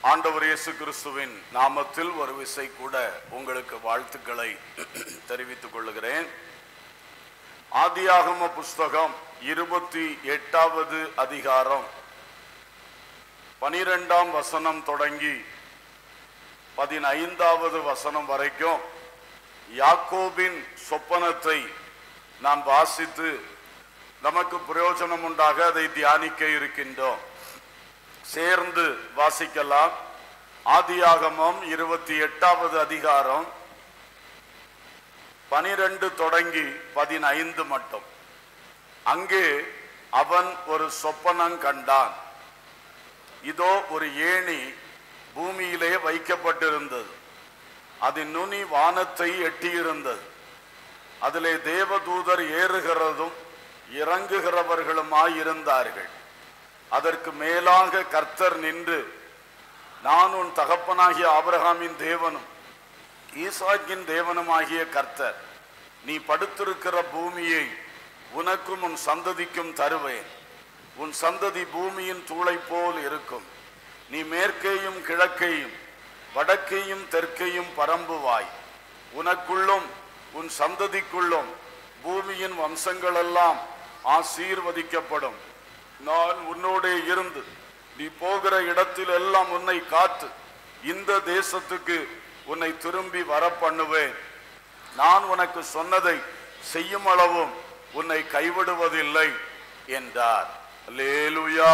ஆண்டவர் இயேசு கிறிஸ்துவின் நாமத்தில் ஒரு விசை கூட உங்களுக்கு வாழ்த்துக்களை தெரிவித்துக் கொள்ளுகிறேன் ஆதியாகம புஸ்தகம் இருபத்தி எட்டாவது அதிகாரம் பனிரெண்டாம் வசனம் தொடங்கி பதினைந்தாவது வசனம் வரைக்கும் யாக்கோபின் சொப்பனத்தை நாம் வாசித்து நமக்கு பிரயோஜனம் உண்டாக அதை தியானிக்க இருக்கின்றோம் சேர்ந்து வாசிக்கலாம் ஆதியாகமம் இருபத்தி எட்டாவது அதிகாரம் பனிரெண்டு தொடங்கி பதினைந்து மட்டும் அங்கே அவன் ஒரு சொப்பனம் கண்டான் இதோ ஒரு ஏணி பூமியிலே வைக்கப்பட்டிருந்தது அதன் நுனி வானத்தை எட்டியிருந்தது அதிலே தேவதூதர் ஏறுகிறதும் இறங்குகிறவர்களுமாய் இருந்தார்கள் அதற்கு மேலாக கர்த்தர் நின்று நான் உன் தகப்பனாகிய ஆபிரகாமின் தேவனும் ஈசாக்கின் தேவனுமாகிய கர்த்தர் நீ படுத்திருக்கிற பூமியை உனக்கும் உன் சந்ததிக்கும் தருவேன் உன் சந்ததி பூமியின் தூளை போல் இருக்கும் நீ மேற்கேயும் கிழக்கேயும் வடக்கேயும் தெற்கேயும் பரம்புவாய் உனக்குள்ளும் உன் சந்ததிக்குள்ளும் பூமியின் வம்சங்களெல்லாம் ஆசீர்வதிக்கப்படும் நான் உன்னோடே இருந்து நீ போகிற இடத்தில் எல்லாம் உன்னை காத்து இந்த தேசத்துக்கு உன்னை திரும்பி வர பண்ணுவேன் நான் உனக்கு சொன்னதை செய்யும் அளவும் உன்னை கைவிடுவதில்லை என்றார் அல்லேலூயா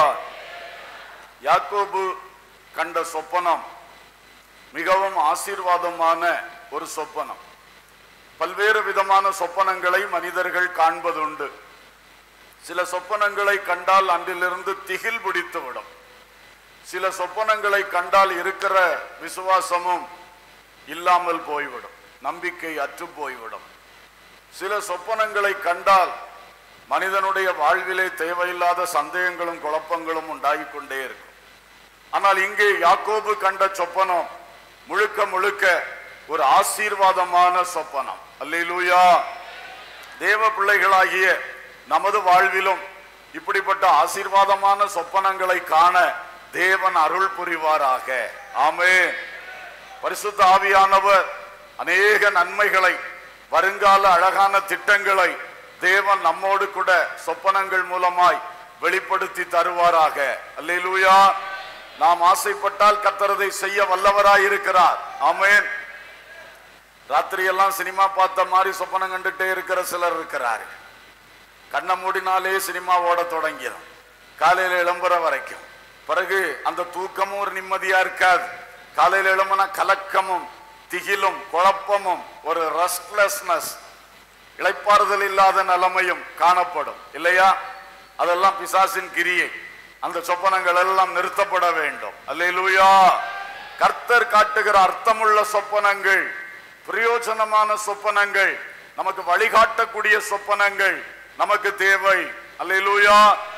யாக்கோபு கண்ட சொப்பனம் மிகவும் ஆசீர்வாதமான ஒரு சொப்பனம் பல்வேறு விதமான சொப்பனங்களை மனிதர்கள் காண்பதுண்டு சில சொப்பனங்களை கண்டால் அன்றிலிருந்து திகில் பிடித்து விடும் சில சொப்பனங்களை கண்டால் இருக்கிற விசுவாசமும் இல்லாமல் போய்விடும் நம்பிக்கை அற்று போய்விடும் சில சொப்பனங்களை கண்டால் மனிதனுடைய வாழ்விலே தேவையில்லாத சந்தேகங்களும் குழப்பங்களும் உண்டாகிக் கொண்டே இருக்கும் ஆனால் இங்கே யாக்கோபு கண்ட சொப்பனம் முழுக்க முழுக்க ஒரு ஆசீர்வாதமான சொப்பனம் அல்லேலூயா தேவ பிள்ளைகளாகிய நமது வாழ்விலும் இப்படிப்பட்ட ஆசீர்வாதமான சொப்பனங்களை காண தேவன் அருள் புரிவாராக ஆமே பரிசுத்த ஆவியானவர் அநேக நன்மைகளை வருங்கால அழகான திட்டங்களை தேவன் நம்மோடு கூட சொப்பனங்கள் மூலமாய் வெளிப்படுத்தி தருவாராக அல்லேலூயா நாம் ஆசைப்பட்டால் கத்தரதை செய்ய வல்லவராய் இருக்கிறார் ஆமேன் ராத்திரி எல்லாம் சினிமா பார்த்த மாதிரி சொப்பனம் கண்டுட்டே இருக்கிற சிலர் இருக்கிறார்கள் கண்ணை மூடினாலே சினிமா ஓட தொடங்கிடும் காலையில எழும்புற வரைக்கும் பிறகு அந்த தூக்கமும் ஒரு நிம்மதியா இருக்காது காலையில எழும்புனா கலக்கமும் திகிலும் குழப்பமும் ஒரு ரெஸ்ட்லெஸ்னஸ் இளைப்பாறுதல் இல்லாத நிலைமையும் காணப்படும் இல்லையா அதெல்லாம் பிசாசின் கிரியை அந்த சொப்பனங்கள் எல்லாம் நிறுத்தப்பட வேண்டும் அல்லேலூயா கர்த்தர் காட்டுகிற அர்த்தமுள்ள சொப்பனங்கள் பிரயோஜனமான சொப்பனங்கள் நமக்கு வழிகாட்டக்கூடிய சொப்பனங்கள் நமக்கு தேவை அல்லேலூயா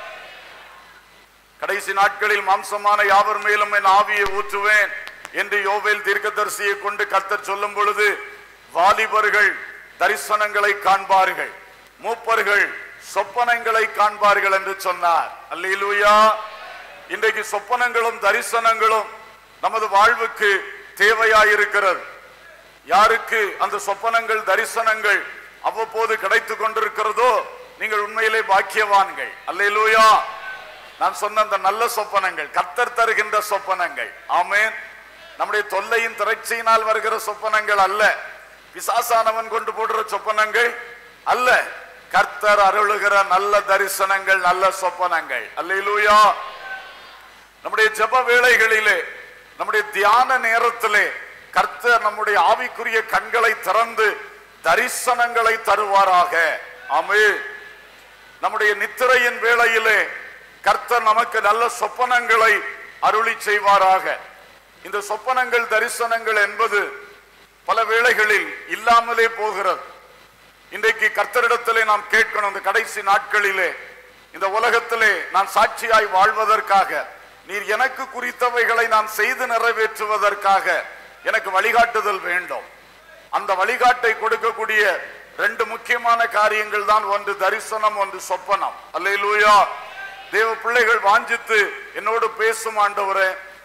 கடைசி நாட்களில் மாம்சமான யாவர் மேலும் என் ஆவியை ஊற்றுவேன் என்று யோவேல் தீர்க்கதரிசியை கொண்டு கர்த்தர் சொல்லும் பொழுது வாலிபர்கள் தரிசனங்களை காண்பார்கள் மூப்பர்கள் சொப்பனங்களை காண்பார்கள் என்று சொன்னார் அல்லேலூயா இன்றைக்கு சொப்பனங்களும் தரிசனங்களும் நமது வாழ்வுக்கு தேவையாயிருக்கிறது யாருக்கு அந்த சொப்பனங்கள் தரிசனங்கள் அவ்வப்போது கிடைத்து கொண்டிருக்கிறதோ நீங்கள் உண்மையிலே பாக்கியவான்கள் அல்லேலூயா நான் சொன்ன அந்த நல்ல சொப்பனங்கள் கர்த்தர் தருகின்ற சொப்பனங்கள் ஆமேன் நம்முடைய தொல்லையின் திரட்சியினால் வருகிற சொப்பனங்கள் அல்ல பிசாசானவன் கொண்டு போடுற சொப்பனங்கள் அல்ல கர்த்தர் அருளுகிற நல்ல தரிசனங்கள் நல்ல சொப்பனங்கள் அல்லேலூயா நம்முடைய ஜெப வேளைகளிலே நம்முடைய தியான நேரத்திலே கர்த்தர் நம்முடைய ஆவிக்குரிய கண்களை திறந்து தரிசனங்களை தருவாராக ஆமே நம்முடைய நித்திரையின் வேளையிலே கர்த்தர் நமக்கு நல்ல சொப்பனங்களை அருளி செய்வாராக இந்த சொப்பனங்கள் தரிசனங்கள் என்பது பல வேளைகளில் இல்லாமலே போகிறது இன்றைக்கு கர்த்தரிடத்திலே நாம் கேட்கணும் இந்த கடைசி நாட்களிலே இந்த உலகத்திலே நான் சாட்சியாய் வாழ்வதற்காக நீர் எனக்கு குறித்தவைகளை நான் செய்து நிறைவேற்றுவதற்காக எனக்கு வழிகாட்டுதல் வேண்டும் அந்த வழிகாட்டை கொடுக்கக்கூடிய ரெண்டு முக்கியமான காரியங்கள் தான் ஒன்று தரிசனம் ஒன்று சொப்பனம் அல்லேலூயா தேவ பிள்ளைகள் வாஞ்சித்து என்னோடு பேசும் ஆண்டவரே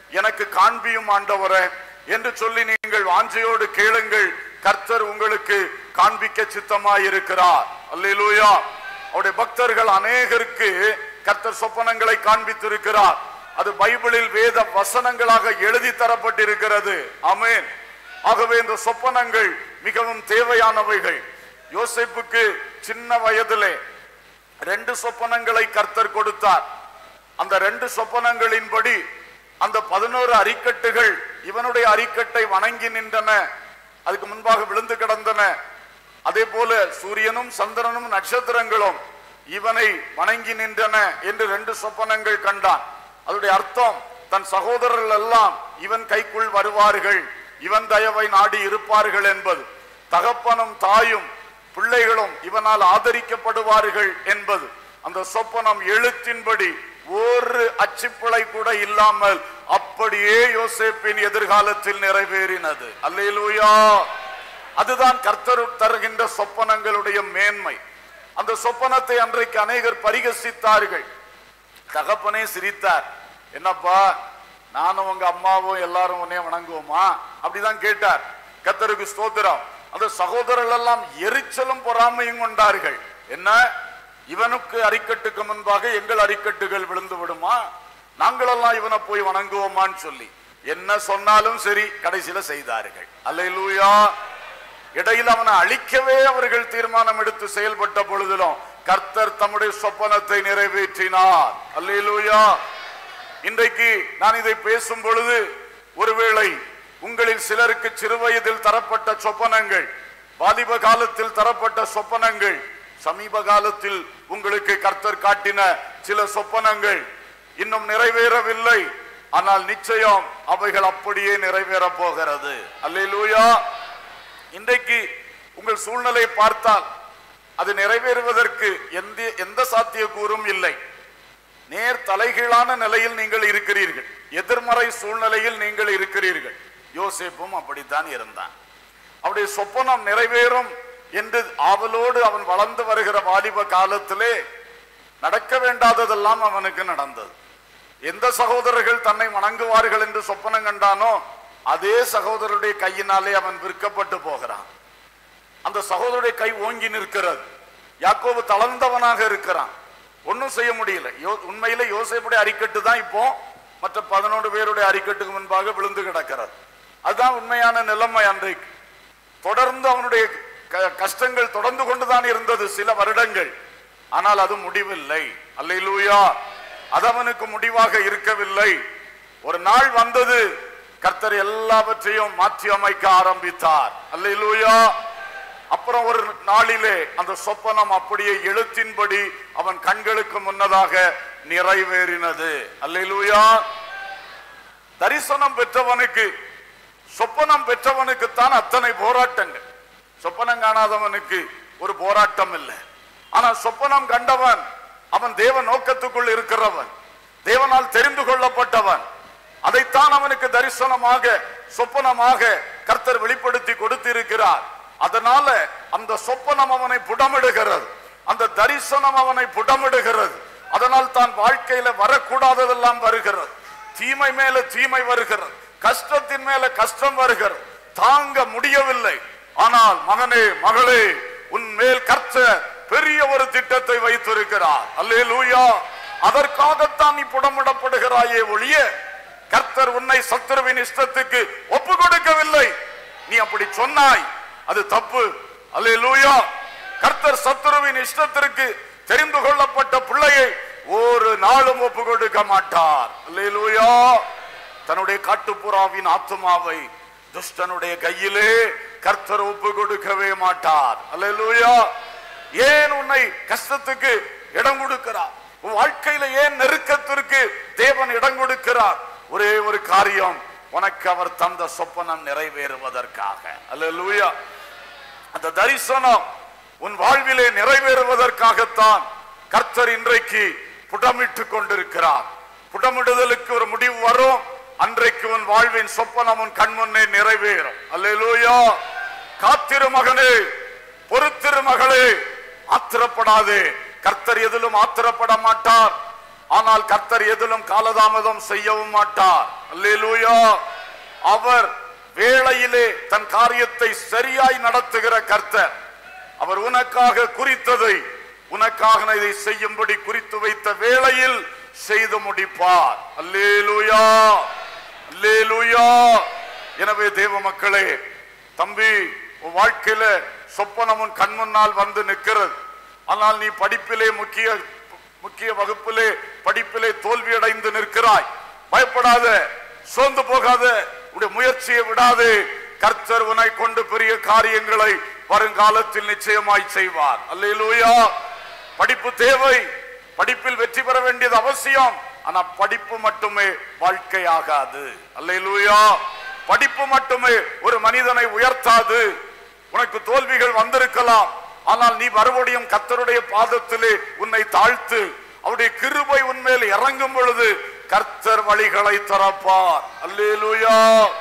எனக்கு காண்பியும் ஆண்டவரே என்று சொல்லி நீங்கள் வாஞ்சையோடு கேளுங்கள் கர்த்தர் உங்களுக்கு காண்பிக்க சித்தமாய் இருக்கிறார் அல்லேலூயா அவருடைய பக்தர்கள் அநேகருக்கு கர்த்தர் சொப்பனங்களை காண்பித்திருக்கிறார் அது பைபிளில் வேத வசனங்களாக எழுதி தரப்பட்டிருக்கிறது ஆமென் ஆகவே இந்த சொப்பனங்கள் மிகவும் தேவையானவைகள் யோசேப்புக்கு சின்ன வயதிலே ரெண்டு சொப்பனங்களை கர்த்தர் கொடுத்தார் அந்த ரெண்டு சொப்பனங்களின்படி அந்த பதினோரு அரிக்கட்டுகள் இவனுடைய அரிக்கட்டை வணங்கி நின்றன அதுக்கு முன்பாக விழுந்து கிடந்தன அதே போல சூரியனும் சந்திரனும் நட்சத்திரங்களும் இவனை வணங்கி நின்றன என்று ரெண்டு சொப்பனங்கள் கண்டான் அதனுடைய அர்த்தம் தன் சகோதரர்கள் எல்லாம் இவன் கைக்குள் வருவார்கள் இவன் தயவை நாடி இருப்பார்கள் என்பது தகப்பனும் தாயும் பிள்ளைகளும் இவனால் ஆதரிக்கப்படுவார்கள் என்பது அந்த சொப்பனம் எழுத்தின்படி ஒரு அச்சுப்பிழை கூட இல்லாமல் அப்படியே யோசேப்பின் எதிர்காலத்தில் நிறைவேறினது அல்லேலூயா அதுதான் கர்த்தர் தருகின்ற சொப்பனங்களுடைய மேன்மை அந்த சொப்பனத்தை அன்றைக்கு அநேகர் பரிகசித்தார்கள் தகப்பனே சிரித்தார் என்னப்பா நானும் உங்க அம்மாவும் எல்லாரும் உன்னைய வணங்குவோமா அப்படிதான் கேட்டார் கர்த்தருக்கு ஸ்தோத்திரம் அந்த சகோதரர்கள் எல்லாம் எரிச்சலும் பொறாமையும் கொண்டார்கள் என்ன இவனுக்கு அரிக்கட்டுக்கு முன்பாக எங்கள் அரிக்கட்டுகள் விழுந்து விடுமா நாங்களெல்லாம் இவனை போய் வணங்குவோமான்னு சொல்லி என்ன சொன்னாலும் சரி கடைசியில செய்தார்கள் அல்லேலூயா இடையில் அவனை அழிக்கவே அவர்கள் தீர்மானம் எடுத்து செயல்பட்ட பொழுதிலும் கர்த்தர் தம்முடைய சொப்பனத்தை நிறைவேற்றினார் அல்லேலூயா இன்றைக்கு நான் இதை பேசும் பொழுது ஒருவேளை உங்களில் சிலருக்கு சிறுவயதில் தரப்பட்ட சொப்பனங்கள் வாலிப காலத்தில் தரப்பட்ட சொப்பனங்கள் சமீப காலத்தில் உங்களுக்கு கர்த்தர் காட்டின சில சொப்பனங்கள் இன்னும் நிறைவேறவில்லை ஆனால் நிச்சயம் அவைகள் அப்படியே நிறைவேற போகிறது அல்லேலூயா இன்றைக்கு உங்கள் சூழ்நிலை பார்த்தால் அது நிறைவேறுவதற்கு எந்த எந்த சாத்தியக்கூறும் இல்லை நேர் தலைகீழான நிலையில் நீங்கள் இருக்கிறீர்கள் எதிர்மறை சூழ்நிலையில் நீங்கள் இருக்கிறீர்கள் யோசேப்பும் அப்படித்தான் இருந்தான் அவருடைய சொப்பனம் நிறைவேறும் என்று ஆவலோடு அவன் வளர்ந்து வருகிற வாலிப காலத்திலே நடக்க வேண்டாததெல்லாம் அவனுக்கு நடந்தது எந்த சகோதரர்கள் தன்னை வணங்குவார்கள் என்று சொப்பனம் கண்டானோ அதே சகோதரருடைய கையினாலே அவன் விற்கப்பட்டு போகிறான் அந்த சகோதரருடைய கை ஓங்கி நிற்கிறது யாக்கோபு தளர்ந்தவனாக இருக்கிறான் ஒன்றும் செய்ய முடியல யோ உண்மையில யோசேப்புடைய அரிக்கட்டு தான் இப்போ மற்ற பதினோரு பேருடைய அரிக்கட்டுக்கு முன்பாக விழுந்து கிடக்கிறது அதுதான் உண்மையான நிலைமை அன்றைக்கு தொடர்ந்து அவனுடைய க- கஷ்டங்கள் தொடர்ந்து கொண்டுதான் இருந்தது சில வருடங்கள் ஆனால் அது முடிவில்லை அல்லேலூயா அது அவனுக்கு முடிவாக இருக்கவில்லை ஒரு நாள் வந்தது கர்த்தர் எல்லாவற்றையும் மாற்றி அமைக்க ஆரம்பித்தார் அல்லேலூயா அப்புறம் ஒரு நாளிலே அந்த சொப்பனம் அப்படியே எழுத்தின்படி அவன் கண்களுக்கு முன்னதாக நிறைவேறினது அல்லேலூயா தரிசனம் பெற்றவனுக்கு சொப்பனம் பெற்றவனுக்குத்தான் அத்தனை போராட்டங்கள் சொப்பனம் காணாதவனுக்கு ஒரு போராட்டம் இல்லை ஆனா சொப்பனம் கண்டவன் அவன் தேவ நோக்கத்துக்குள் இருக்கிறவன் தேவனால் தெரிந்து கொள்ளப்பட்டவன் அதைத்தான் அவனுக்கு தரிசனமாக சொப்பனமாக கர்த்தர் வெளிப்படுத்தி கொடுத்திருக்கிறார் அதனால அந்த சொப்பனம் அவனை புடமிடுகிறது அந்த தரிசனம் அவனை புடமிடுகிறது அதனால் தான் வாழ்க்கையில வரக்கூடாததெல்லாம் வருகிறது தீமை மேல தீமை வருகிறது கஷ்டத்தின் மேல கஷ்டம் வருகிறது தாங்க முடியவில்லை ஆனால் மகனே மகளே உன் மேல் கர்த்தர் பெரிய ஒரு திட்டத்தை வைத்திருக்கிறார் அல்லேலூயா அதற்காகத்தான் நீ புடமிடப்படுகிறாயே ஒழிய கர்த்தர் உன்னை சத்துருவின் இஷ்டத்துக்கு ஒப்பு கொடுக்கவில்லை நீ அப்படி சொன்னாய் அது தப்பு அல்லேலூயா கர்த்தர் சத்துருவின் இஷ்டத்திற்கு தெரிந்து கொள்ளப்பட்ட பிள்ளையை ஒரு நாளும் ஒப்பு கொடுக்க மாட்டார் அல்லேலூயா தன்னுடைய காட்டுப்புறாவின் ஆத்துமாவை துஷ்டனுடைய கையிலே கர்த்தர் ஒப்பு கொடுக்கவே மாட்டார் அல்லேலூயா ஏன் உன்னை கஷ்டத்துக்கு இடம் கொடுக்கிறார் உன் வாழ்க்கையில ஏன் நெருக்கத்திற்கு தேவன் இடம் கொடுக்கிறார் ஒரே ஒரு காரியம் உனக்கு அவர் தந்த சொப்பனம் நிறைவேறுவதற்காக அல்லேலூயா அந்த தரிசனம் உன் வாழ்விலே நிறைவேறுவதற்காகத்தான் கர்த்தர் இன்றைக்கு புடமிட்டு கொண்டிருக்கிறார் புடமிடுதலுக்கு ஒரு முடிவு வரும் அன்றைக்கு உன் வாழ்வின் சொப்பனம் உன் கண்முன்னே நிறைவேறும் அல்லேலூயா காத்திரு மகனே பொறுத்திரு மகளே ஆத்திரப்படாதே கர்த்தர் எதிலும் ஆத்திரப்பட மாட்டார் ஆனால் கர்த்தர் எதிலும் காலதாமதம் செய்யவும் மாட்டார் அல்லேலூயா அவர் வேளையிலே தன் காரியத்தை சரியாய் நடத்துகிற கர்த்தர் அவர் உனக்காக குறித்ததை உனக்காக நான் இதை செய்யும்படி குறித்து வைத்த வேளையில் செய்து முடிப்பார் அல்லேலூயா அல்லேலூயா எனவே தேவ மக்களே தம்பி உன் வாழ்க்கையில சொப்பனம் உன் கண் முன்னால் வந்து நிற்கிறது ஆனால் நீ படிப்பிலே முக்கிய முக்கிய வகுப்பிலே படிப்பிலே தோல்வி அடைந்து நிற்கிறாய் பயப்படாத சோர்ந்து போகாத உடைய முயற்சியை விடாதே கர்த்தர் உன்னை கொண்டு பெரிய காரியங்களை வருங்காலத்தில் நிச்சயமாய் செய்வார் அல்லேலூயா படிப்பு தேவை படிப்பில் வெற்றி பெற வேண்டியது அவசியம் ஆனா படிப்பு மட்டுமே வாழ்க்கை ஆகாது அல்லேலூயா படிப்பு மட்டுமே ஒரு மனிதனை உயர்த்தாது உனக்கு தோல்விகள் வந்திருக்கலாம் ஆனால் நீ மறுபடியும் கர்த்தருடைய பாதத்திலே உன்னை தாழ்த்து அவருடைய கிருபை உன்மேல் இறங்கும் பொழுது கர்த்தர் வழிகளை திறப்பார் அல்லேலூயா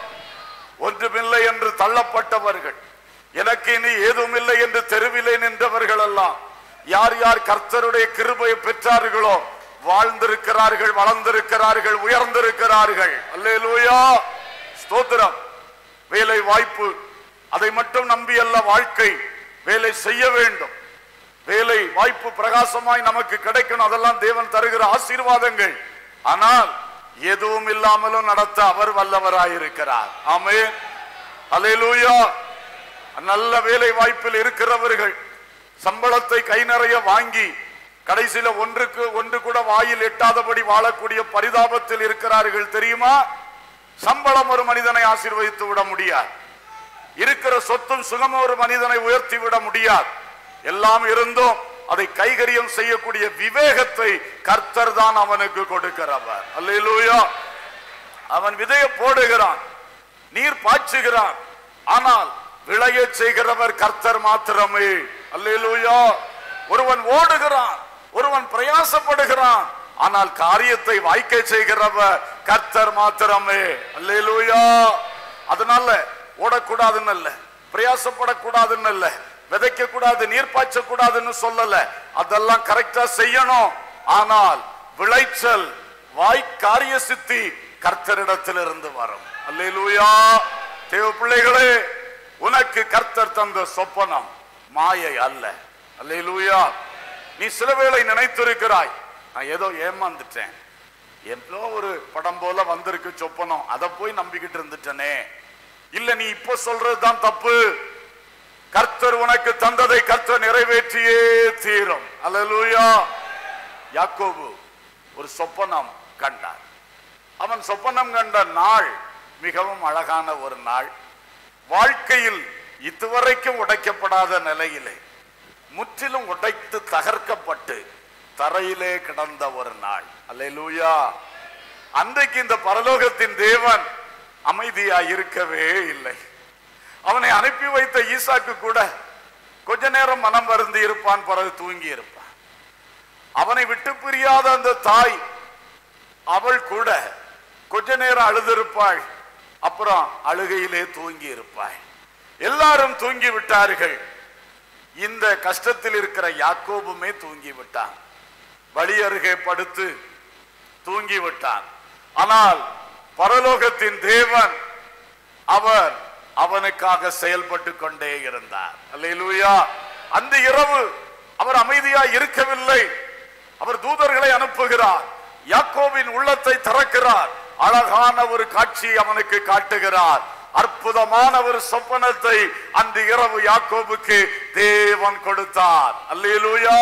ஒன்றுமில்லை என்று தள்ளப்பட்டவர்கள் எனக்கு இனி ஏதுமில்லை என்று தெருவிலே நின்றவர்கள் எல்லாம் யார் யார் கர்த்தருடைய கிருபையை பெற்றார்களோ வாழ்ந்திருக்கிறார்கள் வளர்ந்திருக்கிறார்கள் உயர்ந்திருக்கிறார்கள் அல்லேலூயா ஸ்தோத்திரம் வேலை வாய்ப்பு அதை மட்டும் நம்பி அல்ல வாழ்க்கை வேலை செய்ய வேண்டும் வேலை வாய்ப்பு பிரகாசமாய் நமக்கு கிடைக்கணும் அதெல்லாம் தேவன் தருகிற ஆசீர்வாதங்கள் ஆனால் எதுவும் இல்லாமலும் நடத்த அவர் வல்லவராயிருக்கிறார் ஆமே அல்லேலூயா நல்ல வேலை வாய்ப்பில் இருக்கிறவர்கள் சம்பளத்தை கை நிறைய வாங்கி கடைசியில ஒன்றுக்கு ஒன்று கூட வாயில் எட்டாதபடி வாழக்கூடிய பரிதாபத்தில் இருக்கிறார்கள் தெரியுமா சம்பளம் ஒரு மனிதனை ஆசீர்வதித்து விட முடியாது இருக்கிற சொத்தும் சுகமும் ஒரு மனிதனை உயர்த்தி விட முடியாது எல்லாம் இருந்தும் அதை கைகரியம் செய்யக்கூடிய விவேகத்தை கர்த்தர் தான் அவனுக்கு கொடுக்கிறவர் அல்லேலூயா அவன் விதையை போடுகிறான் நீர் பாய்ச்சுகிறான் ஆனால் விளைய செய்கிறவர் கர்த்தர் மாத்திரமே அல்லேலூயா ஒருவன் ஓடுகிறான் ஒருவன் பிரயாசப்படுகிறான் ஆனால் காரியத்தை வாய்க்க செய்கிறவர் கர்த்தர் மாத்திரமே அல்லேலூயா அதனால ஓடக்கூடாதுன்னு இல்ல பிரயாசப்படக்கூடாதுன்னு இல்ல விதைக்க கூடாது நீர் பாய்ச்ச கூடாதுன்னு சொல்லல அதெல்லாம் கரெக்டா செய்யணும் ஆனால் விளைச்சல் வாய் காரிய சித்தி கர்த்தரிடத்திலிருந்து வரும் அல்லேலூயா தேவ பிள்ளைகளே உனக்கு கர்த்தர் தந்த சொப்பனம் மாயை அல்ல அல்லேலூயா நீ சில வேளை நினைத்திருக்கிறாய் நான் ஏதோ ஏமாந்துட்டேன் ஏதோ ஒரு படம் போல வந்திருக்கு சொப்பனம் அதை போய் நம்பிக்கிட்டு இருந்துட்டனே இல்ல நீ இப்ப சொல்றதுதான் தப்பு கர்த்தர் உனக்கு தந்ததை கர்த்தர் நிறைவேற்றியே தீரும் அல்லேலூயா யாக்கோபு ஒரு சொப்பனம் கண்டார் அவன் சொப்பனம் கண்ட நாள் மிகவும் அழகான ஒரு நாள் வாழ்க்கையில் இதுவரைக்கும் உடைக்கப்படாத நிலையிலே முற்றிலும் உடைத்து தகர்க்கப்பட்டு தரையிலே கிடந்த ஒரு நாள் அல்லேலூயா அன்றைக்கு இந்த பரலோகத்தின் தேவன் அமைதியா இருக்கவே இல்லை அவனை அனுப்பி வைத்த ஈசாக்கு கூட கொஞ்ச நேரம் மனம் வருந்தி இருப்பான் பிறகு தூங்கி இருப்பான் அவனை விட்டு பிரியாத அந்த தாய் அவள் கூட கொஞ்ச நேரம் அழுதிருப்பாள் அப்புறம் அழுகையிலே தூங்கி இருப்பாள் எல்லாரும் தூங்கி விட்டார்கள் இந்த கஷ்டத்தில் இருக்கிற யாக்கோபுமே தூங்கி விட்டான் வழி அருகே படுத்து தூங்கி விட்டான் ஆனால் பரலோகத்தின் தேவன் அவர் அவனுக்காக செயல்பட்டு கொண்டே இருந்தார் அல்லேலூயா அந்த இரவு அவர் அமைதியா இருக்கவில்லை அவர் தூதர்களை அனுப்புகிறார் யாக்கோவின் உள்ளத்தை திறக்கிறார் அழகான ஒரு காட்சி அவனுக்கு காட்டுகிறார் அற்புதமான ஒரு சொப்பனத்தை அந்த இரவு யாக்கோபுக்கு தேவன் கொடுத்தார் அல்லேலூயா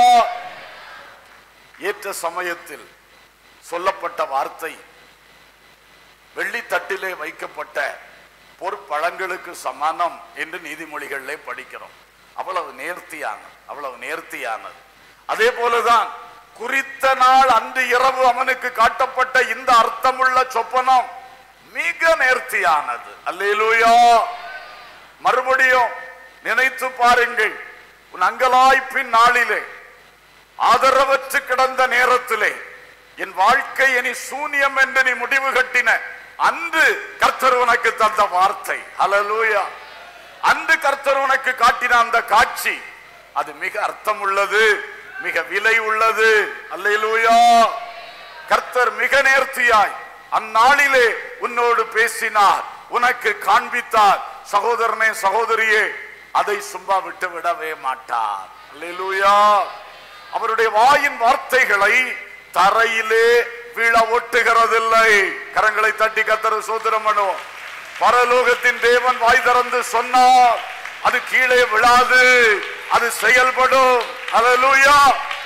ஏற்ற சமயத்தில் சொல்லப்பட்ட வார்த்தை வெள்ளித்தட்டிலே வைக்கப்பட்ட பொற்பழங்களுக்கு சமானம் என்று நீதிமொழிகளிலே படிக்கிறோம் அவ்வளவு நேர்த்தியானது அவ்வளவு நேர்த்தியானது அதே போலதான் குறித்த நாள் அன்று இரவு அவனுக்கு காட்டப்பட்ட இந்த அர்த்தமுள்ள சொப்பனம் மிக நேர்த்தியானது அல்லேலூயா மறுபடியும் நினைத்து பாருங்கள் உன் அங்கலாய்ப்பின் நாளிலே ஆதரவற்று கிடந்த நேரத்திலே என் வாழ்க்கை இனி சூனியம் என்று நீ முடிவு கட்டின அன்று கர்த்தர் உனக்கு தந்த வார்த்தை ஹalleluya அன்று கர்த்தர் உனக்கு காட்டின அந்த காட்சி அது மிக அர்த்தம் உள்ளது மிக விலை உள்ளது அல்லேலூயா கர்த்தர் மிக நேர்த்தியாய் அந்நாளிலே உன்னோடு பேசினார் உனக்கு காண்பித்தார் சகோதரனே சகோதரியே அதை சும்மா விட்டு விடவே மாட்டார் அல்லேலூயா அவருடைய வாயின் வார்த்தைகளை தரையிலே விழ ஒட்டுகிறதில்லை கரங்களை தட்டி கத்தர சோதரம் பண்ணுவோம் பரலோகத்தின் தேவன் வாய் திறந்து சொன்னார் அது கீழே விழாது அது செயல்படும் அல்லேலூயா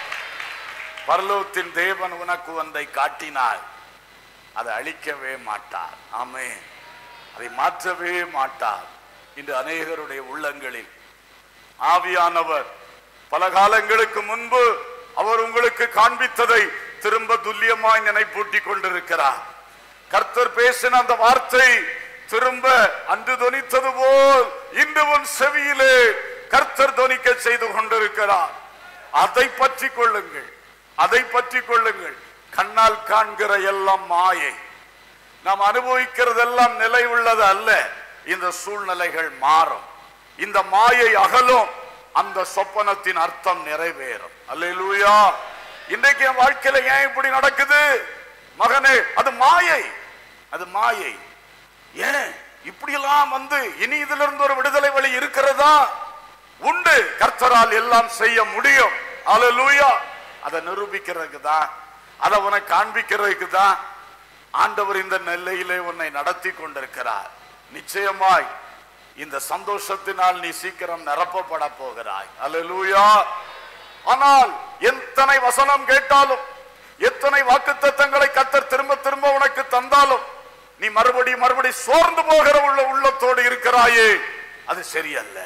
பரலோகத்தின் தேவன் உனக்கு ஒன்றை காட்டினார் அதை அழிக்கவே மாட்டார் ஆமே அதை மாற்றவே மாட்டார் இன்று அநேகருடைய உள்ளங்களில் ஆவியானவர் பல காலங்களுக்கு முன்பு அவர் உங்களுக்கு காண்பித்ததை திரும்ப துல்லியமாய் நினைப்பூட்டி கொண்டிருக்கிறார் கர்த்தர் பேசின அந்த வார்த்தை திரும்ப அன்று தொனித்தது போல் இன்று உன் செவியிலே கர்த்தர் தொனிக்க செய்து கொண்டிருக்கிறார் அதை பற்றி கொள்ளுங்கள் அதை பற்றி கொள்ளுங்கள் கண்ணால் காண்கிற எல்லாம் மாயை நாம் அனுபவிக்கிறதெல்லாம் நிலை உள்ளது அல்ல இந்த சூழ்நிலைகள் மாறும் இந்த மாயை அகலும் அந்த சொப்பனத்தின் அர்த்தம் நிறைவேறும் அல்லேலூயா இன்றைக்கு என் வாழ்க்கையில ஏன் இப்படி நடக்குது மகனே அது மாயை அது மாயை ஏன் இப்படியெல்லாம் வந்து இனி இதுல இருந்து ஒரு விடுதலை வழி இருக்கிறதா உண்டு கர்த்தரால் எல்லாம் செய்ய முடியும் அல்லேலூயா அதை நிரூபிக்கிறதுக்கு தான் அதை உனக்கு காண்பிக்கிறதுக்கு தான் ஆண்டவர் இந்த நெல்லையிலே உன்னை நடத்தி கொண்டிருக்கிறார் நிச்சயமாய் இந்த சந்தோஷத்தினால் நீ சீக்கிரம் நிரப்பப்பட போகிறாய் அல்லேலூயா ஆனால் எத்தனை வசனம் கேட்டாலும் எத்தனை வாக்குத்தத்தங்களை கத்தர் திரும்ப திரும்ப உனக்கு தந்தாலும் நீ மறுபடி மறுபடி சோர்ந்து போகிற உள்ள உள்ளத்தோடு இருக்கிறாயே அது சரியல்ல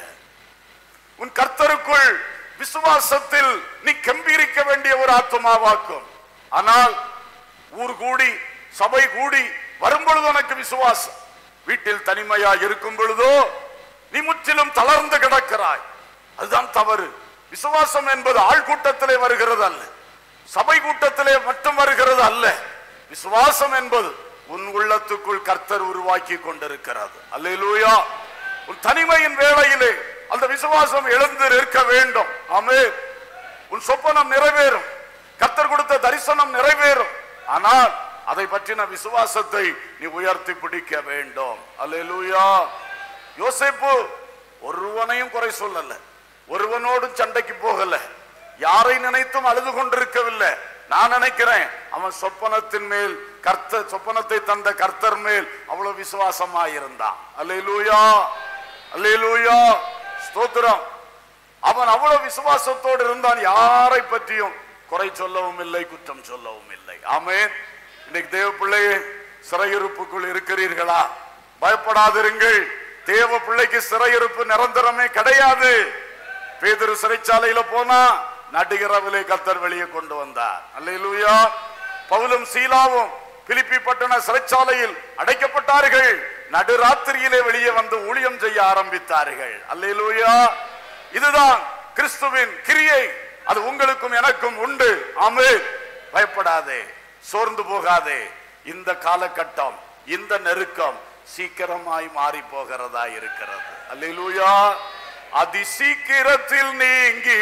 உன் கர்த்தருக்குள் விசுவாசத்தில் நீ கம்பீரிக்க வேண்டிய ஒரு ஆத்மாவாக்கும் ஆனால் ஊர் கூடி சபை கூடி வரும்பொழுது உனக்கு விசுவாசம் வீட்டில் தனிமையா இருக்கும் பொழுதோ நீ முற்றிலும் தளர்ந்து கிடக்கிறாய் அதுதான் தவறு விசுவாசம் என்பது ஆள் கூட்டத்திலே வருகிறது அல்ல சபை கூட்டத்திலே மட்டும் வருகிறது அல்ல விசுவாசம் என்பது உன் உள்ளத்துக்குள் கர்த்தர் உருவாக்கி கொண்டிருக்கிறது அல்லேலூயா உன் தனிமையின் வேளையிலே அந்த விசுவாசம் எழுந்து நிற்க வேண்டும் ஆமே உன் சொப்பனம் நிறைவேறும் கர்த்தர் கொடுத்த தரிசனம் நிறைவேறும் ஆனால் அதை பற்றின விசுவாசத்தை நீ உயர்த்தி பிடிக்க வேண்டும் அல்லேலூயா யோசேப்பு ஒருவனையும் குறை சொல்லல ஒருவனோடும் சண்டைக்கு போகல யாரை நினைத்தும் அழுது கொண்டிருக்கவில்லை நான் நினைக்கிறேன் அவன் சொப்பனத்தின் மேல் கர்த்த சொப்பனத்தை தந்த கர்த்தர் மேல் அவ்வளவு விசுவாசமா இருந்தான் அல்லேலூயா அல்லேலூயா ஸ்தோத்திரம் அவன் அவ்வளவு விசுவாசத்தோடு இருந்தான் யாரை பற்றியும் குறை சொல்லவும் இல்லை குற்றம் சொல்லவும் இல்லை ஆமென் இன்னைக்கு தேவ பிள்ளையே சிறையிருப்புக்குள் இருக்கிறீர்களா பயப்படாதிருங்கள் தேவ பிள்ளைக்கு சிறையிருப்பு நிரந்தரமே கிடையாது பேதுரு சிறைச்சாலையில போனா நடுகிறவிலே கத்தர் வெளியே கொண்டு வந்தார் அல்லேலூயா பவுலும் சீலாவும் பிலிப்பி பட்டண சிறைச்சாலையில் அடைக்கப்பட்டார்கள் நடுராத்திரியிலே வெளியே வந்து ஊழியம் செய்ய ஆரம்பித்தார்கள் அல்லேலூயா இதுதான் கிறிஸ்துவின் கிரியை அது உங்களுக்கும் எனக்கும் உண்டு ஆமே பயப்படாதே சோர்ந்து போகாதே இந்த காலகட்டம் இந்த நெருக்கம் சீக்கிரமாய் மாறி போகிறதா இருக்கிறது அல்லேலூயா அதி சீக்கிரத்தில் நீங்கி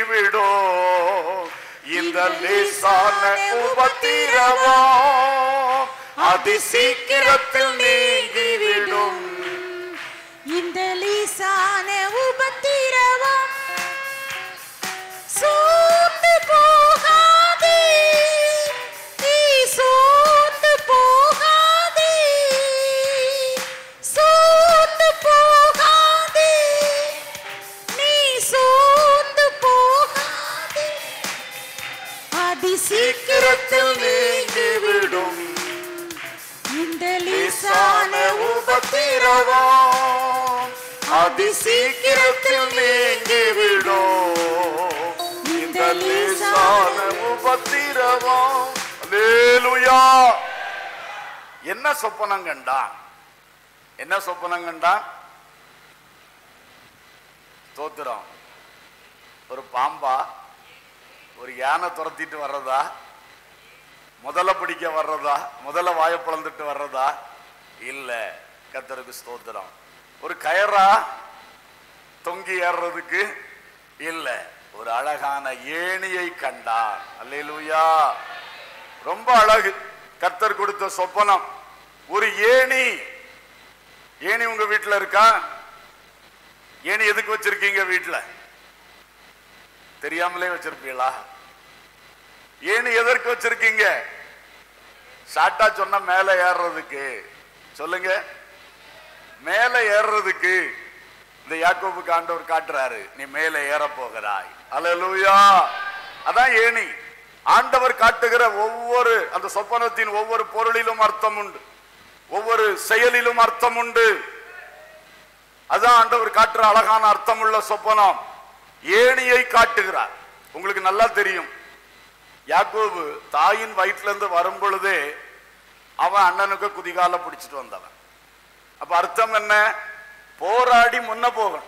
விடும் இந்த லேசான உபத்திரவம் அதி சீக்கிரத்தில் நீங்கி விடும் இந்த லீசான உபத்திரவம் சோர்ந்து போகாதே நீ சோர்ந்து போகாதே சோர்ந்து போகாதே நீ சோர்ந்து போகாதே அதி சீக்கிரத்தில் நீங்கி விடும் இந்த லேசான லீசான உபத்திரவம் அதி சீக்கிரத்தில் நீங்கி விடும் இந்த லேசான உபத்திரவம் அல்லேலூயா என்ன சொப்பனம் கண்டான் என்ன சொப்பனம் கண்டான் ஸ்தோத்திரம் ஒரு பாம்பா ஒரு யானை துரத்திட்டு வர்றதா முதல்ல பிடிக்க வர்றதா முதல்ல வாயை பிளந்துட்டு வர்றதா இல்ல கத்தருக்கு ஸ்தோத்திரம் ஒரு கயரா தொங்கி ஏறுறதுக்கு இல்ல ஒரு அழகான ஏணியை கண்டான் அல்லேலூயா ரொம்ப அழகு கர்த்தர் கொடுத்த சொப்பனம் ஒரு ஏணி ஏணி உங்க வீட்டுல இருக்கா ஏணி எதுக்கு வச்சிருக்கீங்க வீட்டுல தெரியாமலே வச்சிருப்பீங்களா ஏணி எதற்கு வச்சிருக்கீங்க ஷார்ட்டா சொன்னா மேல ஏறுறதுக்கு சொல்லுங்க மேல ஏறுறதுக்கு இந்த யாக்கோபுக்கு ஆண்டவர் காட்டுறாரு நீ மேல ஏற போகிறாய் அல்லேலூயா அதான் ஏணி ஆண்டவர் காட்டுகிற ஒவ்வொரு அந்த சொப்பனத்தின் ஒவ்வொரு பொருளிலும் அர்த்தம் உண்டு ஒவ்வொரு செயலிலும் அர்த்தம் உண்டு அதான் ஆண்டவர் காட்டுற அழகான அர்த்தமுள்ள சொப்பனம் ஏணியை காட்டுகிறார் உங்களுக்கு நல்லா தெரியும் யாக்கோபு தாயின் வயிற்றுல இருந்து வரும் பொழுதே அவன் அண்ணனுக்கு குதிகால பிடிச்சிட்டு வந்தவன் அப்ப அர்த்தம் என்ன போராடி முன்ன போகணும்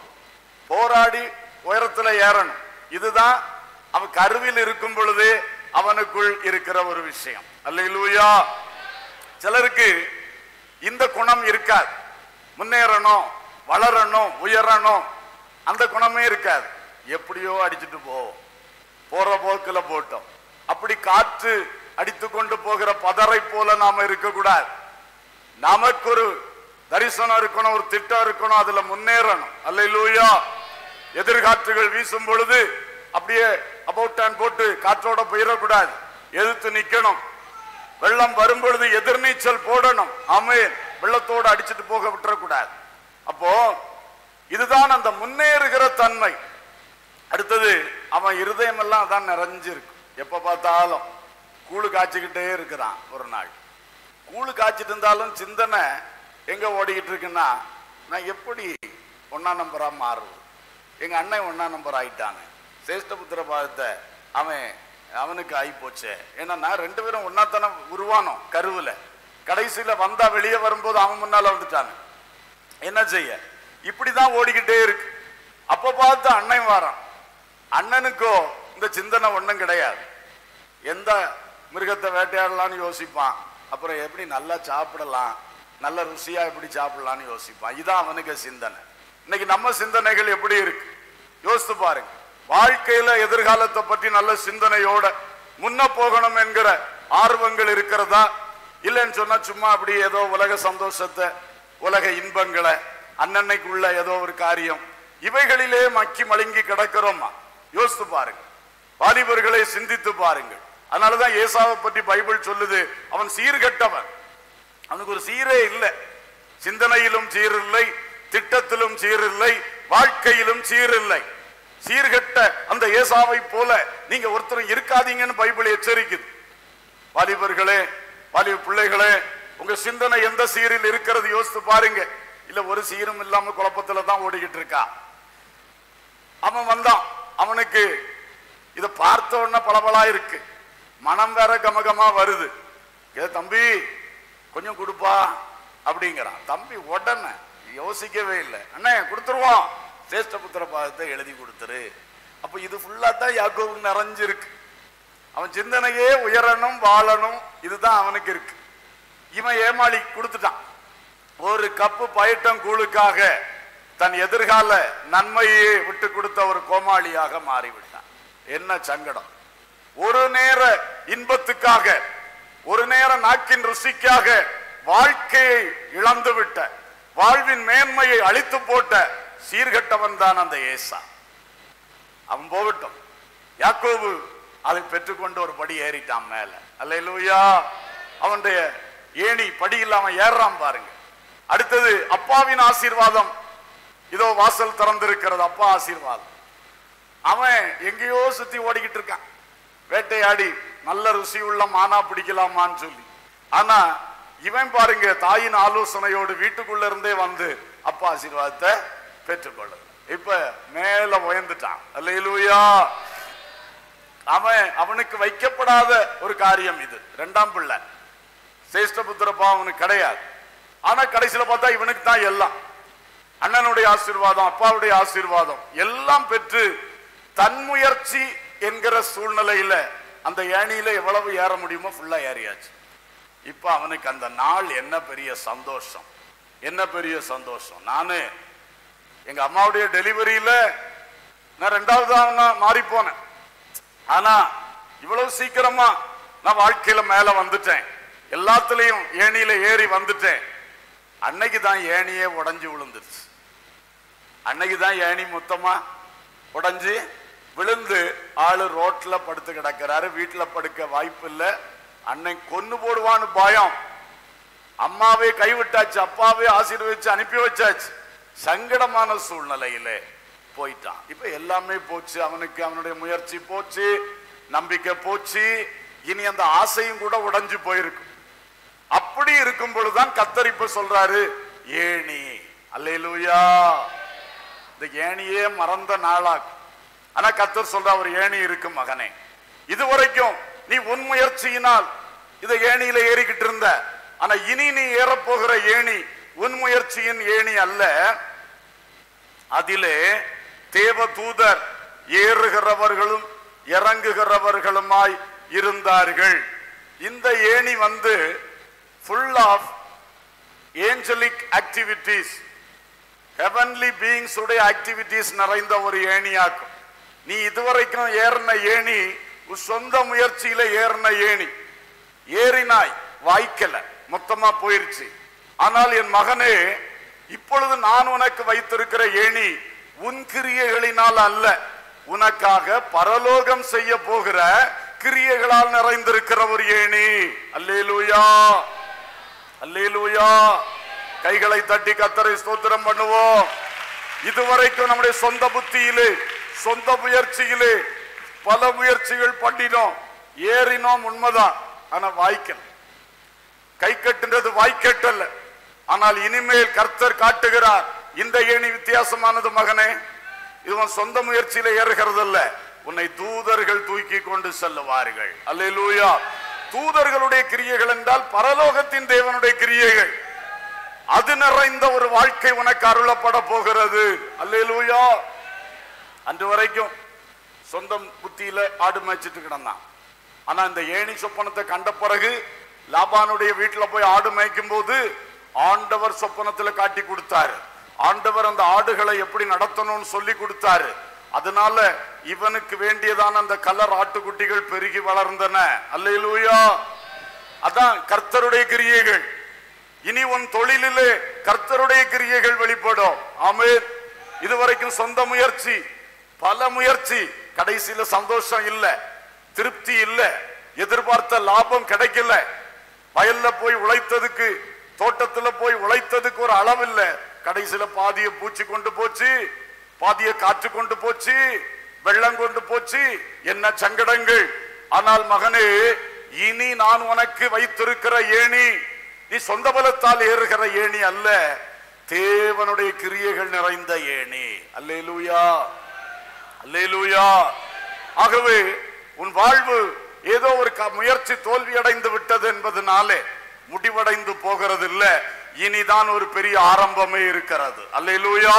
போராடி உயரத்துல ஏறணும் இதுதான் அவன் கருவில் இருக்கும் பொழுதே அவனுக்குள் இருக்கிற ஒரு விஷயம் அல்லேலூயா சிலருக்கு இந்த குணம் இருக்காது முன்னேறணும் வளரணும் உயரணும் அந்த குணமே இருக்காது எப்படியோ அடிச்சுட்டு போவோம் போற போக்குல போட்டோம் அப்படி காற்று அடித்து கொண்டு போகிற பதரை போல நாம இருக்கக்கூடாது நமக்கு ஒரு தரிசனம் இருக்கணும் ஒரு திட்டம் இருக்கணும் அதுல முன்னேறணும் அல்லேலூயா எதிர்காற்றுகள் வீசும் பொழுது அப்படியே அபவுட் டேன் போட்டு காற்றோட போயிடக்கூடாது எதிர்த்து நிக்கணும் வெள்ளம் வரும் பொழுது எதிர்நீச்சல் போடணும் ஆமென் வெள்ளத்தோடு அடிச்சிட்டு போக விட்டுறக்கூடாது அப்போ இதுதான் அந்த முன்னேறுகிற தன்மை அடுத்தது அவன் இருதயம் எல்லாம் அதான் நிறைஞ்சிருக்கு எப்ப பார்த்தாலும் கூழு காய்ச்சிக்கிட்டே இருக்கிறான் ஒரு நாள் கூழு காய்ச்சிட்டு இருந்தாலும் சிந்தனை எங்க ஓடிக்கிட்டு இருக்குன்னா நான் எப்படி ஒன்னா நம்பரா மாறுவது எங்க அண்ணன் ஒன்னா நம்பர் ஆயிட்டாங்க சேஷ்டபுத்திர பாதத்தை அவன் அவனுக்கு ஆகி போச்சே ஏன்னா நான் ரெண்டு பேரும் ஒன்னாத்தானே உருவானோம் கருவுல கடைசியில வந்தா வெளியே வரும்போது அவன் முன்னால வந்துட்டானு என்ன செய்ய இப்படிதான் ஓடிக்கிட்டே இருக்கு அப்ப பார்த்து அண்ணன் வாரான் அண்ணனுக்கோ இந்த சிந்தனை ஒண்ணும் கிடையாது எந்த மிருகத்தை வேட்டையாடலாம்னு யோசிப்பான் அப்புறம் எப்படி நல்லா சாப்பிடலாம் நல்ல ருசியா எப்படி சாப்பிடலாம்னு யோசிப்பான் இதான் அவனுக்கு சிந்தனை இன்னைக்கு நம்ம சிந்தனைகள் எப்படி இருக்கு யோசித்து பாருங்க வாழ்க்கையில எதிர்காலத்தை பற்றி நல்ல சிந்தனையோட முன்ன போகணும் என்கிற ஆர்வங்கள் இருக்கிறதா இல்லைன்னு சொன்னா சும்மா அப்படி ஏதோ உலக சந்தோஷத்தை உலக இன்பங்களை அன்னன்னைக்குள்ள ஏதோ ஒரு காரியம் இவைகளிலே மக்கி மழுங்கி கிடக்கிறோமா யோசித்து பாருங்க வாலிபர்களை சிந்தித்து பாருங்கள் அதனாலதான் ஏசாவை பற்றி பைபிள் சொல்லுது அவன் சீர்கெட்டவன் அவனுக்கு ஒரு சீரே இல்லை சிந்தனையிலும் சீர் இல்லை திட்டத்திலும் சீர் இல்லை வாழ்க்கையிலும் சீர் இல்லை சீர்கெட்ட அந்த ஏசாவை போல நீங்க ஒருத்தரும் இருக்காதீங்கன்னு பைபிள் எச்சரிக்குது வாலிபர்களே வாலிப பிள்ளைகளே உங்க சிந்தனை எந்த சீரில் இருக்கிறது யோசித்து பாருங்க இல்ல ஒரு சீரும் இல்லாம குழப்பத்துல தான் ஓடிக்கிட்டு இருக்கா அவன் வந்தான் அவனுக்கு இத பார்த்த உடனே பளபளா இருக்கு மனம் வேற கமகமா வருது ஏ தம்பி கொஞ்சம் கொடுப்பா அப்படிங்கிறான் தம்பி உடனே யோசிக்கவே இல்லை அண்ணே கொடுத்துருவோம் சேஷ்டபுத்திர பாதத்தை எழுதி கொடுத்துரு அப்ப இது ஃபுல்லா தான் யாக்கோவுக்கு நிறைஞ்சிருக்கு அவன் சிந்தனையே உயரணும் வாழணும் இதுதான் அவனுக்கு இருக்கு இவன் ஏமாளி கொடுத்துட்டான் ஒரு கப்பு பயட்டம் கூழுக்காக தன் எதிர்கால நன்மையை விட்டு கொடுத்த ஒரு கோமாளியாக மாறிவிட்டான் என்ன சங்கடம் ஒரு நேர இன்பத்துக்காக ஒரு நேர நாக்கின் ருசிக்காக வாழ்க்கையை இழந்து விட்ட வாழ்வின் மேன்மையை அழித்து போட்ட சீர்கெட்டவன் தான் அந்த ஏசா அவன் போகட்டும் யாக்கோபு அதை பெற்றுக்கொண்டு ஒரு படி ஏறிட்டான் மேல அல்லேலூயா அவனுடைய ஏணி படியில் அவன் ஏறான் பாருங்க அடுத்தது அப்பாவின் ஆசீர்வாதம் இதோ வாசல் திறந்திருக்கிறது அப்பா ஆசீர்வாதம் அவன் எங்கேயோ சுத்தி ஓடிக்கிட்டு இருக்கான் வேட்டையாடி நல்ல ருசி உள்ள மானா பிடிக்கலாமான்னு சொல்லி ஆனா இவன் பாருங்க தாயின் ஆலோசனையோடு வீட்டுக்குள்ள இருந்தே வந்து அப்பா ஆசீர்வாதத்தை பெற்றுக்கொள்ள இப்ப மேல உயர்ந்துட்டான் அல்லேலூயா அவன் அவனுக்கு வைக்கப்படாத ஒரு காரியம் இது ரெண்டாம் பிள்ளை சேஷ்டபுத்திரப்பா அவனுக்கு கிடையாது ஆனா கடைசியில பார்த்தா இவனுக்கு தான் எல்லாம் அண்ணனுடைய ஆசீர்வாதம் அப்பாவுடைய ஆசீர்வாதம் எல்லாம் பெற்று தன்முயற்சி என்கிற சூழ்நிலையில அந்த ஏணியில எவ்வளவு ஏற முடியுமோ ஃபுல்லா ஏறியாச்சு இப்ப அவனுக்கு அந்த நாள் என்ன பெரிய சந்தோஷம் என்ன பெரிய சந்தோஷம் நானு எங்க அம்மாவுடைய டெலிவரியில நான் ரெண்டாவது நான் மாறி போனேன் ஆனா இவ்வளவு சீக்கிரமா நான் வாழ்க்கையில மேல வந்துட்டேன் எல்லாத்துலயும் ஏணியில ஏறி வந்துட்டேன் அன்னைக்கு தான் ஏணியே உடைஞ்சு விழுந்துருச்சு அன்னைக்கு தான் ஏணி மொத்தமா உடைஞ்சு விழுந்து ஆளு ரோட்ல படுத்து கிடக்கிறாரு வீட்டுல படுக்க வாய்ப்பு இல்ல அன்னை கொன்னு போடுவான்னு பயம் அம்மாவே கைவிட்டாச்சு அப்பாவே ஆசீர்வதிச்சு அனுப்பி வச்சாச்சு சங்கடமான சூழ்நிலையிலே போயிட்டான் இப்ப எல்லாமே போச்சு அவனுக்கு அவனுடைய முயற்சி போச்சு நம்பிக்கை போச்சு இனி அந்த ஆசையும் கூட உடைஞ்சு போயிருக்கு அப்படி இருக்கும் பொழுதுதான் கத்தர் இப்ப சொல்றாரு ஏணி அல்லேலூயா இந்த ஏணியே மறந்த நாளாக்கும் ஆனா கத்தர் சொல்ற ஒரு ஏணி இருக்கு மகனே இதுவரைக்கும் நீ உன் முயற்சியினால் இத ஏணியில ஏறிக்கிட்டு இருந்த ஆனா இனி நீ ஏறப்போகிற ஏணி உன் முயற்சியின் ஏணி அல்ல அதிலே தேவ தூதர் ஏறுகிறவர்களும் இறங்குகிறவர்களுமாய் இருந்தார்கள் இந்த ஏணி வந்து full of angelic activities heavenly beings உடைய ஆக்டிவிட்டீஸ் நிறைந்த ஒரு ஏணியாக்கும் நீ இதுவரைக்கும் ஏறின ஏணி உன் சொந்த முயற்சியில ஏறின ஏணி ஏறினாய் வாய்க்கல மொத்தமா போயிருச்சு ஆனால் என் மகனே இப்பொழுது நான் உனக்கு வைத்திருக்கிற ஏணி உன் கிரியைகளினால் அல்ல உனக்காக பரலோகம் செய்ய போகிற கிரியைகளால் நிறைந்திருக்கிற ஒரு ஏணி அல்லேலூயா அல்லேலூயா கைகளை தட்டி கத்தரை ஸ்தோத்திரம் பண்ணுவோம் இதுவரைக்கும் நம்முடைய சொந்த புத்தியிலே சொந்த முயற்சியிலே பல முயற்சிகள் பண்ணினோம் ஏறினோம் உண்மைதான் ஆனா வாய்க்கல கை கட்டுன்றது வாய்க்கட்டல்ல ஆனால் இனிமேல் கர்த்தர் காட்டுகிறார் இந்த ஏணி வித்தியாசமானது மகனே இவன் சொந்த முயற்சியில ஏறுகிறது அல்ல உன்னை தூதர்கள் தூக்கி கொண்டு செல்லுவார்கள் அல்லேலூயா தூதர்களுடைய கிரியைகள் என்றால் பரலோகத்தின் தேவனுடைய கிரியைகள் அது நிறைந்த ஒரு வாழ்க்கை உனக்கு அருளப்பட போகிறது அல்லேலூயா அன்று வரைக்கும் சொந்தம் புத்தியில ஆடு மேய்ச்சிட்டு கிடந்தான் ஆனா இந்த ஏணி சொப்பனத்தை கண்ட பிறகு லாபானுடைய வீட்டுல போய் ஆடு மேய்க்கும் போது ஆண்டவர் சொப்பனத்துல காட்டி கொடுத்தாரு ஆண்டவர் அந்த ஆடுகளை எப்படி நடத்தணும்னு சொல்லி கொடுத்தாரு அதனால இவனுக்கு வேண்டியதான அந்த கலர் ஆட்டுக்குட்டிகள் பெருகி வளர்ந்தன அல்லேலூயா அதான் கர்த்தருடைய கிரியைகள் இனி உன் தொழிலிலே கர்த்தருடைய கிரியைகள் வெளிப்படும் ஆமென் இதுவரைக்கும் சொந்த முயற்சி பல முயற்சி கடைசியில சந்தோஷம் இல்ல திருப்தி இல்ல எதிர்பார்த்த லாபம் கிடைக்கல வயல்ல போய் உழைத்ததுக்கு தோட்டத்துல போய் உழைத்ததுக்கு ஒரு அளவு இல்ல கடைசியில பாதிய பூச்சி கொண்டு போச்சு பாதிய காற்று கொண்டு போச்சு வெள்ளம் கொண்டு போச்சு என்ன சங்கடங்கள் ஆனால் மகனே இனி நான் உனக்கு வைத்திருக்கிற ஏணி நீ சொந்த பலத்தால் ஏறுகிற ஏணி அல்ல தேவனுடைய கிரியைகள் நிறைந்த ஏணி அல்லேலூயா அல்லேலூயா ஆகவே உன் வாழ்வு ஏதோ ஒரு க- முயற்சி தோல்வி அடைந்து விட்டது என்பதனாலே முடிவடைந்து போகிறது இல்ல இனிதான் ஒரு பெரிய ஆரம்பமே இருக்கிறது அல்லேலூயா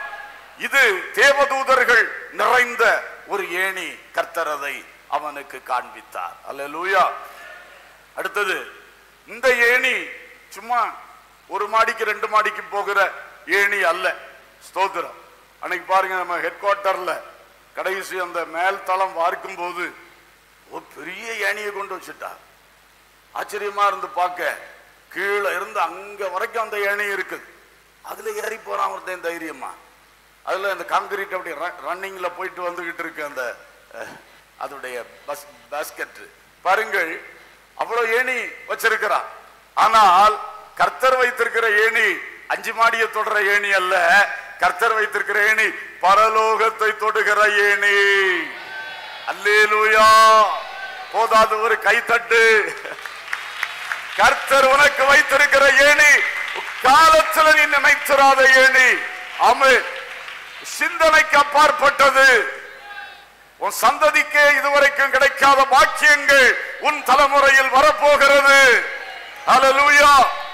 இது தேவதூதர்கள் நிறைந்த ஒரு ஏணி கர்த்தரதை அவனுக்கு காண்பித்தார் அல்லேலூயா அடுத்தது இந்த ஏணி சும்மா ஒரு மாடிக்கு ரெண்டு மாடிக்கு போகிற ஏணி அல்ல ஸ்தோத்திரம் அன்னைக்கு பாருங்க நம்ம ஹெட் குவார்ட்டர்ல கடைசி அந்த மேல் தளம் வார்க்கும் போது ஒரு பெரிய ஏணியை கொண்டு வச்சுட்டார் ஆச்சரியமா இருந்து பார்க்க கீழே இருந்து அங்க வரைக்கும் அந்த ஏணி இருக்குது அதுல ஏறி போறான் ஒருத்தன் தைரியமா அதுல அந்த காங்கிரீட் அப்படி ரன்னிங்ல போயிட்டு வந்துகிட்டு இருக்கு அந்த அஹ், அதோடைய பஸ் பாஸ்கெட் பாருங்கள் அவ்வளவு ஏணி வச்சிருக்கிறான் ஆனால் கர்த்தர் வைத்திருக்கிற ஏணி அஞ்சு மாடியை தொடுற ஏணி அல்ல கர்த்தர் வைத்திருக்கிற ஏணி பரலோகத்தை தொடுகிற ஏணி அல்லேலூயா போதாது ஒரு கைத்தட்டு கர்த்தர் உனக்கு வைத்திருக்கிற ஏணி காலத்துல நீ நினைச்சிராத ஏணி ஆமே சிந்தனைக்கு அப்பாற்பட்டது உன் சந்ததிக்கே இதுவரைக்கும் கிடைக்காத பாக்கியங்கள் உன் தலைமுறையில் வரப்போகிறது ஹalleluya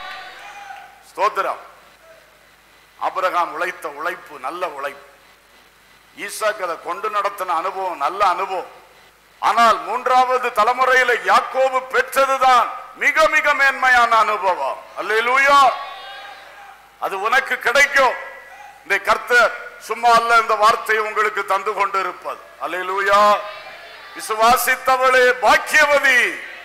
ஸ்தோத்திரம் ஆபிரகாம் உழைத்த உழைப்பு நல்ல உழைப்பு ஈசாக்கு அதை கொண்டு நடத்தின அனுபவம் நல்ல அனுபவம் ஆனால் மூன்றாவது தலைமுறையில யாக்கோபு பெற்றதுதான் மிக மிக மேன்மையான அனுபவம் அல்லேலூயா அது உனக்கு கிடைக்கும் இந்த கர்த்தர் சும்மா அல்ல இந்த வார்த்தையை உங்களுக்கு தந்து கொண்டிருப்பது அல்லேலூயா விசுவாசித்தவளே பாக்கியவதி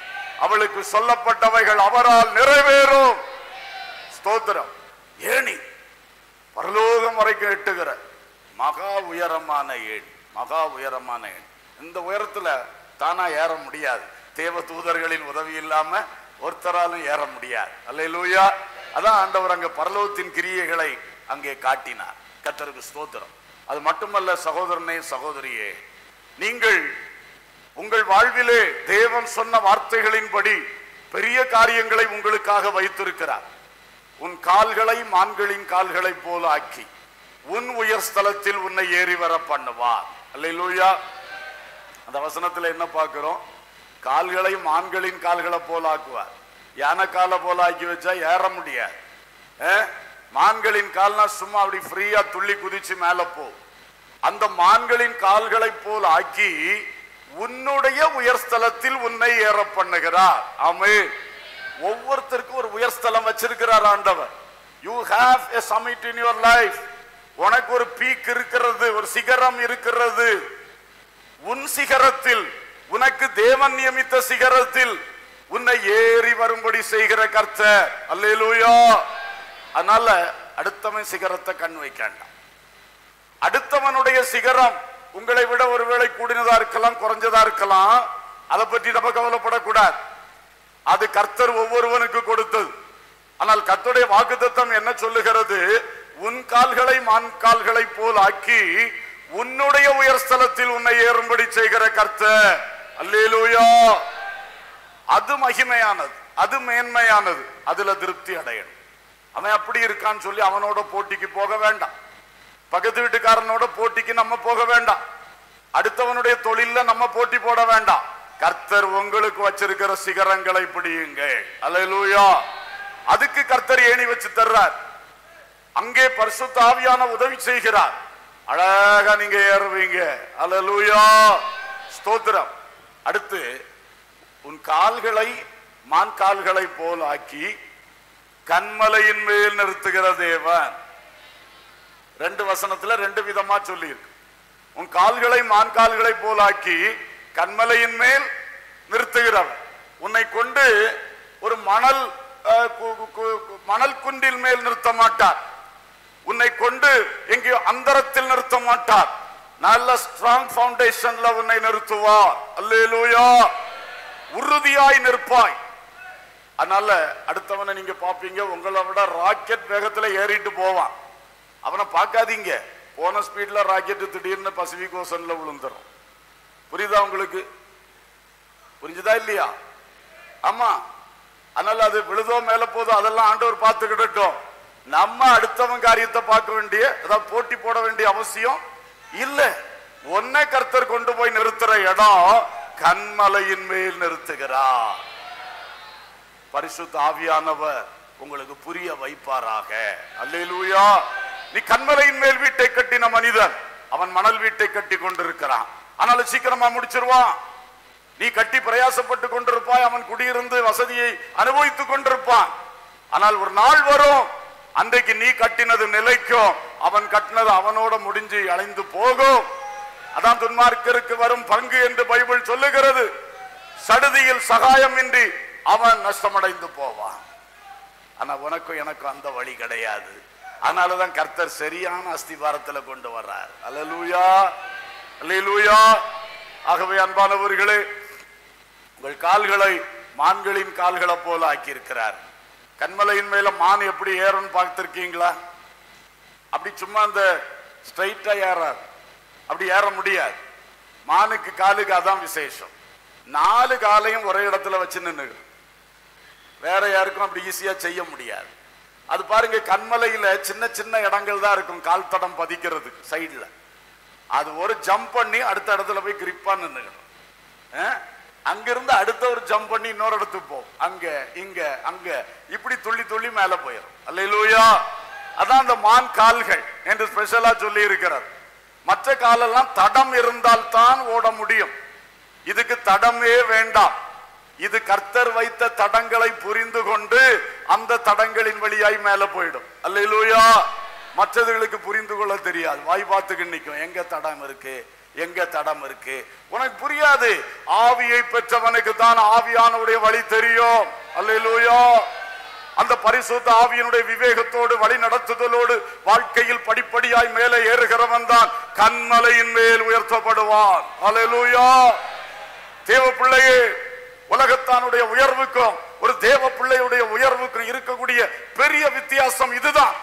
அவளுக்கு சொல்லப்பட்டவைகள் அவரால் நிறைவேறும் ஸ்தோத்திரம் ஏணி பரலோகம் வரைக்கும் எட்டுகிற மகா உயரமான ஏணி மகா உயரமான ஏணி இந்த உயரத்துல தானா ஏற முடியாது தேவ தூதர்களின் உதவி இல்லாம ஒருத்தராலும் ஏற முடியாது அல்லேலூயா அதான் ஆண்டவர் அங்க பரலோகத்தின் கிரியைகளை அங்கே காட்டினார் கர்த்தருக்கு ஸ்தோத்திரம் அது மட்டுமல்ல சகோதரனே சகோதரியே நீங்கள் உங்கள் வாழ்விலே தேவன் சொன்ன வார்த்தைகளின்படி பெரிய காரியங்களை உங்களுக்காக வைத்திருக்கிறார் உன் கால்களை மான்களின் கால்களைப் போல ஆக்கி உன் உயர் ஸ்தலத்தில் உன்னை ஏறி வர பண்ணுவார் அல்லேலூயா அந்த வசனத்துல என்ன பார்க்கிறோம் கால்களை மான்களின் கால்களை போல ஆக்குவார் யானை காலை போல ஆக்கி வச்சா ஏற முடியாது அஹ்? மான்களின் கால்னா சும்மா அப்படி ஃப்ரீயா துள்ளி குதிச்சு மேல போ அந்த மான்களின் கால்களை போல் ஆக்கி உன்னுடைய உயர்ஸ்தலத்தில் உன்னை ஏற பண்ணுகிறார் ஆமே ஒவ்வொருத்தருக்கும் ஒரு உயர்ஸ்தலம் வச்சிருக்கிறார் ஆண்டவர் you have a summit in your life உனக்கு ஒரு பீக் இருக்கிறது ஒரு சிகரம் இருக்கிறது உன் சிகரத்தில் உனக்கு தேவன் நியமித்த சிகரத்தில் உன்னை ஏறி வரும்படி செய்கிற கர்த்தர் அல்லேலூயா அதனால அடுத்தவன் சிகரத்தை கண் வைக்க வேண்டாம் அடுத்தவனுடைய சிகரம் உங்களை விட ஒருவேளை கூடினதா இருக்கலாம் குறைஞ்சதா இருக்கலாம் அதை பற்றி நம்ம கவலைப்படக்கூடாது அது கர்த்தர் ஒவ்வொருவனுக்கு கொடுத்தது ஆனால் கர்த்தருடைய வாக்குத்தத்தம் என்ன சொல்லுகிறது உன் கால்களை மான் கால்களை போல் ஆக்கி உன்னுடைய உயர்ஸ்தலத்தில் உன்னை ஏறும்படி செய்கிற கர்த்தர் அல்லேலூயா அது மகிமையானது அது மேன்மையானது அதுல திருப்தி அடையணும் அவன் அப்படி இருக்கான்னு சொல்லி அவனோட போட்டிக்கு போக வேண்டாம் பக்கத்து வீட்டுக்காரனோட போட்டிக்கு நம்ம போக வேண்டாம் அடுத்தவனுடைய தொழில்ல நம்ம போட்டி போட வேண்டாம் கர்த்தர் உங்களுக்கு வச்சிருக்கிற சிகரங்களை பிடியுங்க அல்லேலூயா அதுக்கு கர்த்தர் ஏணி வச்சு தர்றார் அங்கே பரிசுத்த ஆவியான உதவி செய்கிறார் அழகா நீங்க ஏறுவீங்க அல்லேலூயா ஸ்தோத்திரம் அடுத்து உன் கால்களை மான் கால்களை போல் ஆக்கி கண்மலையின் மேல் நிறுத்துகிற தேவன் ரெண்டு வசனத்துல ரெண்டு விதமா சொல்லி இருக்கு உன் கால்களை மான் கால்களை போலாக்கி கண்மலையின் மேல் நிறுத்துகிறவன் உன்னை கொண்டு ஒரு மணல் அஹ், கு- கு- கு- மணல் குன்றில் மேல் நிறுத்த மாட்டார் உன்னை கொண்டு எங்கேயோ அந்தரத்தில் நிறுத்த மாட்டார் நல்ல ஸ்ட்ராங் ஃபவுண்டேஷன்ல உன்னை நிறுத்துவார் அல்லேலூயா உறுதியாய் நிற்பாய் அதனால அடுத்தவனை நீங்க பாப்பீங்க உங்களை விட ராக்கெட் வேகத்துல ஏறிட்டு போவான் அவனை பார்க்காதீங்க போன ஸ்பீட்ல ராக்கெட் திடீர்னு பசிபிக் ஓசன்ல விழுந்துரும் புரியுதா உங்களுக்கு புரிஞ்சுதா இல்லையா ஆமா அதனால அது விழுதோ மேல போதோ அதெல்லாம் ஆண்டவர் பார்த்துக்கிடட்டும் நம்ம அடுத்தவன் காரியத்தை பார்க்க வேண்டிய ஏதாவது போட்டி போட வேண்டிய அவசியம் இல்ல ஒன்னை கர்த்தர் கொண்டு போய் நிறுத்துற இடம் கண்மலையின் மேல் நிறுத்துகிறார் பரிசுத்த ஆவியானவர் உங்களுக்கு புரிய வைப்பாராக அல்லேலூயா நீ கண்மலையின் மேல் வீட்டை கட்டின மனிதன் அவன் மணல் வீட்டை கட்டி கொண்டிருக்கிறான் ஆனாலும் சீக்கிரமா முடிச்சிருவான் நீ கட்டி பிரயாசப்பட்டு கொண்டிருப்பாய் அவன் குடியிருந்து வசதியை அனுபவித்துக் கொண்டிருப்பான் ஆனால் ஒரு நாள் வரும் அன்றைக்கு நீ கட்டினது நிலைக்கும் அவன் கட்டினது அவனோட முடிஞ்சு அலைந்து போகும் அதான் துன்மார்க்கருக்கு வரும் பங்கு என்று பைபிள் சொல்லுகிறது சடுதியில் சகாயம் இன்றி அவன் நஷ்டமடைந்து போவான் ஆனா உனக்கும் எனக்கும் அந்த வழி கிடையாது அதனாலதான் கர்த்தர் சரியான அஸ்திபாரத்துல கொண்டு வர்றார் அல்லேலூயா அல்லேலூயா ஆகவே அன்பானவர்களே உங்கள் கால்களை மான்களின் கால்களை போல ஆக்கியிருக்கிறார் கண்மலையின் மேல மான் எப்படி ஏறும்னு பார்த்திருக்கீங்களா அப்படி சும்மா அந்த ஸ்ட்ரைட்டா ஏறாது அப்படி ஏற முடியாது மானுக்கு காலுக்கு அதான் விசேஷம் நாலு காலையும் ஒரே இடத்துல வச்சு நின்று வேற யாருக்கும் அப்படி ஈஸியா செய்ய முடியாது அது பாருங்க கண்மலையில சின்ன சின்ன இடங்கள் தான் இருக்கும் கால் தடம் பதிக்கிறது சைடுல அது ஒரு ஜம்ப் பண்ணி அடுத்த இடத்துல போய் கிரிப்பா நின்னுக்கணும் அங்கிருந்து அடுத்த ஒரு ஜம்ப் பண்ணி இன்னொரு இடத்துக்கு போகும் அங்க இங்க அங்க இப்படி துள்ளி துள்ளி மேல போயிடும் அல்லேலூயா அதான் அந்த மான் கால்கள் என்று ஸ்பெஷலா சொல்லி இருக்கிறார் மற்ற காலெல்லாம் தடம் இருந்தால் தான் ஓட முடியும் இதுக்கு தடமே வேண்டாம் இது கர்த்தர் வைத்த தடங்களை புரிந்து கொண்டு அந்த தடங்களின் வழியாய் மேல போயிடும் அல்லேலூயா மற்றதுகளுக்கு புரிந்து கொள்ள தெரியாது வாய் பார்த்துக்கு நிற்கும் எங்க தடம் இருக்கு எங்க தடம் இருக்கு உனக்கு புரியாது ஆவியை பெற்றவனுக்கு தான் ஆவியானவுடைய வழி தெரியும் அல்லேலூயா அந்த பரிசுத்த ஆவியினுடைய விவேகத்தோடு வழி நடத்துதலோடு வாழ்க்கையில் படிப்படியாய் மேலே ஏறுகிறவன் தான் கண்மலையின் மேல் உயர்த்தப்படுவான் அல்லேலூயா தேவ பிள்ளையே உலகத்தானுடைய உயர்வுக்கும் ஒரு தேவ பிள்ளையுடைய உயர்வுக்கும் இருக்கக்கூடிய பெரிய வித்தியாசம் இதுதான்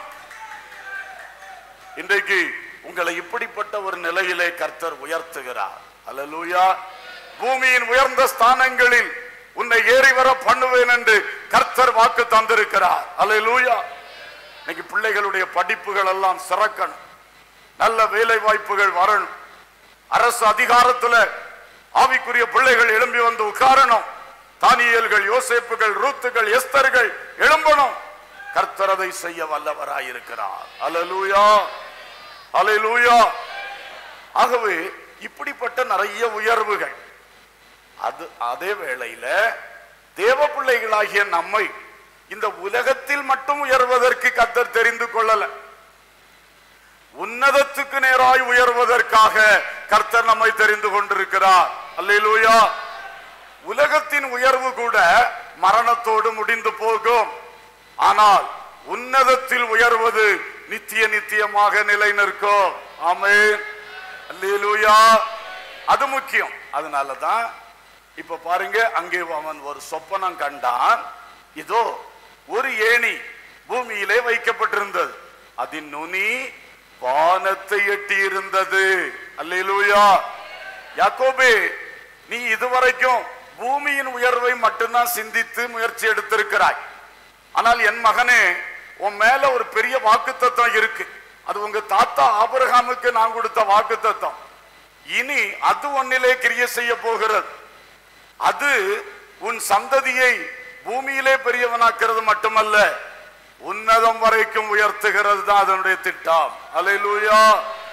இன்றைக்கு உங்களை இப்படிப்பட்ட ஒரு நிலையிலே கர்த்தர் உயர்த்துகிறார் அல்லேலூயா பூமியின் உயர்ந்த ஸ்தானங்களில் உன்னை ஏறி வர பண்ணுவேன் என்று கர்த்தர் வாக்கு தந்திருக்கிறார் அல்லேலூயா இன்னைக்கு பிள்ளைகளுடைய படிப்புகள் எல்லாம் சிறக்கணும் நல்ல வேலை வாய்ப்புகள் வரணும் அரசு அதிகாரத்துல ஆவிக்குரிய பிள்ளைகள் எழும்பி வந்து உட்காரணும் தானியல்கள் யோசேப்புகள் ரூத்துகள் எஸ்தர்கள் எழும்பணும் கர்த்தர் அதை செய்ய வல்லவராயிருக்கிறார் அல்லேலூயா அல்லேலூயா ஆகவே இப்படிப்பட்ட நிறைய உயர்வுகள் அது அதே வேளையில தேவ பிள்ளைகளாகிய நம்மை இந்த உலகத்தில் மட்டும் உயர்வதற்கு கர்த்தர் தெரிந்து கொள்ளல உன்னதத்துக்கு நேராய் உயர்வதற்காக கர்த்தர் நம்மை தெரிந்து கொண்டிருக்கிறார் அல்லேலூயா உலகத்தின் உயர்வு கூட மரணத்தோடு முடிந்து போகும் ஆனால் உன்னதத்தில் உயர்வது நித்திய நித்தியமாக நிலை நிற்கும் ஆமென் அல்லேலூயா அது முக்கியம் அதனாலதான் இப்ப பாருங்க அங்கே அவன் ஒரு சொப்பனம் கண்டான் இதோ ஒரு ஏணி பூமியிலே வைக்கப்பட்டிருந்தது அதன் நுனி வானத்தை எட்டி இருந்தது அல்லேலூயா யாக்கோபே நீ இதுவரைக்கும் பூமியின் உயர்வை மட்டும்தான் சிந்தித்து முயற்சி எடுத்திருக்கிறாய் ஆனால் என் மகனே உன் மேல ஒரு பெரிய வாக்குத்தத்தம் இருக்கு அது உங்க தாத்தா ஆபிரகாமுக்கு நான் கொடுத்த வாக்குத்தத்தம் இனி அது உன்னிலே கிரிய செய்ய போகிறது அது உன் சந்ததியை பூமியிலே பெரியவனாக்கிறது மட்டுமல்ல உன்னதம் வரைக்கும் உயர்த்துகிறது தான் அதனுடைய திட்டம் அல்லேலூயா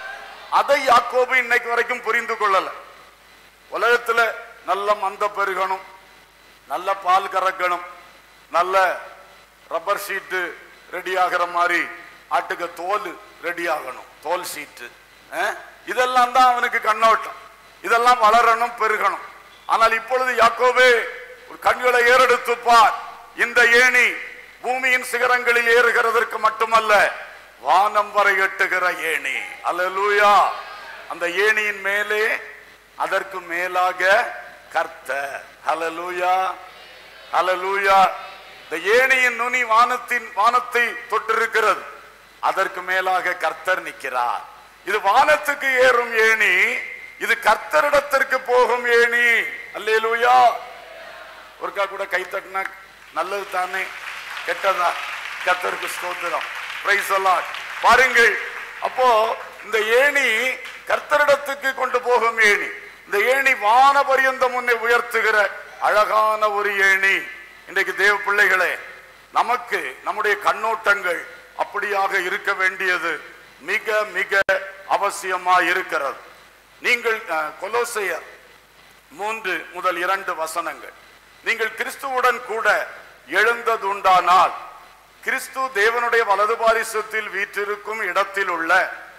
அதை யாக்கோபு இன்னைக்கு வரைக்கும் புரிந்து கொள்ளல உலகத்துல நல்ல மந்த பெருகணும் நல்ல பால் கறக்கணும் நல்ல ரப்பர் ஷீட்டு ரெடி ஆகிற மாதிரி ஆட்டுக்கு தோல் ரெடி ஆகணும் தோல் சீட்டு அஹ்? இதெல்லாம் தான் அவனுக்கு கண்ணோட்டம் இதெல்லாம் வளரணும் பெருகணும் ஆனால் இப்பொழுது யாக்கோபே ஒரு கண்களை ஏறெடுத்து பார் இந்த ஏணி பூமியின் சிகரங்களில் ஏறுகிறதற்கு மட்டுமல்ல வானம் வரை எட்டுகிற ஏணி அல்லேலூயா அந்த ஏணியின் மேலே அதற்கு மேலாக கர்த்தர் ஹalleluya ஹalleluya இந்த ஏணியின் நுனி வானத்தின் வானத்தை தொட்டிருக்கிறது அதற்கு மேலாக கர்த்தர் நிற்கிறார் இது வானத்துக்கு ஏறும் ஏணி இது கர்த்தரிடத்திற்கு போகும் ஏணி அல்லேலூயா ஒருக்கா கூட கை தட்டினா நல்லது தானே கெட்டதா கர்த்தருக்கு ஸ்தோத்திரம் பிரைஸ் பாருங்கள் அப்போ இந்த ஏணி கர்த்தரிடத்துக்கு கொண்டு போகும் ஏணி இந்த ஏணி வான பரியந்தம் முன்னே உயர்த்துகிற அழகான ஒரு ஏணி இன்றைக்கு தேவ பிள்ளைகளே நமக்கு நம்முடைய கண்ணோட்டங்கள் அப்படியாக இருக்க வேண்டியது மிக மிக அவசியமா இருக்கிறது நீங்கள் அஹ், கொலோசையர் மூன்று முதல் இரண்டு வசனங்கள் நீங்கள் கிறிஸ்துவுடன் கூட எழுந்ததுண்டானால் கிறிஸ்து தேவனுடைய வலது பாரிசத்தில் வீற்றிருக்கும் இடத்தில் உள்ள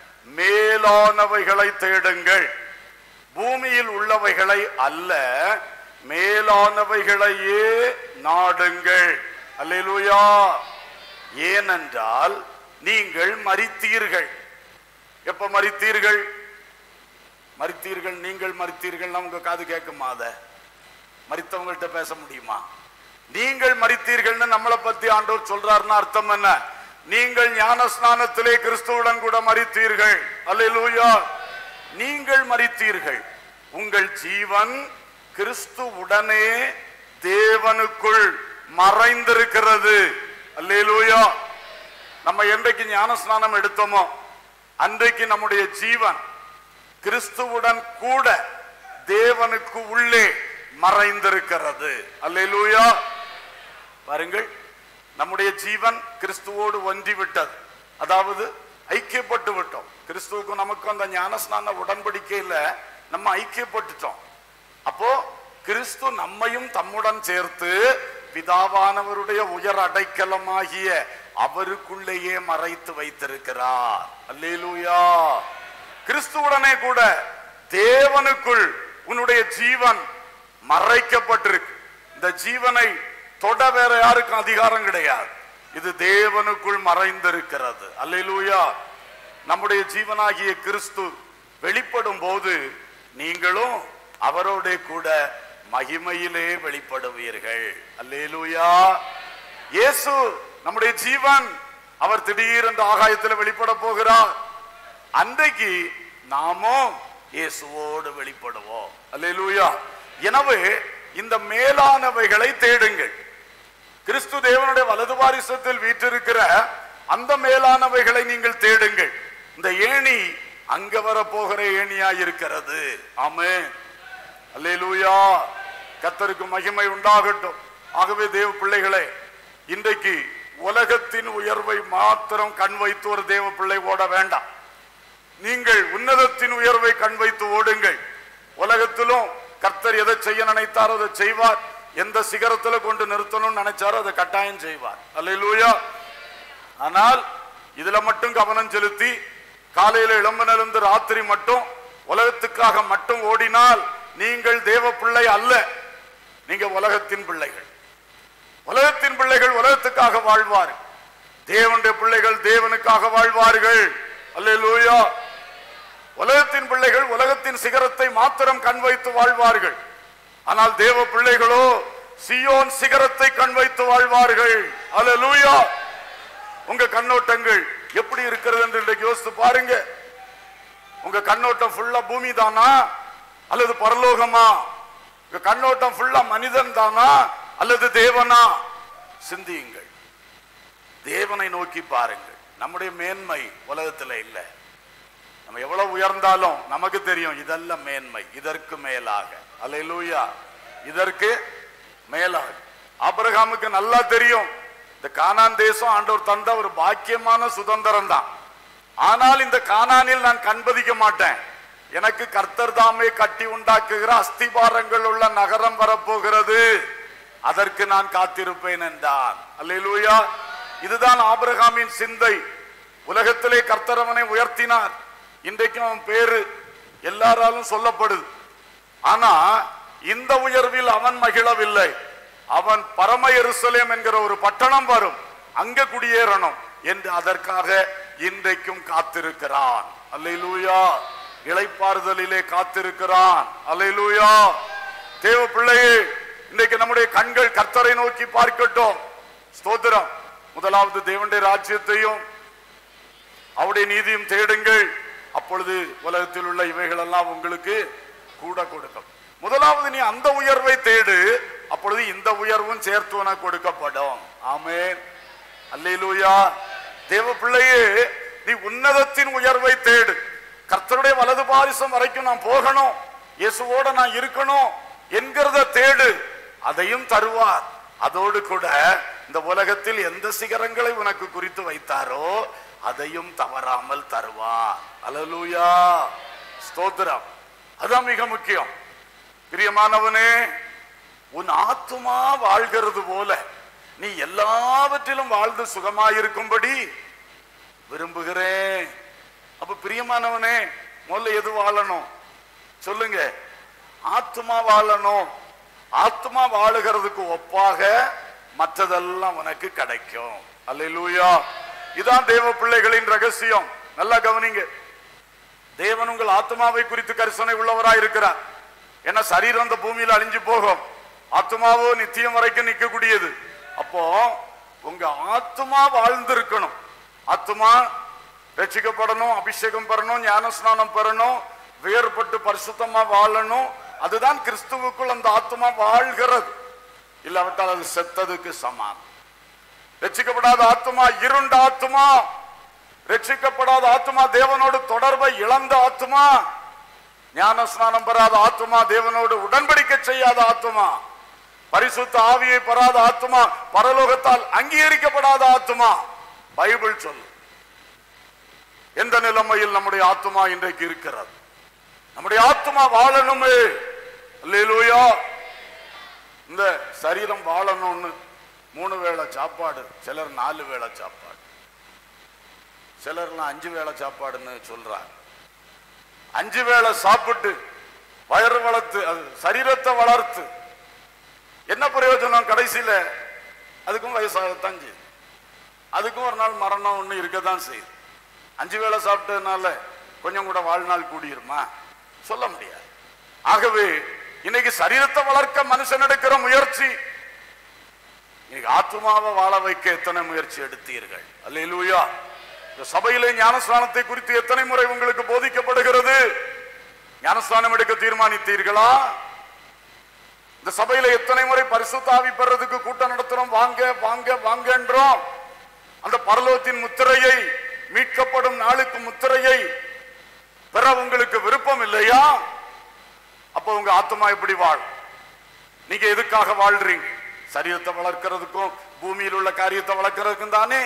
மேலானவைகளை தேடுங்கள் பூமியில் உள்ளவைகளை அல்ல மேலானவைகளையே நாடுங்கள் அல்லேலூயா ஏனென்றால் நீங்கள் மரித்தீர்கள் எப்ப மரித்தீர்கள் மரித்தீர்கள் நீங்கள் மரித்தீர்கள் உங்க காது கேட்குமா அத மரித்தவங்கள்ட்ட பேச முடியுமா நீங்கள் மரித்தீர்கள்னு நம்மளை பத்தி ஆண்டவர் சொல்றாருன்னா அர்த்தம் என்ன நீங்கள் ஞான ஸ்நானத்திலே கிறிஸ்துவுடன் கூட மரித்தீர்கள் அல்லேலூயா நீங்கள் மரித்தீர்கள் உங்கள் ஜீவன் கிறிஸ்துவுடனே தேவனுக்குள் மறைந்திருக்கிறது அல்லேலூயா நம்ம என்றைக்கு ஞான ஸ்நானம் எடுத்தோமோ அன்றைக்கு நம்முடைய ஜீவன் கிறிஸ்துவுடன் கூட தேவனுக்கு உள்ளே மறைந்திருக்கிறது அல்லேலூயா பாருங்கள் நம்முடைய ஜீவன் கிறிஸ்துவோடு ஒன்றி விட்டது அதாவது ஐக்கியப்பட்டு விட்டோம் கிறிஸ்துவுக்கும் நமக்கும் அந்த ஞானஸ்நான உடன்படிக்கையில நம்ம ஐக்கியப்பட்டுட்டோம் அப்போ கிறிஸ்து நம்மையும் தம்முடன் சேர்த்து பிதாவானவருடைய உயர் அடைக்கலமாகிய அவருக்குள்ளேயே மறைத்து வைத்திருக்கிறார் அல்லேலூயா கிறிஸ்துவுடனே கூட தேவனுக்குள் உன்னுடைய ஜீவன் மறைக்கப்பட்டிருக்கு இந்த ஜீவனை தொட வேற யாருக்கும் அதிகாரம் கிடையாது இது தேவனுக்குள் மறைந்திருக்கிறது அல்லேலூயா நம்முடைய ஜீவனாகிய கிறிஸ்து வெளிப்படும் போது நீங்களும் அவரோட கூட மகிமையிலே வெளிப்படுவீர்கள் அல்லேலூயா இயேசு நம்முடைய ஜீவன் அவர் திடீரென்று ஆகாயத்தில் வெளிப்பட போகிறார் அன்றைக்கு நாமும் இயேசுவோடு வெளிப்படுவோம் அல்லேலூயா எனவே இந்த மேலானவைகளை தேடுங்கள் கிறிஸ்து தேவனுடைய வலது வாரிசத்தில் வீற்றிருக்கிற அந்த மேலானவைகளை நீங்கள் தேடுங்கள் இந்த ஏணி அங்க வர போகிற ஏணியா இருக்கிறது ஆமே அல்லேலூயா கத்தருக்கு மகிமை உண்டாகட்டும் ஆகவே தேவ பிள்ளைகளே இன்றைக்கு உலகத்தின் உயர்வை மாத்திரம் கண் வைத்து ஒரு தேவ பிள்ளை ஓட வேண்டாம் நீங்கள் உன்னதத்தின் உயர்வை கண் வைத்து ஓடுங்கள் உலகத்திலும் கர்த்தர் எதை செய்ய நினைத்தாரோ அதை செய்வார் எந்த சிகரத்துல கொண்டு நிறுத்தணும்னு நினைச்சாரோ அதை கட்டாயம் செய்வார் அல்லேலூயா ஆனால் இதுல மட்டும் கவனம் செலுத்தி காலையில இளம்பனிலிருந்து ராத்திரி மட்டும் உலகத்துக்காக மட்டும் ஓடினால் நீங்கள் தேவ பிள்ளை அல்ல நீங்க உலகத்தின் பிள்ளைகள் உலகத்தின் பிள்ளைகள் உலகத்துக்காக வாழ்வார்கள் தேவனுடைய பிள்ளைகள் தேவனுக்காக வாழ்வார்கள் அல்லேலூயா உலகத்தின் பிள்ளைகள் உலகத்தின் சிகரத்தை மாத்திரம் கண் வைத்து வாழ்வார்கள் ஆனால் தேவ பிள்ளைகளோ சியோன் சிகரத்தை கண் வைத்து வாழ்வார்கள் அல்லேலூயா உங்க கண்ணோட்டங்கள் எப்படி இருக்கிறது என்று இன்றைக்கு யோசித்து பாருங்க உங்க கண்ணோட்டம் ஃபுல்லா பூமி தானா அல்லது பரலோகமா உங்க கண்ணோட்டம் ஃபுல்லா மனிதன் தானா அல்லது தேவனா சிந்தியுங்கள் தேவனை நோக்கி பாருங்கள் நம்முடைய மேன்மை உலகத்துல இல்லை நம்ம எவ்வளவு உயர்ந்தாலும் நமக்கு தெரியும் இதெல்லாம் மேன்மை இதற்கு மேலாக அல்லேலூயா இதற்கு மேலாக ஆபிரகாமுக்கு நல்லா தெரியும் இந்த கானான் தேசம் ஆண்டவர் தந்த ஒரு பாக்கியமான சுதந்திரம் தான் ஆனால் இந்த கானானில் நான் கண்பதிக்க மாட்டேன் எனக்கு கர்த்தர் தாமே கட்டி உண்டாக்குகிற அஸ்திபாரங்கள் உள்ள நகரம் வரப்போகிறது அதற்கு நான் காத்திருப்பேன் என்றான் அல்லேலூயா இதுதான் ஆபிரகாமின் சிந்தை உலகத்திலே கர்த்தர் அவனை உயர்த்தினார் இன்றைக்கும் அவன் பேரு எல்லாராலும் சொல்லப்படுது ஆனா இந்த உயர்வில் அவன் மகிழவில்லை அவன் பரம எருசலேம் என்கிற ஒரு பட்டணம் வரும் அங்க குடியேறணும் என்று அதற்காக இன்றைக்கும் காத்திருக்கிறான் அல்லேலூயா இளைப்பாறுதலிலே காத்திருக்கிறான் அல்லேலூயா தேவ பிள்ளையே இன்றைக்கு நம்முடைய கண்கள் கர்த்தரை நோக்கி பார்க்கட்டும் ஸ்தோத்திரம் முதலாவது தேவனுடைய ராஜ்யத்தையும் அவருடைய நீதியும் தேடுங்கள் அப்பொழுது உலகத்தில் உள்ள இவைகள் எல்லாம் உங்களுக்கு கூட கொடுக்கும் முதலாவது நீ அந்த உயர்வை தேடு அப்பொழுது இந்த உயர்வும் சேர்த்து உனக்கு கொடுக்கப்படும் ஆமென் அல்லேலூயா தேவ பிள்ளையே நீ உன்னதத்தின் உயர்வை தேடு கர்த்தருடைய வலது பாரிசம் வரைக்கும் நான் போகணும் இயேசுவோட நான் இருக்கணும் என்கிறத தேடு அதையும் தருவார் அதோடு கூட இந்த உலகத்தில் எந்த சிகரங்களை உனக்கு குறித்து வைத்தாரோ அதையும் தவறாமல் தருவார் அல்லேலூயா ஸ்தோத்திரம் அதான் மிக முக்கியம் பிரியமானவனே உன் ஆத்துமா வாழ்கிறது போல நீ எல்லாவற்றிலும் வாழ்ந்து சுகமாயிருக்கும்படி விரும்புகிறேன் அப்ப பிரியமானவனே முதல்ல எது வாழணும் சொல்லுங்க ஆத்துமா வாழணும் ஆத்துமா வாழுகிறதுக்கு ஒப்பாக மற்றதெல்லாம் உனக்கு கிடைக்கும் அல்லேலூயா இதான் தேவ பிள்ளைகளின் ரகசியம் நல்லா கவனிங்க தேவன் உங்கள் ஆத்மாவை குறித்து கரிசனை உள்ளவராய் இருக்கிறார் ஏன்னா சரீரம் அந்த பூமியில அழிஞ்சு போகும் ஆத்மாவோ நித்தியம் வரைக்கும் நிற்கக்கூடியது அப்போ உங்க ஆத்மா வாழ்ந்திருக்கணும் ஆத்மா ரட்சிக்கப்படணும் அபிஷேகம் பெறணும் ஞானஸ்நானம் பெறணும் வேறுபட்டு பரிசுத்தமா வாழணும் அதுதான் கிறிஸ்துவுக்குள் அந்த ஆத்மா வாழ்கிறது இல்லாவிட்டால் அது செத்ததுக்கு சமானம் ரட்சிக்கப்படாத ஆத்மா இருண்ட ஆத்மா ரட்சிக்கப்படாத ஆத்மா தேவனோடு தொடர்பை இழந்த ஆத்மா ஞான ஸ்நானம் பெறாத ஆத்மா தேவனோடு உடன்படிக்கை செய்யாத ஆத்மா பரிசுத்த ஆவியை பெறாத ஆத்மா பரலோகத்தால் அங்கீகரிக்கப்படாத ஆத்மா பைபிள் சொல்லு எந்த நிலைமையில் நம்முடைய ஆத்மா இன்றைக்கு இருக்கிறது நம்முடைய ஆத்மா வாழணுமே அல்லேலூயா இந்த சரீரம் வாழணும்னு மூணு வேளை சாப்பாடு சிலர் நாலு வேளை சாப்பாடு சிலர்லாம் அஞ்சு வேளை சாப்பாடுன்னு சொல்றாங்க அஞ்சு வேளை சாப்பிட்டு வயறு வளர்த்து அது சரீரத்தை வளர்த்து என்ன பிரயோஜனம் கடைசியில அதுக்கும் வயசாகத்தான் செய்யுது அதுக்கும் ஒரு நாள் மரணம் ஒண்ணு இருக்கத்தான் செய்யுது அஞ்சு வேளை சாப்பிட்டதுனால கொஞ்சம் கூட வாழ்நாள் கூடிருமா சொல்ல முடியாது ஆகவே இன்னைக்கு சரீரத்தை வளர்க்க மனுஷன் எடுக்கிற முயற்சி இன்னைக்கு ஆத்மாவை வாழ வைக்க எத்தனை முயற்சி எடுத்தீர்கள் அல்லேலூயா இந்த சபையிலே ஞானஸ்நானத்தை குறித்து எத்தனை முறை உங்களுக்கு போதிக்கப்படுகிறது ஞானஸ்நானம் எடுக்க தீர்மானித்தீர்களா இந்த சபையில எத்தனை முறை பரிசுத்தாவி பெறதுக்கு கூட்டம் நடத்துறோம் வாங்க வாங்க வாங்கன்றோம் அந்த பரலோகத்தின் முத்திரையை மீட்கப்படும் நாளுக்கு முத்திரையை பெற உங்களுக்கு விருப்பம் இல்லையா அப்ப உங்க ஆத்மா எப்படி வாழ் நீங்க எதுக்காக வாழ்றீங்க சரீரத்தை வளர்க்கறதுக்கும் பூமியில் உள்ள காரியத்தை வளர்க்கறதுக்கும் தானே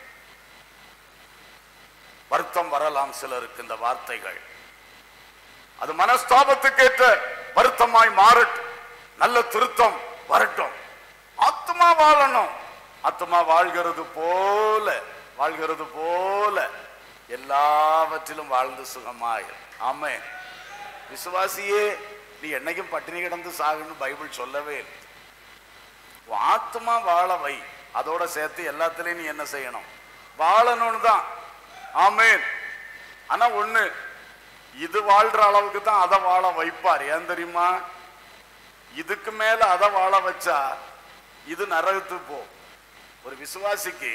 வருத்தம் வரலாம் சிலருக்கு இந்த வார்த்தைகள் அது மனஸ்தாபத்துக்கேற்ற வருத்தமாய் மாறட்டும் நல்ல திருத்தம் வரட்டும் ஆத்மா வாழணும் ஆத்மா வாழ்கிறது போல வாழ்கிறது போல எல்லாவற்றிலும் வாழ்ந்து சுகமாய் ஆமே விசுவாசியே நீ என்னைக்கும் பட்டினி கிடந்து சாகுன்னு பைபிள் சொல்லவே இல்லை உன் ஆத்மா வாழ வை அதோட சேர்த்து எல்லாத்துலயும் நீ என்ன செய்யணும் வாழணும்னு தான் ஆமேன் ஆனா ஒண்ணு இது வாழ்ற அளவுக்கு தான் அதை வாழ வைப்பார் ஏன் தெரியுமா இதுக்கு மேல அதை வாழ வச்சா இது நரகத்து போ ஒரு விசுவாசிக்கு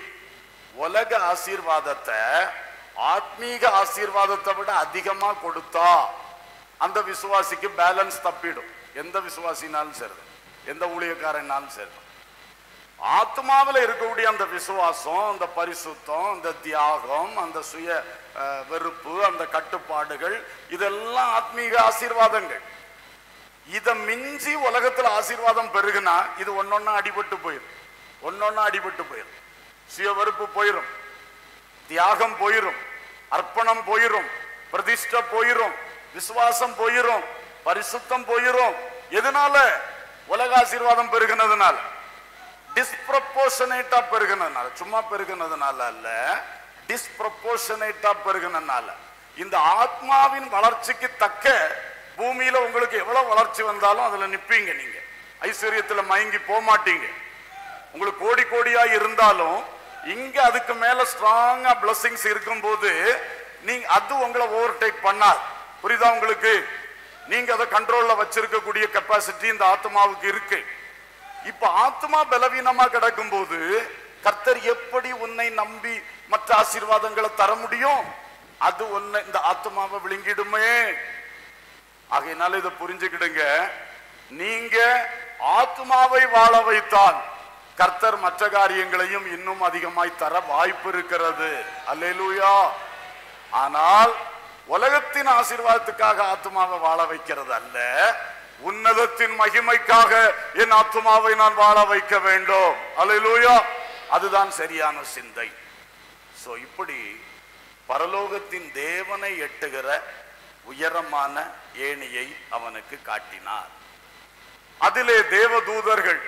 உலக ஆசீர்வாதத்தை ஆத்மீக ஆசீர்வாதத்தை விட அதிகமா கொடுத்தா அந்த விசுவாசிக்கு பேலன்ஸ் தப்பிடும் எந்த விசுவாசினாலும் சரி எந்த ஊழியக்காரனாலும் சரி ஆத்மாவில் இருக்கக்கூடிய அந்த விசுவாசம் அந்த பரிசுத்தம் அந்த தியாகம் அந்த சுய அஹ், வெறுப்பு அந்த கட்டுப்பாடுகள் இதெல்லாம் ஆத்மீக ஆசீர்வாதங்கள் இத மிஞ்சி உலகத்துல ஆசீர்வாதம் பெருகுனா இது ஒன்னொன்னா அடிபட்டு போயிடும் ஒன்னொன்னா அடிபட்டு போயிடும் சுய வெறுப்பு போயிடும் தியாகம் போயிரும் அர்ப்பணம் போயிரும் பிரதிஷ்டை போயிரும் விசுவாசம் போயிரும் பரிசுத்தம் போயிரும் எதனால உலக ஆசீர்வாதம் பெருகினதுனால டிஸ்ப்ரப்போர்ஷனேட்டா பெருகினதுனால சும்மா பெருகினதுனால அல்ல டிஸ்ப்ரப்போர்ஷனேட்டா பெருகினதுனால இந்த ஆத்மாவின் வளர்ச்சிக்கு தக்க பூமியில உங்களுக்கு எவ்வளவு வளர்ச்சி வந்தாலும் அதுல நிப்பீங்க நீங்க ஐஸ்வர்யத்துல மயங்கி போக மாட்டீங்க உங்களுக்கு கோடி கோடியா இருந்தாலும் இங்க அதுக்கு மேல ஸ்ட்ராங்கா பிளஸிங்ஸ் இருக்கும்போது நீங்க அது உங்களை ஓவர்டேக் பண்ணாது புரியுதா உங்களுக்கு நீங்க அதை கண்ட்ரோல்ல வச்சிருக்கக்கூடிய கெப்பாசிட்டி இந்த ஆத்மாவுக்கு இருக்கு இப்ப ஆத்மா பலவீனமா கிடக்கும் போது கர்த்தர் எப்படி உன்னை நம்பி மற்ற ஆசீர்வாதங்களை தர முடியும் அது உன்னை இந்த ஆத்மாவை விழுங்கிடுமே ஆகையினால இதை புரிஞ்சுக்கிடுங்க நீங்க ஆத்மாவை வாழ வைத்தால் கர்த்தர் மற்ற காரியங்களையும் இன்னும் அதிகமாய் தர வாய்ப்பு இருக்கிறது அல்லேலூயா ஆனால் உலகத்தின் ஆசீர்வாதத்துக்காக ஆத்மாவை வாழ வைக்கிறது அல்ல உன்னதத்தின் மகிமைக்காக என் ஆத்மாவை நான் வாழ வைக்க வேண்டும் அல்லேலூயா அதுதான் சரியான சிந்தை சோ இப்படி பரலோகத்தின் தேவனை எட்டுகிற உயரமான ஏணியை அவனுக்கு காட்டினார் அதிலே தேவதூதர்கள்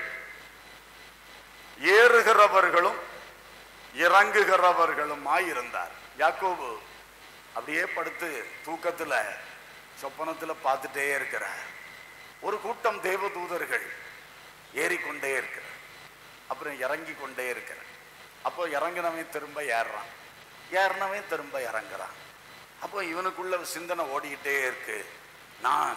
ஏறுகிறவர்களும் இறங்குகிறவர்களுமாய் இருந்தார் யாக்கோபு அப்படியே படுத்து தூக்கத்துல சொப்பனத்துல பார்த்துட்டே இருக்கிறார் ஒரு கூட்டம் தேவதூதர்கள் ஏறிக்கொண்டே இருக்கிறார் அப்புறம் இறங்கி கொண்டே இருக்கிறார் அப்போ இறங்கினவன் திரும்ப ஏறுறான் ஏறினவன் திரும்ப இறங்குறான் அப்போ இவனுக்குள்ள சிந்தனை ஓடிக்கிட்டே இருக்கு நான்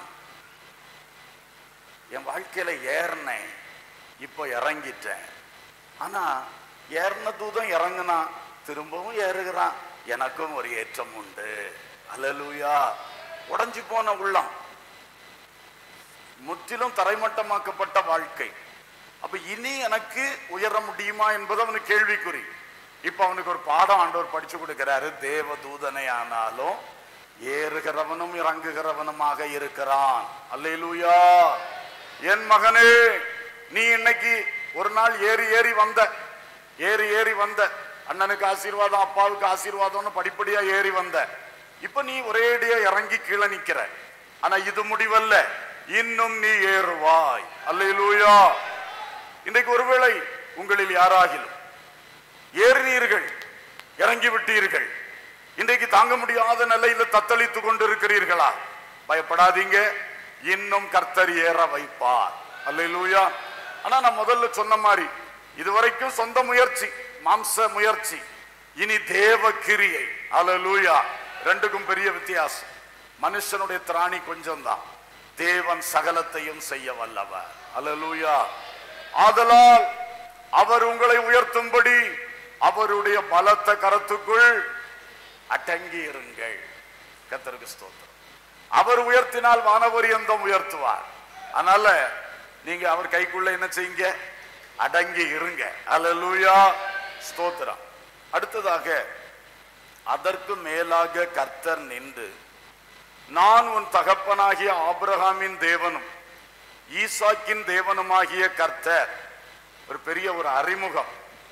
என் வாழ்க்கையில ஏறினேன் இப்போ இறங்கிட்டேன் ஆனா ஏறின தூதம் இறங்குனா திரும்பவும் ஏறுகிறான் எனக்கும் ஒரு ஏற்றம் உண்டு அல்லேலூயா உடைஞ்சு போன உள்ளம் முற்றிலும் தரைமட்டமாக்கப்பட்ட வாழ்க்கை அப்ப இனி எனக்கு உயர முடியுமா என்பது அவனுக்கு கேள்விக்குறி இப்ப அவனுக்கு ஒரு பாடம் ஆண்டவர் படிச்சு கொடுக்கிறாரு தேவ தூதனை ஆனாலும் ஏறுகிறவனும் இறங்குகிறவனுமாக இருக்கிறான் அல்லேலூயா என் மகனே நீ இன்னைக்கு ஒரு நாள் ஏறி ஏறி வந்த ஏறி ஏறி வந்த அண்ணனுக்கு ஆசீர்வாதம் அப்பாவுக்கு ஆசீர்வாதம்னு படிப்படியா ஏறி வந்த இப்ப நீ ஒரேடியா இறங்கி கீழே நிக்கிற ஆனா இது முடிவல்ல இன்னும் நீ ஏறுவாய் அல்லேலூயா இன்றைக்கு ஒருவேளை உங்களில் யாராகிலும் ஏறினீர்கள் இறங்கி விட்டீர்கள் இன்றைக்கு தாங்க முடியாத நிலையில தத்தளித்து கொண்டிருக்கிறீர்களா பயப்படாதீங்க இன்னும் கர்த்தர் ஏற வைப்பார் அல்லேலூயா ஆனா நான் முதல்ல சொன்ன மாதிரி இதுவரைக்கும் சொந்த முயற்சி மாம்ச முயற்சி இனி தேவ கிரியை அல்லேலூயா ரெண்டுக்கும் பெரிய வித்தியாசம் மனுஷனுடைய திராணி கொஞ்சம் தான் தேவன் சகலத்தையும் செய்ய வல்லவர் அல்லேலூயா ஆதலால் அவர் உங்களை உயர்த்தும்படி அவருடைய பலத்த கரத்துக்குள் அடங்கி இருங்கள் கத்தருக்கு ஸ்தோத்திரம் அவர் உயர்த்தினால் வானவரியந்தம் உயர்த்துவார் அதனால நீங்க அவர் கைக்குள்ள என்ன செய்யுங்க அடங்கி இருங்க அல்லேலூயா ஸ்தோத்திரம் அடுத்ததாக அதற்கு மேலாக கர்த்தர் நின்று நான் உன் தகப்பனாகிய ஆபிரகாமின் தேவனும் ஈசாக்கின் தேவனுமாகிய கர்த்தர் ஒரு பெரிய ஒரு அறிமுகம்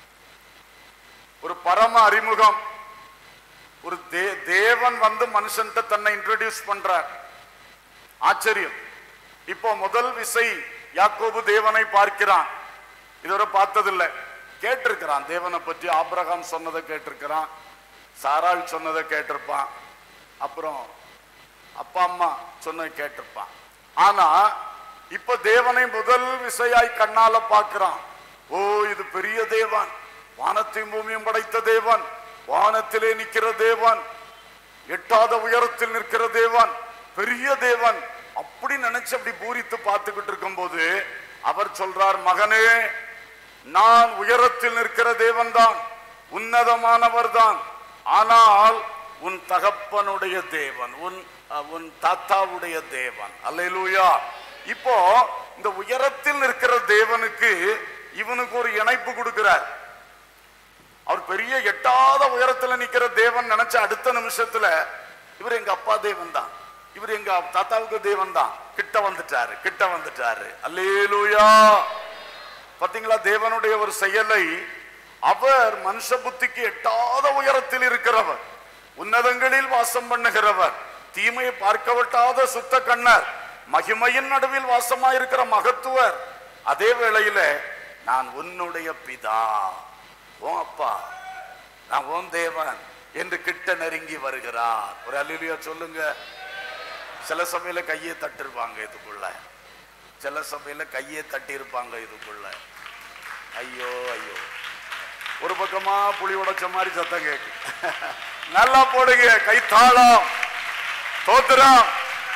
ஒரு பரம அறிமுகம் ஒரு தே தேவன் வந்து மனுஷன்ட்ட தன்னை இன்ட்ரடியூஸ் பண்றார் ஆச்சரியம் இப்போ முதல் விசை யாக்கோபு தேவனை பார்க்கிறான் இதுவரை பார்த்ததில்லை கேட்டிருக்கிறான் தேவனை பற்றி ஆபிரகாம் சொன்னதை கேட்டிருக்கிறான் சாராள் சொன்னதை கேட்டிருப்பான் அப்புறம் அப்பா அம்மா சொன்னதை கேட்டிருப்பான் ஆனா இப்ப தேவனை முதல் விசையாய் கண்ணால பார்க்கிறான் ஓ இது பெரிய தேவன் வானத்தையும் பூமியும் படைத்த தேவன் வானத்திலே நிற்கிற தேவன் எட்டாத உயரத்தில் நிற்கிற தேவன் பெரிய தேவன் அப்படி நினைச்சு அப்படி பூரித்து பார்த்துக்கிட்டு இருக்கும்போது அவர் சொல்றார் மகனே நான் உயரத்தில் நிற்கிற தேவன் தான் உன்னதமானவர் தான் ஆனால் உன் தகப்பனுடைய தேவன் உன் அஹ், உன் தாத்தாவுடைய தேவன் அல்லேலூயா இப்போ இந்த உயரத்தில் நிற்கிற தேவனுக்கு இவனுக்கு ஒரு இணைப்பு கொடுக்கிறார் அவர் பெரிய எட்டாத உயரத்துல நிக்கிற தேவன் நினைச்ச அடுத்த நிமிஷத்துல இவர் எங்க அப்பா தேவன் தான் இவர் எங்க தாத்தாவுக்கு தேவன் தான் கிட்ட வந்துட்டாரு கிட்ட வந்துட்டாரு அல்லேலூயா பாத்தீங்களா தேவனுடைய ஒரு செயலை அவர் மனுஷ புத்திக்கு எட்டாத உயரத்தில் இருக்கிறவர் உன்னதங்களில் வாசம் பண்ணுகிறவர் தீமையை பார்க்க விட்டாத சுத்த கண்ணர் மகிமையின் நடுவில் வாசமாயிருக்கிற மகத்துவர் அதே வேளையில நான் உன்னுடைய பிதா உன் அப்பா நான் உன் தேவன் என்று கிட்ட நெருங்கி வருகிறார் ஒரு அல்லிலியா சொல்லுங்க சில சமயல கையை தட்டிருப்பாங்க இதுக்குள்ள சில சமயல கையை தட்டி இருப்பாங்க இதுக்குள்ள ஐயோ ஐயோ ஒரு பக்கமா புளி உடைச்ச மாதிரி சத்தம் கேக்கு நல்லா போடுங்க கைத்தாளம் தோத்துறோம்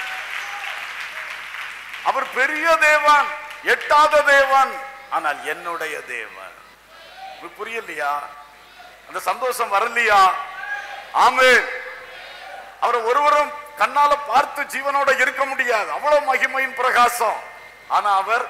அவர் பெரிய தேவன் எட்டாத தேவன் ஆனால் என்னுடைய தேவன் உங்களுக்கு புரியலையா அந்த சந்தோஷம் வரலையா ஆமே அவரை ஒருவரும் கண்ணால பார்த்து ஜீவனோட இருக்க முடியாது அவ்வளவு மகிமையின் பிரகாசம் ஆனா அவர்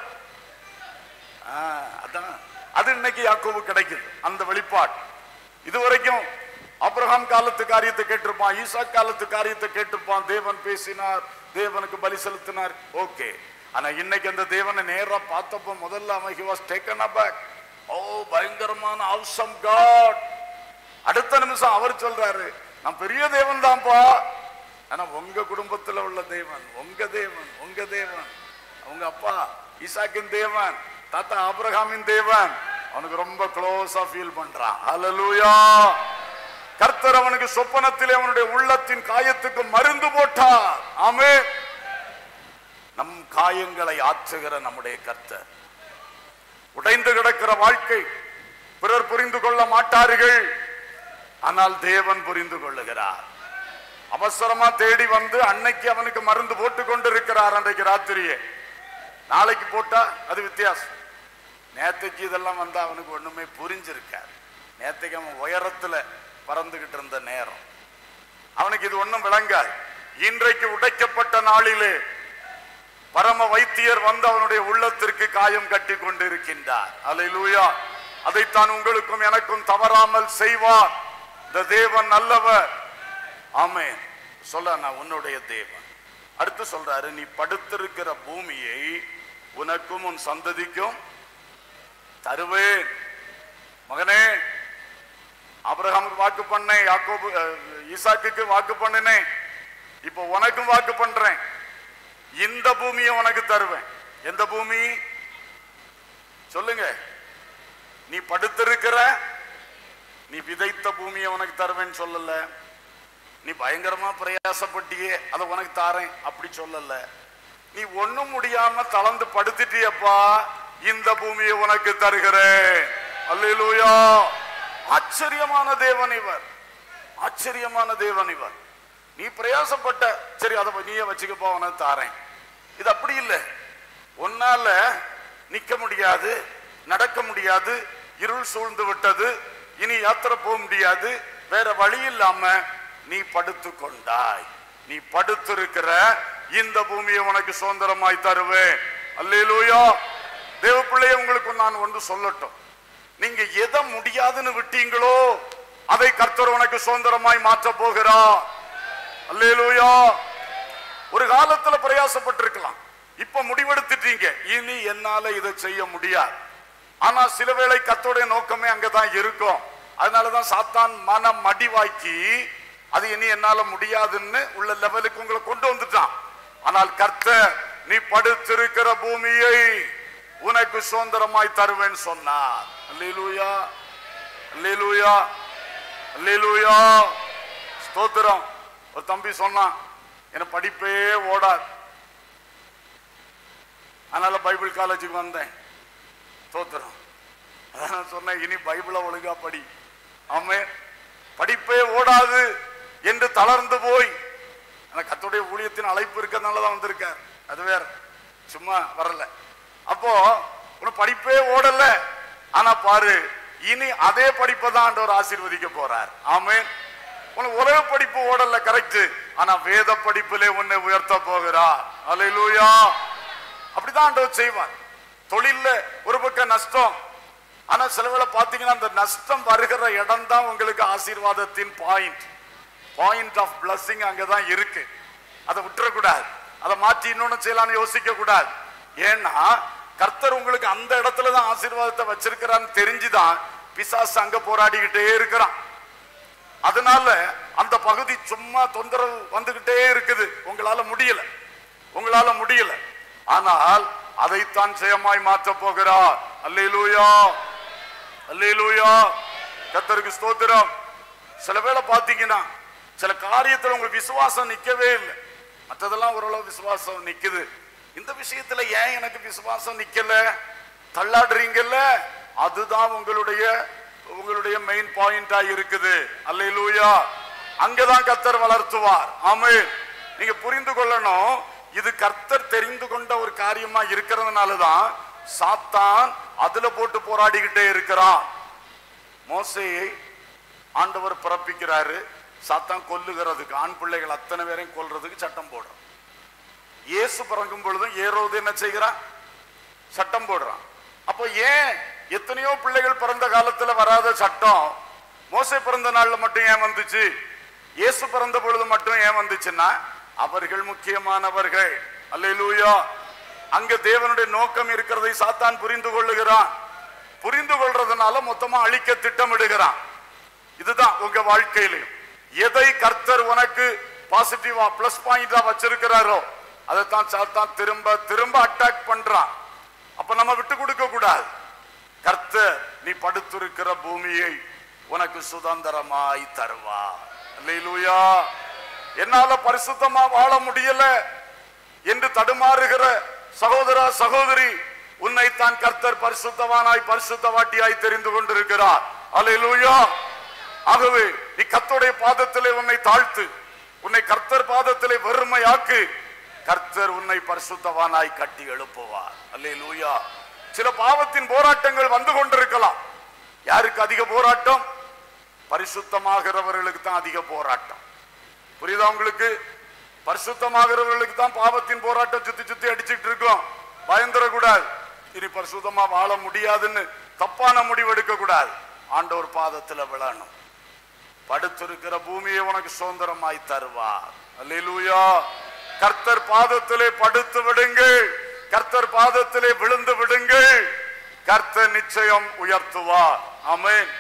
ஆ, அதான் அது இன்னைக்கு யாக்கோபு கிடைக்குது அந்த வெளிப்பாடு இதுவரைக்கும் அப்ரஹாம் காலத்து காரியத்தை கேட்டிருப்பான் ஈசா காலத்து காரியத்தை கேட்டிருப்பான் தேவன் பேசினார் தேவனுக்கு பலி செலுத்தினார் ஓகே ஆனா இன்னைக்கு அந்த தேவனை நேரா பார்த்தப்போ முதல்ல அவன் he was taken aback ஓ பயங்கரமான awesome காட் அடுத்த நிமிஷம் அவர் சொல்றாரு நான் பெரிய தேவன் தான்ப்பா ஆனா உங்க குடும்பத்துல உள்ள தேவன் உங்க தேவன் உங்க தேவன் உங்க அப்பா ஈசாக்கின் தேவன் தாத்தா ஆபிரகாமின் தேவன் அவனுக்கு ரொம்ப க்ளோஸா ஃபீல் பண்றான் ஹalleluya கர்த்தர் அவனுக்கு சொப்பனத்திலே அவனுடைய உள்ளத்தின் காயத்துக்கு மருந்து போட்டார் ஆமே நம் காயங்களை ஆற்றுகிற நம்முடைய கர்த்தர் உடைந்து கிடக்கிற வாழ்க்கை பிறர் புரிந்து கொள்ள மாட்டார்கள் ஆனால் தேவன் புரிந்து கொள்ளுகிறார் அவசரமா தேடி வந்து அன்னைக்கு அவனுக்கு மருந்து போட்டு கொண்டிருக்கிறார் அன்றைக்கு ராத்திரியே நாளைக்கு போட்டா அது வித்தியாசம் நேத்தைக்கு இதெல்லாம் வந்தா அவனுக்கு ஒண்ணுமே புரிஞ்சிருக்காது நேத்தைக்கு அவன் உயரத்துல பறந்துகிட்டு இருந்த நேரம் அவனுக்கு இது ஒண்ணும் விளங்காது இன்றைக்கு உடைக்கப்பட்ட நாளிலே பரம வைத்தியர் வந்து அவனுடைய உள்ளத்திற்கு காயம் கட்டி கொண்டிருக்கின்றார் அல்லேலூயா அதைத்தான் உங்களுக்கும் எனக்கும் தவறாமல் செய்வார் இந்த தேவன் நல்லவர் ஆமென் சொல்ல நான் உன்னுடைய தேவன் அடுத்து சொல்றாரு நீ படுத்திருக்கிற பூமியை உனக்கும் உன் சந்ததிக்கும் தருவேன் மகனே ஆபிரகாமுக்கு வாக்கு பண்ணேன் யாக்கோபு அஹ், ஈசாக்குக்கு வாக்கு பண்ணினேன் இப்போ உனக்கும் வாக்கு பண்றேன் இந்த பூமியை உனக்கு தருவேன் எந்த பூமி சொல்லுங்க நீ படுத்திருக்கிற நீ விதைத்த பூமியை உனக்கு தருவேன்னு சொல்லல நீ பயங்கரமா பிரயாசப்பட்டியே அதை உனக்கு தாரேன் அப்படி சொல்லல நீ ஒண்ணும் முடியாம தளர்ந்து படுத்துட்டியப்பா இந்த பூமியை உனக்கு தருகிறேன் அல்லேலூயா ஆச்சரியமான தேவன் இவர் ஆச்சரியமான தேவன் இவர் நீ பிரயாசப்பட்ட சரி அதை நீயே வச்சுக்கப்பா உனக்கு தாரேன் இது அப்படி இல்லை உன்னால நிக்க முடியாது நடக்க முடியாது இருள் சூழ்ந்து விட்டது இனி யாத்திரை போக முடியாது வேற வழி இல்லாம நீ படுத்து கொண்டாய் நீ படுத்திருக்கிற இந்த பூமியை உனக்கு சுதந்திரமாய் தருவேன் அல்லேலூயா தேவ பிள்ளைய உங்களுக்கு நான் ஒன்று சொல்லட்டும் நீங்க எதை முடியாதுன்னு விட்டீங்களோ அதை கர்த்தர் உனக்கு சுதந்திரமாய் மாற்ற போகிறார் அல்லேலூயா ஒரு காலத்துல பிரயாசப்பட்டிருக்கலாம் இப்ப முடிவெடுத்துட்டீங்க இனி என்னால இதை செய்ய முடியாது ஆனா சில வேளை கர்த்தருடைய நோக்கமே அங்கதான் இருக்கும் அதனாலதான் சாத்தான் மனம் மடிவாக்கி அது இனி என்னால முடியாதுன்னு உள்ள லெவலுக்கு உங்களை கொண்டு வந்துட்டான் ஆனால் கர்த்தர் நீ படுத்திருக்கிற பூமியை உனக்கு சுதந்திரமாய் தருவேன் சொன்னார் அல்லேலூயா அல்லேலூயா அல்லேலூயா ஸ்தோத்திரம் ஒரு தம்பி சொன்னான் எனக்கு படிப்பே ஓடாது அதனால பைபிள் காலேஜுக்கு வந்தேன் ஸ்தோத்திரம் அதான் நான் சொன்னேன் இனி பைபிளை ஒழுங்கா படி ஆமே படிப்பே ஓடாது என்று தளர்ந்து போய் எனக்கு கத்துடைய ஊழியத்தின் அழைப்பு இருக்கிறதுனால தான் வந்திருக்கார் அது வேற சும்மா வரல அப்போ உனக்கு படிப்பே ஓடல ஆனா பாரு இனி அதே படிப்பை தான் ஆண்டவர் ஆசீர்வதிக்க போறார் ஆமென் உனக்கு உலக படிப்பு ஓடல கரெக்ட் ஆனா வேத படிப்பிலே உன்னை உயர்த்த போகிறார் அல்லேலூயா அப்படிதான் ஆண்டவர் செய்வார் தொழில்ல ஒரு பக்கம் நஷ்டம் ஆனா சில வேளை பாத்தீங்கன்னா அந்த நஷ்டம் வருகிற இடம் தான் உங்களுக்கு ஆசீர்வாதத்தின் பாயிண்ட் பாயிண்ட் ஆஃப் பிளஸிங் அங்கதான் இருக்கு அதை விட்டுறக்கூடாது அதை மாற்றி இன்னொன்னு செய்யலாம்னு யோசிக்க கூடாது ஏன்னா கர்த்தர் உங்களுக்கு அந்த இடத்துல தான் ஆசீர்வாதத்தை வச்சிருக்கிறான்னு தெரிஞ்சுதான் பிசாசு அங்க போராடிக்கிட்டே இருக்கிறான் அதனால அந்த பகுதி சும்மா தொந்தரவு வந்துகிட்டே இருக்குது உங்களால முடியல உங்களால முடியல ஆனால் அதைத்தான் ஜெயமாய் மாற்ற போகிறார் அல்லேலூயா அல்லேலூயா கர்த்தருக்கு ஸ்தோத்திரம் சில வேளை பாத்தீங்கன்னா சில காரியத்துல உங்க விசுவாசம் நிக்கவே இல்லை மற்றதெல்லாம் ஓரளவு விசுவாசம் நிக்குது இந்த விஷயத்துல ஏன் எனக்கு விசுவாசம் நிக்கல தள்ளாடுறீங்கல்ல அதுதான் உங்களுடைய உங்களுடைய மெயின் பாயிண்டா இருக்குது அல்லேலூயா அங்கதான் கர்த்தர் வளர்த்துவார் ஆமென் நீங்க புரிந்து கொள்ளணும் இது கர்த்தர் தெரிந்து கொண்ட ஒரு காரியமா இருக்கிறதுனால தான் சாத்தான் அதுல போட்டு போராடிக்கிட்டே இருக்கிறான் மோசையை ஆண்டவர் பிறப்பிக்கிறாரு சாத்தான் கொல்லுகிறதுக்கு ஆண் பிள்ளைகள் அத்தனை பேரையும் கொல்றதுக்கு சட்டம் போடுறான் இயேசு பிறக்கும் பொழுதும் ஏரோது என்ன செய்கிறான் சட்டம் போடுறான் அப்போ ஏன் எத்தனையோ பிள்ளைகள் பிறந்த காலத்துல வராத சட்டம் மோசே பிறந்த நாள்ல மட்டும் ஏன் வந்துச்சு இயேசு பிறந்த பொழுது மட்டும் ஏன் வந்துச்சுன்னா அவர்கள் முக்கியமானவர்கள் அல்லேலூயா அங்க தேவனுடைய நோக்கம் இருக்கிறதை சாத்தான் புரிந்து கொள்ளுகிறான் புரிந்து கொள்றதுனால மொத்தமா அழிக்க திட்டமிடுகிறான் இதுதான் உங்க வாழ்க்கையிலையும் எதை கர்த்தர் உனக்கு பாசிட்டிவா பிளஸ் பாயிண்டா வச்சிருக்கிறாரோ அதைத்தான் சாத்தான் திரும்ப திரும்ப அட்டாக் பண்றான் அப்ப நம்ம விட்டு கொடுக்க கூடாது கர்த்தர் நீ படுத்திருக்கிற பூமியை உனக்கு சுதந்திரமாய் தருவா அல்லேலூயா என்னால பரிசுத்தமா வாழ முடியல என்று தடுமாறுகிற சகோதரா சகோதரி உன்னைத்தான் கர்த்தர் பரிசுத்தவானாய் பரிசுத்தவாட்டியாய் தெரிந்து கொண்டிருக்கிறார் அல்லேலூயா ஆகவே நீ கர்த்தருடைய பாதத்திலே உன்னை தாழ்த்து உன்னை கர்த்தர் பாதத்திலே வெறுமையாக்கு கர்த்தர் உன்னை பரிசுத்தவானாய் கட்டி எழுப்புவார் அல்லேலூயா சில பாவத்தின் போராட்டங்கள் வந்து கொண்டிருக்கலாம் யாருக்கு அதிக போராட்டம் பரிசுத்தமாகிறவர்களுக்கு தான் அதிக போராட்டம் புரியுதா உங்களுக்கு பரிசுத்தமாகிறவர்களுக்கு தான் பாவத்தின் போராட்டம் சுத்தி சுத்தி அடிச்சிட்டு இருக்கோம் பயந்துடக்கூடாது இனி பரிசுத்தமா வாழ முடியாதுன்னு தப்பான முடிவு எடுக்க கூடாது ஆண்டவர் பாதத்துல விழணும் படுத்திருக்கிற பூமியை உனக்கு சுதந்திரமாய் தருவார் அல்லேலூயா கர்த்தர் பாதத்திலே படுத்து விடுங்கள் கர்த்தர் பாதத்திலே விழுந்து விடுங்கள் கர்த்தர் நிச்சயம் உயர்த்துவார் ஆமென்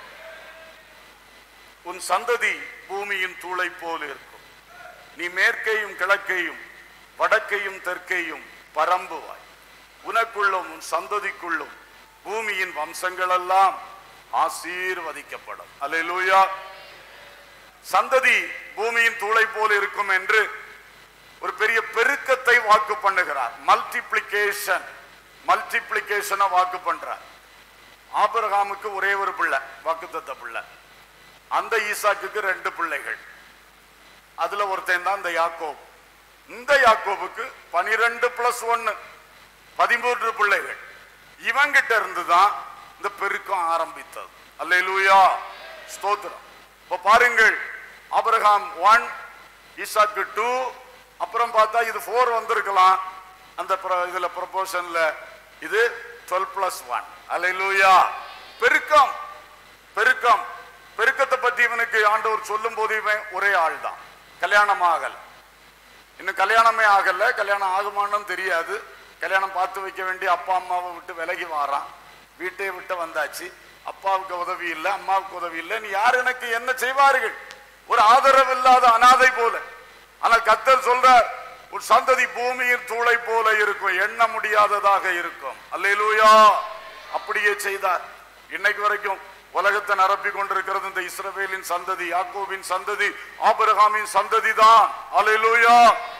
உன் சந்ததி பூமியின் தூளை போல் இருக்கும் நீ மேற்கையும் கிழக்கையும் வடக்கையும் தெற்கையும் பரம்புவாய் உனக்குள்ளும் உன் சந்ததிக்குள்ளும் பூமியின் வம்சங்கள் எல்லாம் ஆசீர்வதிக்கப்படும் அல்லேலூயா சந்ததி பூமியின் தூளை போல் இருக்கும் என்று ஒரு பெரிய பெருக்கத்தை வாக்கு பண்ணுகிறார் மல்டிப்ளிகேஷன் மல்டிப்ளிகேஷனை வாக்கு பண்றார் ஆபிரகாமுக்கு ஒரே ஒரு பிள்ளை வாக்குத்தத்த பிள்ளை அந்த ஈசாக்குக்கு ரெண்டு பிள்ளைகள் அதுல ஒருத்தன் தான் இந்த யாக்கோப் இந்த யாக்கோபுக்கு பனிரெண்டு பிளஸ் ஒன்னு பதிமூன்று பிள்ளைகள் இவங்கிட்ட இருந்து தான் இந்த பெருக்கம் ஆரம்பித்தது அல்லேலூயா ஸ்தோத்திரம் இப்ப பாருங்கள் ஆபிரகாம் ஒன் ஈசாக்கு டூ அப்புறம் பார்த்தா இது ஃபோர் வந்திருக்கலாம் அந்த pro- இதுல ப்ரொபோஷன்ல இது டுவெல் பிளஸ் ஒன் அல்லேலூயா பெருக்கம் பெருக்கம் பெருக்கத்தை பத்தி இவனுக்கு ஆண்டவர் சொல்லும் போது இவன் ஒரே ஆள் தான் கல்யாணம் ஆகல இன்னும் கல்யாணமே ஆகல கல்யாணம் ஆகுமான்னு தெரியாது கல்யாணம் பார்த்து வைக்க வேண்டிய அப்பா அம்மாவை விட்டு விலகி வாரான் வீட்டை விட்டு வந்தாச்சு அப்பாவுக்கு உதவி இல்லை அம்மாவுக்கு உதவி இல்லை நீ யார் எனக்கு என்ன செய்வார்கள் ஒரு ஆதரவு இல்லாத அனாதை போல ஆனால் கத்தர் சொல்றார் ஒரு சந்ததி பூமியின் தூளை போல இருக்கும் எண்ண முடியாததாக இருக்கும் அல்லேலூயா அப்படியே செய்தார் இன்னைக்கு வரைக்கும் உலகத்தை நிரப்பி கொண்டிருக்கிறது இந்த இஸ்ரவேலின் சந்ததி யாக்கோபின் சந்ததி ஆபிரகாமின் சந்ததி தான் அல்லேலூயா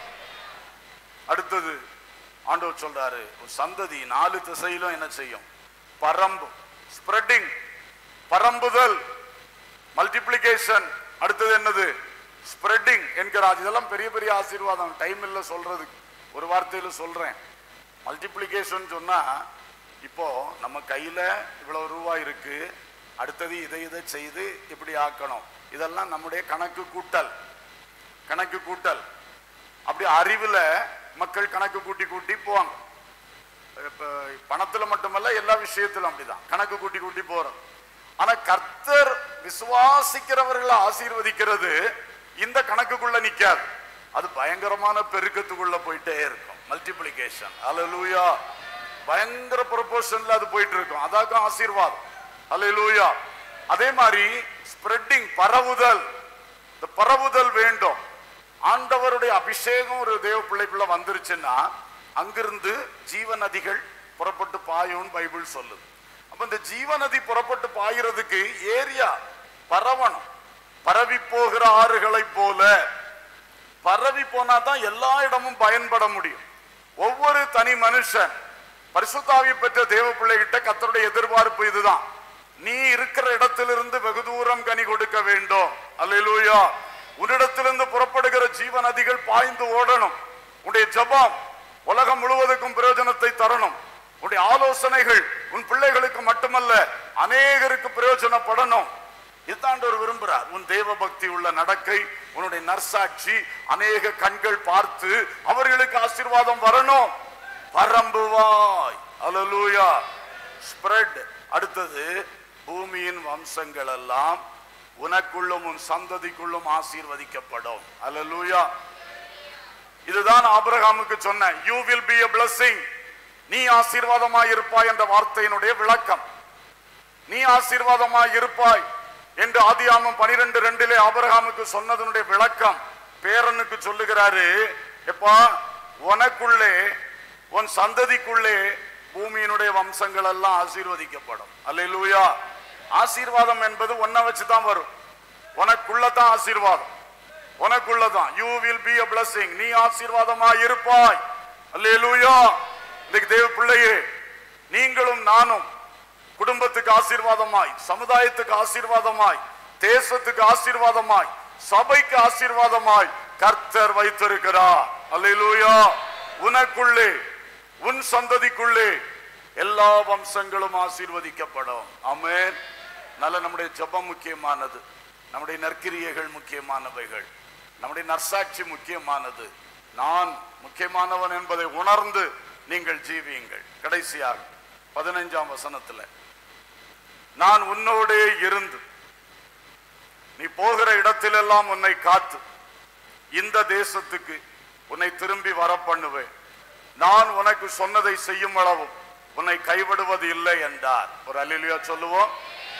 அடுத்தது ஆண்டவர் சொல்றாரு ஒரு சந்ததி நாலு திசையிலும் என்ன செய்யும் பரம்பு ஸ்ப்ரெட்டிங் பரம்புதல் மல்டிப்ளிகேஷன் அடுத்தது என்னது ஸ்ப்ரெட்டிங் என்கிறார் இதெல்லாம் பெரிய பெரிய ஆசீர்வாதம் டைம் இல்ல சொல்றதுக்கு ஒரு வார்த்தையில சொல்றேன் மல்டிப்ளிகேஷன் சொன்னா இப்போ நம்ம கையில இவ்வளவு ரூபாய் இருக்கு அடுத்தது இதை இதை செய்து இப்படி ஆக்கணும் இதெல்லாம் நம்முடைய கணக்கு கூட்டல் கணக்கு கூட்டல் அப்படி அறிவுல மக்கள் கணக்கு கூட்டி கூட்டி போவாங்க இப்ப பணத்துல மட்டுமல்ல எல்லா விஷயத்திலும் அப்படிதான் கணக்கு கூட்டி கூட்டி போறோம் ஆனா கர்த்தர் விசுவாசிக்கிறவர்களை ஆசீர்வதிக்கிறது இந்த கணக்குக்குள்ள நிக்காது அது பயங்கரமான பெருக்கத்துக்குள்ள போயிட்டே இருக்கும் மல்டிப்ளிகேஷன் அல்லேலூயா பயங்கர ப்ரொபோஷன்ல அது போயிட்டு இருக்கும் அதாக்கும் ஆசீர்வாதம் அல்லேலூயா அதே மாதிரி ஸ்ப்ரெட்டிங் பரவுதல் இந்த பரவுதல் வேண்டும் ஆண்டவருடைய அபிஷேகம் ஒரு தேவ பிள்ளைக்குள்ள வந்துருச்சுன்னா அங்கிருந்து ஜீவ நதிகள் புறப்பட்டு பாயும்னு பைபிள் சொல்லுது அப்ப இந்த ஜீவ நதி புறப்பட்டு பாயிறதுக்கு ஏரியா பரவணும் பரவி போகிற ஆறுகளைப் போல பரவி போனா தான் எல்லா இடமும் பயன்பட முடியும் ஒவ்வொரு தனி மனுஷன் பரிசுத்தாவி பெற்ற தேவ பிள்ளைகிட்ட கத்தருடைய எதிர்பார்ப்பு இதுதான் நீ இருக்கிற இடத்திலிருந்து வெகு தூரம் கனி கொடுக்க வேண்டும் அல்லேலூயா உன்னிடத்திலிருந்து புறப்படுகிற ஜீவ நதிகள் பாய்ந்து ஓடணும் உன்னுடைய ஜெபம் உலகம் முழுவதுக்கும் பிரயோஜனத்தை தரணும் உன்னுடைய ஆலோசனைகள் உன் பிள்ளைகளுக்கு மட்டுமல்ல அநேகருக்கு பிரயோஜனப்படணும் இதுதான் விரும்புறார் உன் தேவ பக்தி உள்ள நடக்கை உன்னுடைய நற்சாட்சி அநேக கண்கள் பார்த்து அவர்களுக்கு ஆசீர்வாதம் வரணும் பரம்புவாய் அல்லேலூயா ஸ்ப்ரெட் அடுத்தது பூமியின் வம்சங்கள் எல்லாம் உனக்குள்ளும் உன் சந்ததிக்குள்ளும் ஆசீர்வதிக்கப்படும் அல்லேலூயா இதுதான் ஆபிரகாமுக்கு சொன்ன you will be a blessing நீ ஆசீர்வாதமாய் இருப்பாய் என்ற வார்த்தையினுடைய விளக்கம் நீ ஆசீர்வாதமாய் இருப்பாய் என்று ஆதியாமம் பனிரெண்டு ரெண்டிலே ஆபிரகாமுக்கு சொன்னதனுடைய விளக்கம் பேரனுக்கு சொல்லுகிறாரு எப்பா உனக்குள்ளே உன் சந்ததிக்குள்ளே பூமியினுடைய வம்சங்கள் எல்லாம் ஆசீர்வதிக்கப்படும் அல்லேலூயா ஆசீர்வாதம் என்பது உன்னை வச்சு தான் வரும் உனக்குள்ள தான் ஆசீர்வாதம் உனக்குள்ளதான் you will be a blessing நீ ஆசீர்வாதமா இருப்பாய் அல்லேலூயா இன்னைக்கு தேவ பிள்ளையே நீங்களும் நானும் குடும்பத்துக்கு ஆசீர்வாதமாய் சமுதாயத்துக்கு ஆசீர்வாதமாய் தேசத்துக்கு ஆசீர்வாதமாய் சபைக்கு ஆசீர்வாதமாய் கர்த்தர் வைத்திருக்கிறார் அல்லேலூயா உனக்குள்ளே உன் சந்ததிக்குள்ளே எல்லா வம்சங்களும் ஆசீர்வதிக்கப்படும் ஆமென் நல்ல நம்முடைய ஜெபம் முக்கியமானது நம்முடைய நற்கிரியைகள் முக்கியமானவைகள் நம்முடைய நற்சாட்சி முக்கியமானது நான் முக்கியமானவன் என்பதை உணர்ந்து நீங்கள் ஜீவியுங்கள் கடைசியாக பதினைஞ்சாம் வசனத்துல நான் உன்னோடே இருந்து நீ போகிற இடத்திலெல்லாம் உன்னை காத்து இந்த தேசத்துக்கு உன்னை திரும்பி வர பண்ணுவேன் நான் உனக்கு சொன்னதை செய்யும் அளவும் உன்னை கைவிடுவது இல்லை என்றார் ஒரு அலிலியா சொல்லுவோம்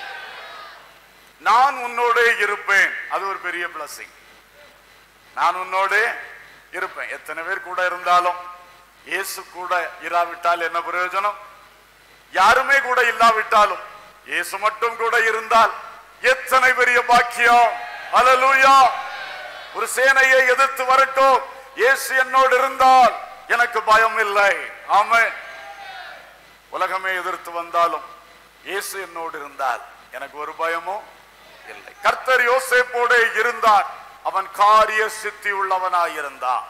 நான் உன்னோடே இருப்பேன் அது ஒரு பெரிய பிளஸிங் நான் உன்னோடே இருப்பேன் எத்தனை பேர் கூட இருந்தாலும் இயேசு கூட இராவிட்டால் என்ன பிரயோஜனம் யாருமே கூட இல்லாவிட்டாலும் இயேசு மட்டும் கூட இருந்தால் எத்தனை பெரிய பாக்கியம் அல்லேலூயா ஒரு சேனையை எதிர்த்து வரட்டும் இயேசு என்னோடு இருந்தால் எனக்கு பயம் இல்லை ஆமென் உலகமே எதிர்த்து வந்தாலும் இயேசு என்னோடு இருந்தால் எனக்கு ஒரு பயமும் இல்லை கர்த்தர் யோசேப்போடு இருந்தார் அவன் காரிய சித்தி உள்ளவனாய் இருந்தான்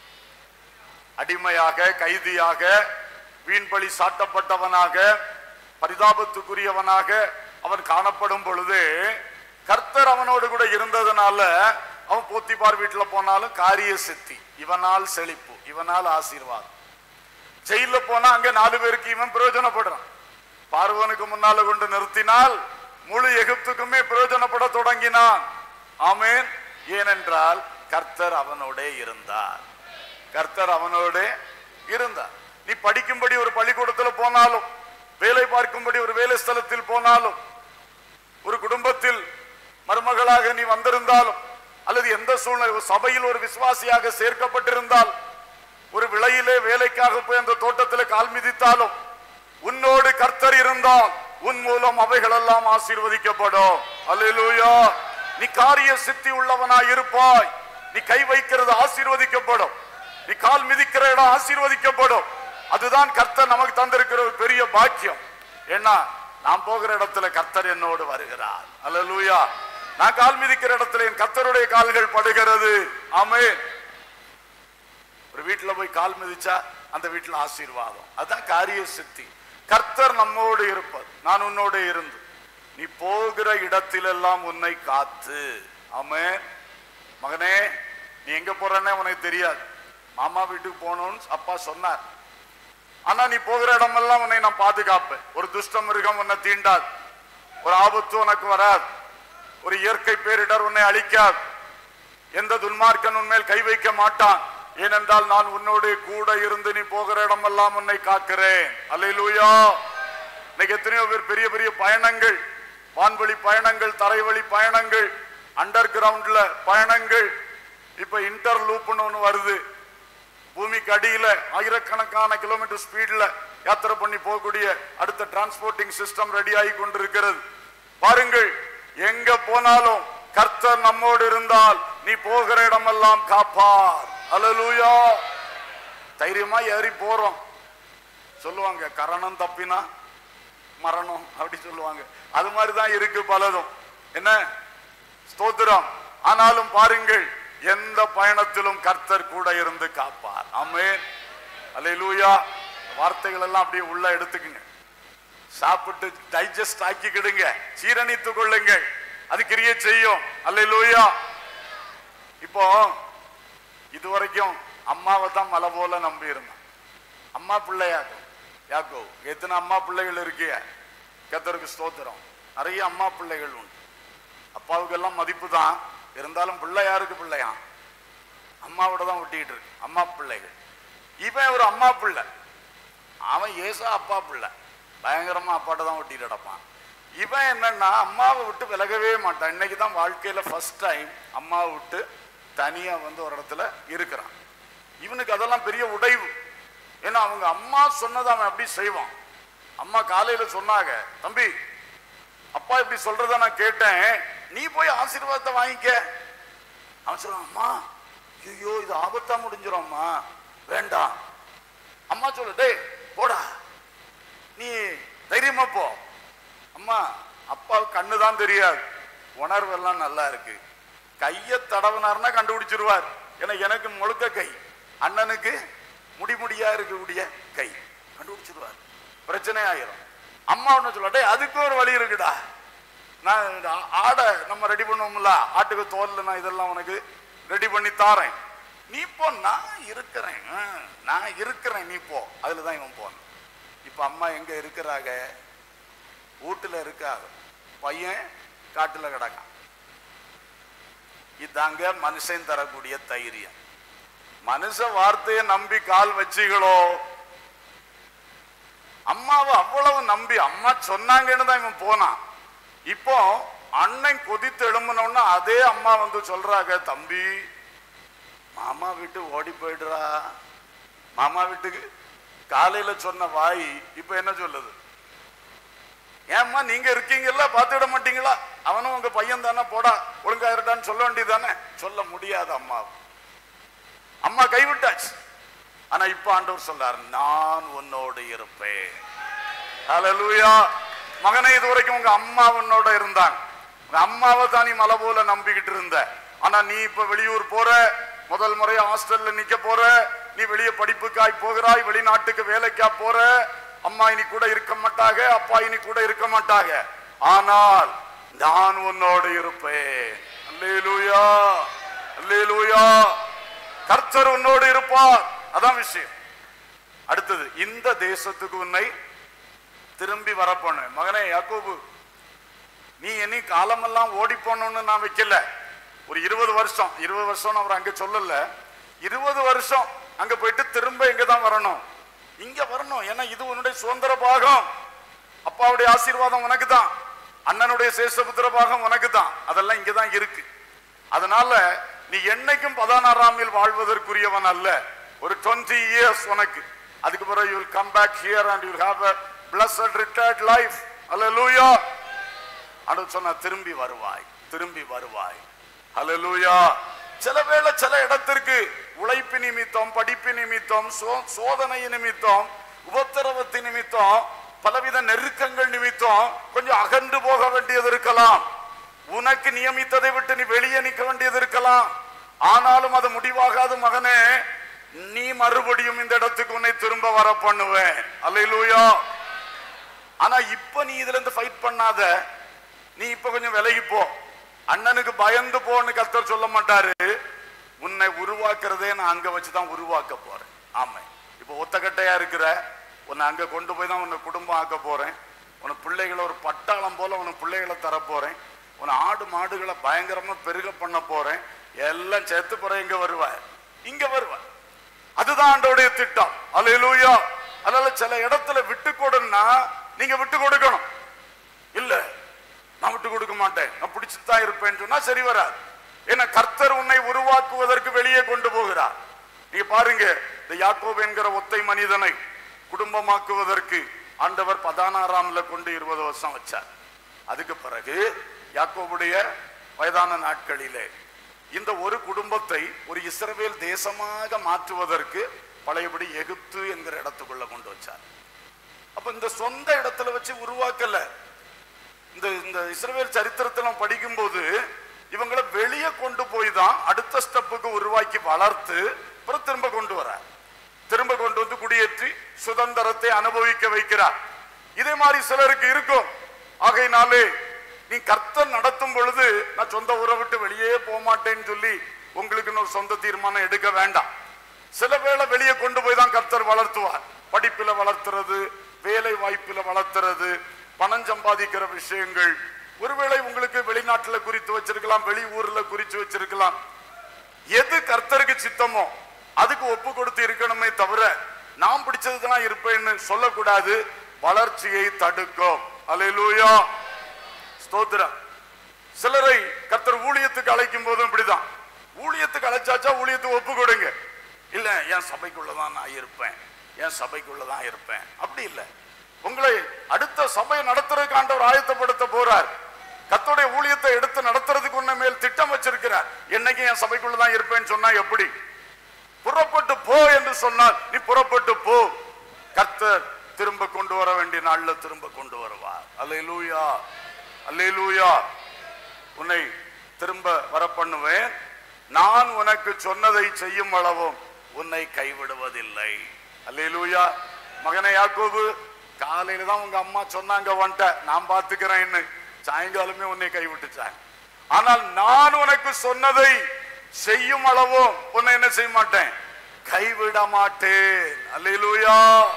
அடிமையாக கைதியாக வீண்பழி சாட்டப்பட்டவனாக பரிதாபத்துக்குரியவனாக அவன் காணப்படும் பொழுது கர்த்தர் அவனோடு கூட இருந்ததுனால அவன் போத்திபார் வீட்டுல போனாலும் காரிய சித்தி இவனால் செழிப்பு இவனால் ஆசீர்வாதம் ஜெயில போனா அங்க நாலு பேருக்கு இவன் பிரயோஜனப்படுறான் பார்வனுக்கு முன்னால கொண்டு நிறுத்தினால் முழு எகிப்துக்குமே பிரயோஜனப்பட தொடங்கினான் ஆமென் ஏனென்றால் கர்த்தர் அவனோடே இருந்தார் கர்த்தர் அவனோடே இருந்தார் நீ படிக்கும்படி ஒரு பள்ளிக்கூடத்துல போனாலும் வேலை பார்க்கும்படி ஒரு வேலை ஸ்தலத்தில் போனாலும் ஒரு குடும்பத்தில் மருமகளாக நீ வந்திருந்தாலும் அல்லது எந்த சூழ்நிலை ஒரு சபையில் ஒரு விசுவாசியாக சேர்க்கப்பட்டிருந்தால் ஒரு விளையிலே வேலைக்காக போய் அந்த தோட்டத்தில் கால் மிதித்தாலும் உன்னோடு கர்த்தர் இருந்தால் உன் மூலம் அவைகள் எல்லாம் ஆசீர்வதிக்கப்படும் அல்லேலூயா நீ காரிய சித்தி உள்ளவனாய் இருப்பாய் நீ கை வைக்கிறது ஆசீர்வதிக்கப்படும் நீ கால் மிதிக்கிற இடம் ஆசீர்வதிக்கப்படும் அதுதான் கர்த்தர் நமக்கு தந்திருக்கிற ஒரு பெரிய பாக்கியம் ஏன்னா நான் போகிற இடத்துல கர்த்தர் என்னோடு வருகிறார் அல்லேலூயா நான் கால் மிதிக்கிற இடத்துல என் கர்த்தருடைய கால்கள் படுகிறது ஆமென் ஒரு வீட்டுல போய் கால் மிதிச்சா அந்த வீட்டுல ஆசீர்வாதம் அதான் காரிய சித்தி கர்த்தர் நம்மோடு இருப்பது நான் உன்னோடு இருந்து நீ போகிற இடத்திலெல்லாம் உன்னை காத்து ஆமென் மகனே நீ எங்க போறன்னு உனக்கு தெரியாது மாமா வீட்டுக்கு போகணும்னு அப்பா சொன்னார் ஆனா நீ போகிற இடமெல்லாம் உன்னை நான் பாதுகாப்பேன் ஒரு துஷ்ட மிருகம் உன்னை தீண்டாது ஒரு ஆபத்து உனக்கு வராது ஒரு இயற்கை பேரிடர் உன்னை அழிக்காது எந்த துன்மார்க்கன் உன்மேல் கை வைக்க மாட்டான் ஏனென்றால் நான் உன்னோடு கூட இருந்து நீ போகிற இடமெல்லாம் உன்னை காக்கிறேன் அல்லேலூயா இன்னைக்கு எத்தனையோ பேர் பெரிய பெரிய பயணங்கள் வான்வழி பயணங்கள் தரைவழி பயணங்கள் அண்டர் கிரவுண்ட்ல பயணங்கள் இப்ப இன்டர் லூப்னு ஒண்ணு வருது பூமிக்கு அடியில ஆயிரக்கணக்கான கிலோமீட்டர் ஸ்பீட்ல யாத்திரை பண்ணி போகக்கூடிய அடுத்த டிரான்ஸ்போர்ட்டிங் சிஸ்டம் ரெடி ஆகி கொண்டிருக்கிறது பாருங்கள் எங்க போனாலும் கர்த்தர் நம்மோடு இருந்தால் நீ போகிற இடமெல்லாம் காப்பார் அல்லேலூயா தைரியமா ஏறி போறோம் சொல்லுவாங்க கரணம் தப்பினா மரணம் அப்படி சொல்லுவாங்க அது மாதிரி தான் இருக்கு பலதும் என்ன ஸ்தோத்திரம் ஆனாலும் பாருங்கள் எந்த பயணத்திலும் கர்த்தர் கூட இருந்து காப்பார் ஆமென் அல்லேலூயா வார்த்தைகள் எல்லாம் அப்படியே உள்ள எடுத்துக்குங்க சாப்பிட்டு டைஜஸ்ட் ஆக்கிக்கிடுங்க சீரணித்துக் கொள்ளுங்கள் அது கிரிய செய்யும் அல்லேலூயா இப்போ இதுவரைக்கும் அம்மாவை தான் மலை போல நம்பி இருந்தான் அம்மா பிள்ளையாக்கும் யாக்கோ எத்தனை அம்மா பிள்ளைகள் இருக்கிய கத்தருக்கு ஸ்தோத்திரம் நிறைய அம்மா பிள்ளைகள் உண்டு அப்பாவுக்கு எல்லாம் மதிப்பு தான் இருந்தாலும் பிள்ளை யாருக்கு பிள்ளையாம் அம்மாவோட தான் ஒட்டிக்கிட்டு இருக்கு அம்மா பிள்ளைகள் இவன் ஒரு அம்மா பிள்ளை அவன் ஏசா அப்பா பிள்ளை பயங்கரமா அப்பாட்ட தான் ஒட்டிட்டு கிடப்பான் இவன் என்னன்னா அம்மாவை விட்டு விலகவே மாட்டான் இன்னைக்கு தான் வாழ்க்கையில ஃபர்ஸ்ட் டைம் அம்மாவை விட்டு தனியா வந்து ஒரு இடத்துல இருக்கிறான் இவனுக்கு அதெல்லாம் பெரிய உடைவு ஏன்னா அவங்க அம்மா சொன்னதை அவன் அப்படி செய்வான் அம்மா காலையில சொன்னாங்க தம்பி அப்பா இப்படி சொல்றத நான் கேட்டேன் நீ போய் ஆசீர்வாதத்தை வாங்கிக்க அவன் சொல்றான் அம்மா ஐயோ இது ஆபத்தா முடிஞ்சிரும் அம்மா வேண்டாம் அம்மா சொல்லு டேய் போடா நீ தைரியமா போ அம்மா அப்பாவுக்கு கண்ணு தான் தெரியாது உணர்வு எல்லாம் நல்லா இருக்கு கைய தடவினார்னா கண்டுபிடிச்சிருவார் ஏன்னா எனக்கு முழுக்க கை அண்ணனுக்கு முடி முடியா இருக்கக்கூடிய கை கண்டுபிடிச்சிருவார் பிரச்சனை ஆயிரும் அம்மா ஒண்ணு சொல்ல டேய் அதுக்கு ஒரு வழி இருக்குடா நான் இந்த ஆ- ஆடை நம்ம ரெடி பண்ணுவோம்ல ஆட்டுக்கு தோல்ல நான் இதெல்லாம் உனக்கு ரெடி பண்ணி தாரேன் நீ போ நான் இருக்கிறேன் ஆ, நான் இருக்கிறேன் நீ போ அதுல தான் இவன் போனான் இப்ப அம்மா எங்க இருக்கிறாங்க வீட்டுல இருக்காங்க பையன் காட்டுல கிடக்கான் இதாங்க மனுஷன் தரக்கூடிய தைரியம் மனுஷ வார்த்தையை நம்பி கால் வச்சிகளோ அம்மாவை அவ்வளவு நம்பி அம்மா சொன்னாங்கன்னு தான் இவன் போனான் இப்போ அண்ணன் கொதித்து எழும்புனோன்னா அதே அம்மா வந்து சொல்றாங்க தம்பி மாமா வீட்டு ஓடி போயிடுறா மாமா வீட்டுக்கு காலையில சொன்ன வாய் இப்ப என்ன சொல்லுது ஏம்மா நீங்க இருக்கீங்கல்ல பார்த்துவிட மாட்டீங்களா அவனும் உங்க பையன் தானே போடா ஒழுங்கா இருடான்னு சொல்ல வேண்டியதானே சொல்ல முடியாது அம்மா அம்மா கைவிட்டாச்சு ஆனா இப்ப ஆண்டவர் சொல்றார் நான் உன்னோடு இருப்பேன் ஹalleluya மகனே இது வரைக்கும் உங்க அம்மா உன்னோட இருந்தாங்க உங்க அம்மாவை தான் நீ மலை போல நம்பிக்கிட்டு இருந்த ஆனா நீ இப்ப வெளியூர் போற முதல் முறையா ஹாஸ்டல்ல நிக்க போற நீ வெளியே படிப்புக்காய் போகிறாய் வெளிநாட்டுக்கு வேலைக்கா போற அம்மா இனி கூட இருக்க மாட்டாங்க அப்பா இனி கூட இருக்க மாட்டாங்க ஆனால் நான் உன்னோடு இருப்பேன் அல்லேலூயா அல்லேலூயா கர்த்தர் உன்னோடு இருப்பார் அதான் விஷயம் அடுத்தது இந்த தேசத்துக்கு உன்னை திரும்பி வரப்போன மகனே யாக்கோபு நீ இனி காலமெல்லாம் ஓடி போகணும்னு நான் வைக்கல ஒரு இருபது வருஷம் இருபது வருஷம் அவர் அங்க சொல்லல இருபது வருஷம் அங்க போயிட்டு திரும்ப இங்க தான் வரணும் இங்க வரணும் ஏன்னா இது உன்னுடைய சுதந்திர பாகம் அப்பாவுடைய ஆசீர்வாதம் உனக்கு தான் அண்ணனுடைய சேஷபுத்திர பாகம் உனக்கு தான் அதெல்லாம் இங்க தான் இருக்கு அதனால நீ என்னைக்கும் பதினாறாமில் வாழ்வதற்குரியவன் அல்ல ஒரு டுவெண்ட்டி இயர்ஸ் உனக்கு அதுக்கு பிறகு you will come back here and you have a blessed retired life அல்லேலூயா ஆண்டவர் சொன்னா திரும்பி வருவாய் திரும்பி வருவாய் ஹalleluya சில வேளை சில இடத்திற்கு உழைப்பு நிமித்தம் படிப்பு நிமித்தம் சோ- சோதனை நிமித்தம் உபத்திரவத்து நிமித்தம் பலவித நெருக்கங்கள் நிமித்தம் கொஞ்சம் அகன்று போக வேண்டியது இருக்கலாம் உனக்கு நியமித்ததை விட்டு நீ வெளியே நிற்க வேண்டியது இருக்கலாம் ஆனாலும் அது முடிவாகாது மகனே நீ மறுபடியும் இந்த இடத்துக்கு உன்னை திரும்ப வர பண்ணுவேன் அல்லேலூயா ஆனா இப்ப நீ இதுல இருந்து ஃபைட் பண்ணாத நீ இப்ப கொஞ்சம் விலகி போ அண்ணனுக்கு பயந்து போன்னு கர்த்தர் சொல்ல மாட்டாரு உன்னை உருவாக்குறதே நான் அங்க வச்சுதான் உருவாக்க போறேன் ஆமா இப்ப ஒத்தக்கட்டையா இருக்கிற உன்னை அங்க கொண்டு போய் தான் உன்னை குடும்பம் ஆக்க போறேன் உனக்கு பிள்ளைகளை ஒரு பட்டாளம் போல உனக்கு பிள்ளைகளை தர போறேன் உன்னை ஆடு மாடுகளை பயங்கரமா பெருக பண்ண போறேன் எல்லாம் சேர்த்து போற இங்க வருவாய் இங்க வருவாய் அதுதான் ஆண்டோடைய திட்டம் அல்லேலூயா அதனால சில இடத்துல விட்டு கொடுன்னா நீங்க விட்டு கொடுக்கணும் இல்ல நான் விட்டு கொடுக்க மாட்டேன் நான் பிடிச்சிட்டு தான் இருப்பேன்னு சொன்னா சரி வராது ஏன்னா கர்த்தர் உன்னை உருவாக்குவதற்கு வெளியே கொண்டு போகிறார் நீங்க பாருங்க இந்த யாக்கோபு என்கிற ஒத்தை மனிதனை குடும்பமாக்குவதற்கு ஆண்டவர் பதினாறாம்ல கொண்டு இருபது வருஷம் வச்சார் அதுக்கு பிறகு யாக்கோபுடைய வயதான நாட்களிலே இந்த ஒரு குடும்பத்தை ஒரு இஸ்ரவேல் தேசமாக மாற்றுவதற்கு பழையபடி எகிப்து என்கிற இடத்துக்குள்ள கொண்டு வச்சார் அப்ப இந்த சொந்த இடத்துல வச்சு உருவாக்கல இந்த இந்த இஸ்ரவேல் சரித்திரத்தை நம்ம படிக்கும்போது இவங்களை வெளியே கொண்டு போய் தான் அடுத்த ஸ்டெப்புக்கு உருவாக்கி வளர்த்து அப்புறம் திரும்ப கொண்டு வர திரும்ப கொண்டு வந்து குடியேற்றி சுதந்திரத்தை அனுபவிக்க வைக்கிறார் இதே மாதிரி சிலருக்கு இருக்கும் ஆகையினாலே நீ கர்த்தர் நடத்தும் பொழுது நான் சொந்த ஊரை விட்டு வெளியே போக மாட்டேன்னு சொல்லி உங்களுக்கு ஒரு சொந்த தீர்மானம் எடுக்க வேண்டாம் சில வேளை வெளியே கொண்டு போய் தான் கர்த்தர் வளர்த்துவார் படிப்பில வளர்த்துறது வேலை வாய்ப்பில வளர்த்துறது பணம் சம்பாதிக்கிற விஷயங்கள் ஒருவேளை உங்களுக்கு வெளிநாட்டுல குறித்து வச்சிருக்கலாம் வெளி ஊர்ல குறிச்சு வச்சிருக்கலாம் எது கர்த்தருக்கு சித்தமோ அதுக்கு ஒப்பு கொடுத்து இருக்கணுமே தவிர நான் பிடிச்சதுதான் இருப்பேன்னு சொல்லக்கூடாது வளர்ச்சியை தடுக்கும் அல்லேலூயா ஸ்தோத்திரம் சிலரை கர்த்தர் ஊழியத்துக்கு அழைக்கும் போதும் இப்படிதான் ஊழியத்துக்கு அழைச்சாச்சா ஊழியத்துக்கு ஒப்பு கொடுங்க இல்ல என் சபைக்குள்ளதான் நான் இருப்பேன் என் சபைக்குள்ளதான் இருப்பேன் அப்படி இல்லை உங்களை அடுத்த சபையை நடத்துறதுக்கு ஆண்டவர் ஆயத்தப்படுத்த போறார் கர்த்தருடைய ஊழியத்தை எடுத்து நடத்துறதுக்கு உன்ன மேல் திட்டம் வச்சிருக்கிறார் என்னைக்கு என் சபைக்குள்ளதான் இருப்பேன்னு சொன்னா எப்படி புறப்பட்டு போ என்று சொன்னால் நீ புறப்பட்டு போ கர்த்தர் திரும்ப கொண்டு வர வேண்டிய நாள்ல திரும்ப கொண்டு வருவார் அல்லேலூயா அல்லேலூயா உன்னை திரும்ப வர பண்ணுவேன் நான் உனக்கு சொன்னதை செய்யும் அளவும் உன்னை கைவிடுவதில்லை அல்லேலூயா மகனே யாக்கோபு காலையில தான் உங்க அம்மா சொன்னாங்க வந்துட்ட நான் பாத்துக்கிறேன்னு சாயங்காலமே உன்னை கைவிட்டுச்சாங்க ஆனால் நான் உனக்கு சொன்னதை செய்யும் அளவும் உன்னை என்ன செய்ய மாட்டேன் கைவிட மாட்டேன் அல்லேலூயா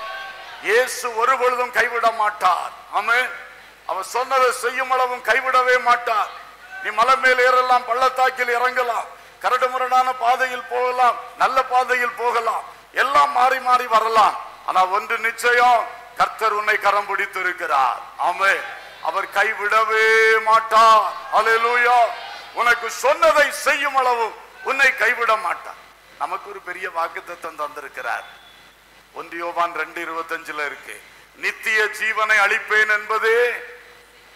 இயேசு ஒரு பொழுதும் கைவிட மாட்டார் ஆமென் அவர் சொன்னதை செய்யும் அளவும் கைவிடவே மாட்டார் நீ மலை மேல் ஏறலாம் பள்ளத்தாக்கில் இறங்கலாம் கரடு முரடான பாதையில் போகலாம் நல்ல பாதையில் போகலாம் எல்லாம் மாறி மாறி வரலாம் ஆனா ஒன்று நிச்சயம் கர்த்தர் உன்னை கரம் பிடித்து இருக்கிறார் ஆமே அவர் கைவிடவே மாட்டார் அல்லேலூயா உனக்கு சொன்னதை செய்யும் அளவு உன்னை கைவிட மாட்டார் நமக்கு ஒரு பெரிய வாக்குத்தத்தம் தந்திருக்கிறார் ஒன்று யோவான் ரெண்டு இருபத்தஞ்சுல இருக்கு நித்திய ஜீவனை அளிப்பேன் என்பதே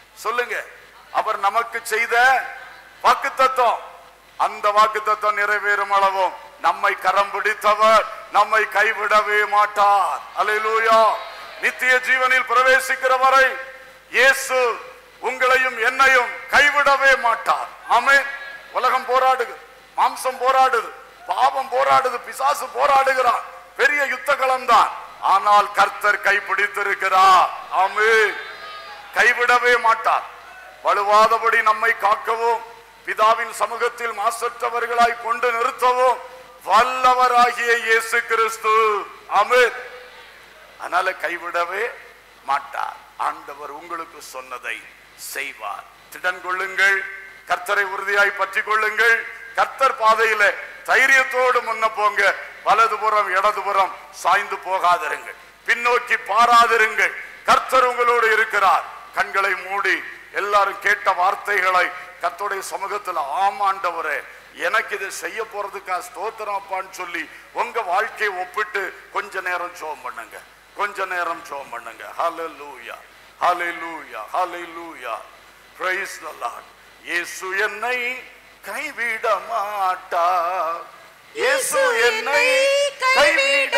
சொல்லுங்க அவர் நமக்கு செய்த வாக்குத்தத்தம் அந்த வாக்குத்தத்தம் நிறைவேறும் அளவும் நம்மை கரம் பிடித்தவர் நம்மை கைவிடவே மாட்டார் அல்லேலூயா நித்திய ஜீவனில் பிரவேசிக்கிற வரை இயேசு உங்களையும் என்னையும் கைவிடவே மாட்டார் ஆமென் உலகம் போராடுது மாம்சம் போராடுது பாவம் போராடுது பிசாசு போராடுகிறான் பெரிய யுத்த களம்தான் ஆனால் கர்த்தர் கைப்பிடித்திருக்கிறார் ஆமென் கைவிடவே மாட்டார் வலுவாதபடி நம்மை காக்கவும் பிதாவின் சமூகத்தில் மாசற்றவர்களாய் கொண்டு நிறுத்தவும் வல்லவராகிய இயேசு கிறிஸ்து ஆமென் அதனால கைவிடவே மாட்டார் ஆண்டவர் உங்களுக்கு சொன்னதை செய்வார் திடன் கொள்ளுங்கள் கர்த்தரை உறுதியாய் பற்றி கொள்ளுங்கள் கர்த்தர் பாதையில தைரியத்தோடு முன்ன போங்க வலதுபுறம் இடதுபுறம் சாய்ந்து போகாதிருங்கள் பின்னோக்கி பாராதிருங்கள் கர்த்தர் உங்களோடு இருக்கிறார் கண்களை மூடி எல்லாரும் கேட்ட வார்த்தைகளை கர்த்தருடைய சமூகத்தில் ஆமாண்டவரே எனக்கு இதை செய்ய போறதுக்கா ஸ்தோத்திரம் அப்பான்னு சொல்லி உங்க வாழ்க்கையை ஒப்பிட்டு கொஞ்ச நேரம் ஜோம் பண்ணுங்க கொஞ்ச நேரம் ஜோம் பண்ணுங்க ஹalleluya ஹalleluya ஹalleluya praise the lord இயேசு என்னை கைவிட மாட்டார் இயேசு என்னை கைவிட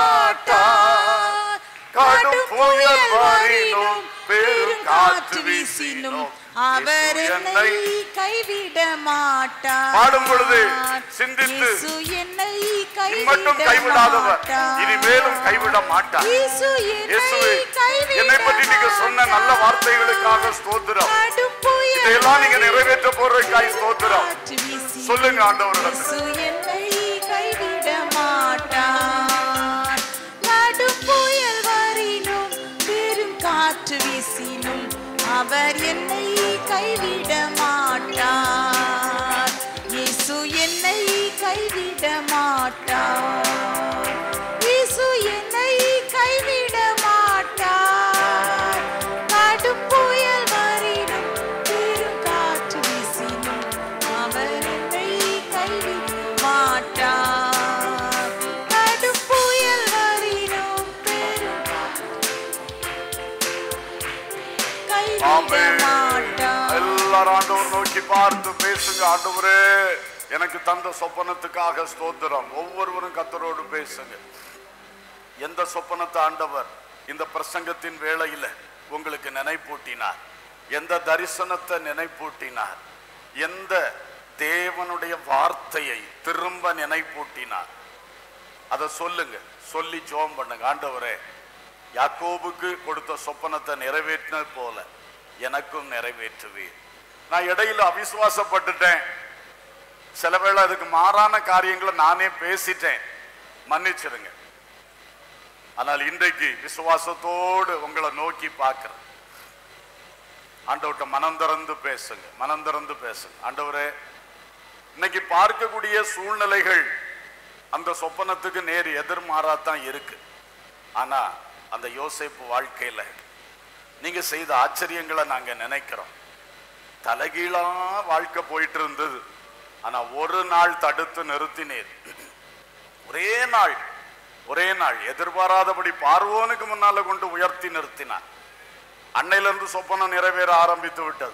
மாட்டார் கடும் புயல் வரினும் பெரும் காற்று வீசினும் அவர் இயேசு என்னை கைவிட மாட்டார் பாடும் பொழுது சிந்தித்து, இயேசு என்னை இம்மட்டும் கைவிட கைவிடாதவர் மாட்டார். இனிமேலும் கைவிட மாட்டார் இயேசு இயேசுவே என்னை கைவிட என்னை பற்றி நீங்க சொன்ன நல்ல வார்த்தைகளுக்காக ஸ்தோத்திரம் கடும் புயல் இதையெல்லாம் நீங்க நிறைவேற்ற போறதுக்காய் ஸ்தோத்திரம் காற்று வீசினும் சொல்லுங்க ஆண்டவரிடத்தில் இயேசு என்னை கைவிட மாட்டார் கடும் புயல் வரினும் பெரும் காற்று வீசினும் அவர் என்னை கைவிட மாட்டார் இயேசு என்னை கைவிட மாட்டார் இயேசு என்னை கைவிட மாட்டார் கடும் புயல் வரினும் பெரும் காற்று வீசினும் அவர் என்னை கைவிட மாட்டார் கடும் புயல் வரினும் பெரும் கைவிட ஆமென். மாட்டார் எல்லாரும் ஆண்டவர் நோக்கி பார்த்து பேசுங்க ஆண்டவரே எனக்கு தந்த சொப்பனத்துக்காக ஸ்தோத்திரம் ஒவ்வொருவரும் கத்தரோடு பேசுங்க எந்த சொப்பனத்தை ஆண்டவர் இந்த பிரசங்கத்தின் வேளையில உங்களுக்கு நினைப்பூட்டினார் எந்த தரிசனத்தை நினைப்பூட்டினார் எந்த தேவனுடைய வார்த்தையை திரும்ப நினைப்பூட்டினார் அதை சொல்லுங்க சொல்லி ஜோம் பண்ணுங்க ஆண்டவரே யாக்கோபுக்கு கொடுத்த சொப்பனத்தை நிறைவேற்றினது போல எனக்கும் நிறைவேற்றுவீர் நான் இடையில அவிசுவாசப்பட்டுட்டேன் சில வேளை அதுக்கு மாறான காரியங்களை நானே பேசிட்டேன் மன்னிச்சிருங்க ஆனால் இன்றைக்கு விசுவாசத்தோடு உங்களை நோக்கி பார்க்கிறேன் ஆண்டவர்கிட்ட மனம் திறந்து பேசுங்க மனம் திறந்து பேசுங்க ஆண்டவரே இன்னைக்கு பார்க்கக்கூடிய சூழ்நிலைகள் அந்த சொப்பனத்துக்கு நேர் எதிர்மாறாத்தான் இருக்கு ஆனா அந்த யோசேப்பு வாழ்க்கையில நீங்க செய்த ஆச்சரியங்களை நாங்க நினைக்கிறோம் தலைகீழா வாழ்க்கை போயிட்டு இருந்தது ஆனா ஒரு நாள் தடுத்து நிறுத்தினீர் ஒரே நாள் ஒரே நாள் எதிர்பாராதபடி பார்வோனுக்கு முன்னால கொண்டு உயர்த்தி நிறுத்தினார் அன்னையிலிருந்து சொப்பனம் நிறைவேற ஆரம்பித்து விட்டது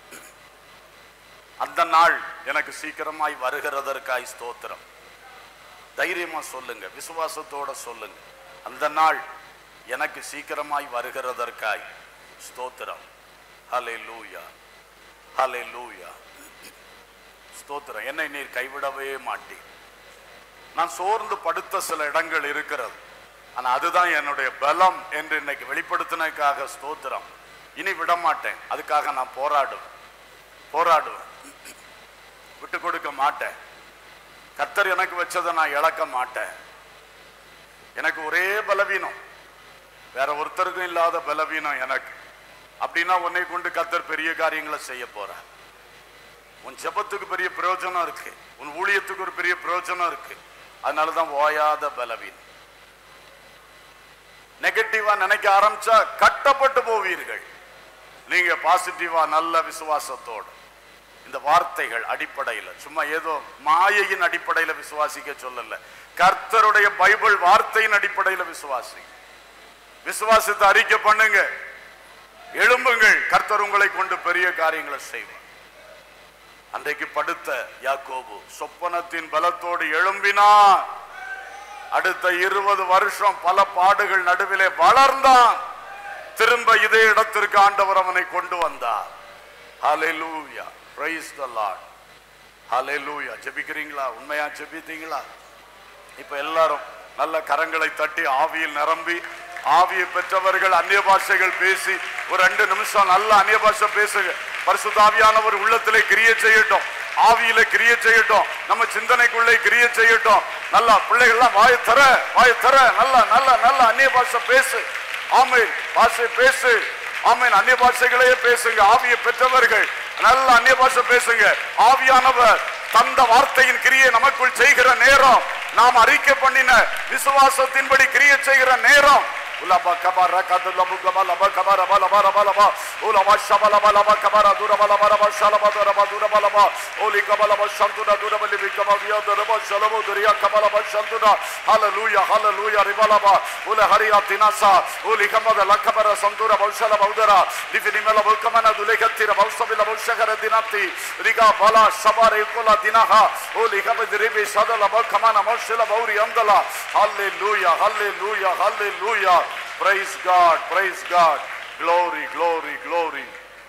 அந்த நாள் எனக்கு சீக்கிரமாய் வருகிறதற்காய் ஸ்தோத்திரம் தைரியமா சொல்லுங்க விசுவாசத்தோட சொல்லுங்க அந்த நாள் எனக்கு சீக்கிரமாய் வருகிறதற்காய் ஸ்தோத்திரம் ஹலே லூயா ஹலே லூயா ஸ்தோத்திரம் என்னை நீர் கைவிடவே மாட்டீர் நான் சோர்ந்து படுத்த சில இடங்கள் இருக்கிறது ஆனா அதுதான் என்னுடைய பலம் என்று இன்னைக்கு வெளிப்படுத்தினதுக்காக ஸ்தோத்திரம் இனி விட மாட்டேன் அதுக்காக நான் போராடுவேன் போராடுவேன் விட்டு கொடுக்க மாட்டேன் கர்த்தர் எனக்கு வச்சதை நான் இழக்க மாட்டேன் எனக்கு ஒரே பலவீனம் வேற ஒருத்தருக்கும் இல்லாத பலவீனம் எனக்கு அப்படின்னா உன்னை கொண்டு கர்த்தர் பெரிய காரியங்களை செய்ய போறார் உன் ஜெபத்துக்கு பெரிய பிரயோஜனம் இருக்கு உன் ஊழியத்துக்கு ஒரு பெரிய பிரயோஜனம் இருக்கு அதனாலதான் ஓயாத பலவீனம் நெகட்டிவா நினைக்க ஆரம்பிச்சா கட்டப்பட்டு போவீர்கள் நீங்க பாசிட்டிவா நல்ல விசுவாசத்தோடு இந்த வார்த்தைகள் அடிப்படையில சும்மா ஏதோ மாயையின் அடிப்படையில விசுவாசிக்க சொல்லல கர்த்தருடைய பைபிள் வார்த்தையின் அடிப்படையில விசுவாசி விசுவாசத்தை அறிக்கை பண்ணுங்க எழும்புங்கள் கர்த்தர் உங்களை கொண்டு பெரிய காரியங்களை செய்வார் அன்றைக்கு படுத்த யாக்கோபு சொப்பனத்தின் பலத்தோடு எழும்பினான் அடுத்த இருபது வருஷம் பல பாடுகள் நடுவிலே வளர்ந்தான் திரும்ப இதே இடத்திற்கு ஆண்டவர் அவனை கொண்டு வந்தார் ஹalleluya praise the lord ஹalleluya ஜெபிக்கிறீங்களா உண்மையா ஜெபித்தீங்களா இப்ப எல்லாரும் நல்ல கரங்களை தட்டி ஆவியில் நிரம்பி ஆவியை பெற்றவர்கள் அந்நிய பாஷைகள் பேசி ஒரு ரெண்டு நிமிஷம் நல்ல அந்நிய பாஷை பேசுங்க பரிசுத்தாவியானவர் உள்ளத்திலே கிரிய செய்யட்டும் ஆவியில கிரிய செய்யட்டும் நம்ம சிந்தனைக்குள்ளே கிரிய செய்யட்டும் நல்லா பிள்ளைகள்லாம் வாயை தர வாயை தர நல்ல நல்ல நல்ல அந்நிய பாஷை பேசு ஆமேன் பாஷை பேசு ஆமேன் அந்நிய பாஷைகளையே பேசுங்க ஆவியை பெற்றவர்கள் நல்ல அந்நிய பாஷை பேசுங்க ஆவியானவர் தந்த வார்த்தையின் கிரியை நமக்குள் செய்கிற நேரம் நாம் அறிக்கை பண்ணின விசுவாசத்தின்படி கிரியை செய்கிற நேரம் உலப கபர கதுலபு கபலப கபர பலப ரப லப உலப ஷபலப லப கபர துரப லப ரப ஷலப துரப துரப லப ஓலி கபலப ஷந்துட துரப லிபி கபவிய துரப ஷலபு துரியா கபலப ஷந்துட ஹalleluya ஹalleluya ரிபலப உல ஹரியா தினசா ஓலி கபத லக்கபர சந்துர பௌஷல பௌதர லிஃபி நிமல பௌகமன துலேகத்திர பௌஷபில பௌஷகர தினத்தி ரிகா பல ஷபர இக்குல தினஹ ஓலி கபத ரிபி சதல பௌகமன மௌஷல பௌரி அந்தல ஹalleluya ஹalleluya ஹalleluya praise god praise god glory glory glory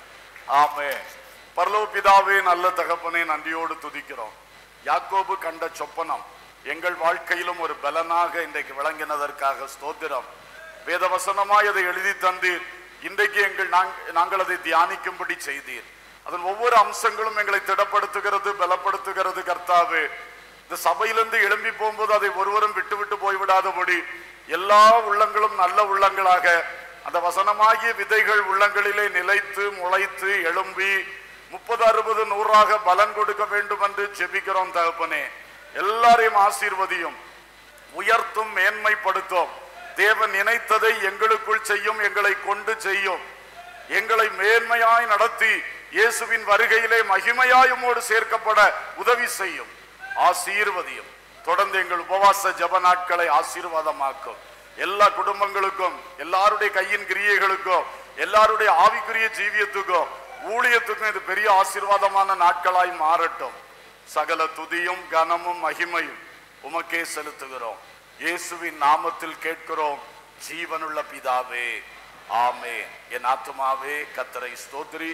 ஆமென் பரலோக பிதாவே நல்ல தகப்பனே நன்றியோடு துதிக்கிறோம் யாக்கோபு கண்ட சொப்பனம் எங்கள் வாழ்க்கையிலும் ஒரு பலனாக இன்றைக்கு விளங்கினதற்காக ஸ்தோத்திரம் வேதவசனமாய் அதை எழுதி தந்தீர் இன்றைக்கு எங்கள் நாங்- நாங்கள் அதை தியானிக்கும்படி செய்தீர் அதன் ஒவ்வொரு அம்சங்களும் எங்களை திடப்படுத்துகிறது பலப்படுத்துகிறது கர்த்தாவே இந்த சபையிலிருந்து எழும்பி போகும்போது அதை ஒருவரும் விட்டு விட்டு போய்விடாதபடி எல்லா உள்ளங்களும் நல்ல உள்ளங்களாக அந்த வசனமாகிய விதைகள் உள்ளங்களிலே நிலைத்து முளைத்து எழும்பி முப்பது அறுபது நூறாக பலன் கொடுக்க வேண்டும் என்று ஜெபிக்கிறோம் தகப்பனே எல்லாரையும் ஆசீர்வதியும் உயர்த்தும் மேன்மைப்படுத்தும் தேவன் நினைத்ததை எங்களுக்குள் செய்யும் எங்களை கொண்டு செய்யும் எங்களை மேன்மையாய் நடத்தி இயேசுவின் வருகையிலே மகிமையாய் உம்மோடு சேர்க்கப்பட உதவி செய்யும் ஆசீர்வதியும் தொடர்ந்து எங்கள் உபவாச ஜப நாட்களை ஆசீர்வாதமாக்கும் எல்லா குடும்பங்களுக்கும் எல்லாருடைய கையின் கிரியைகளுக்கும் எல்லாருடைய ஆவிக்குரிய ஜீவியத்துக்கும் ஊழியத்துக்கும் இது பெரிய ஆசீர்வாதமான நாட்களாய் மாறட்டும் சகல துதியும் கனமும் மகிமையும் உமக்கே செலுத்துகிறோம் இயேசுவின் நாமத்தில் கேட்கிறோம் ஜீவனுள்ள பிதாவே ஆமே என் ஆத்துமாவே கத்தரை ஸ்தோத்திரி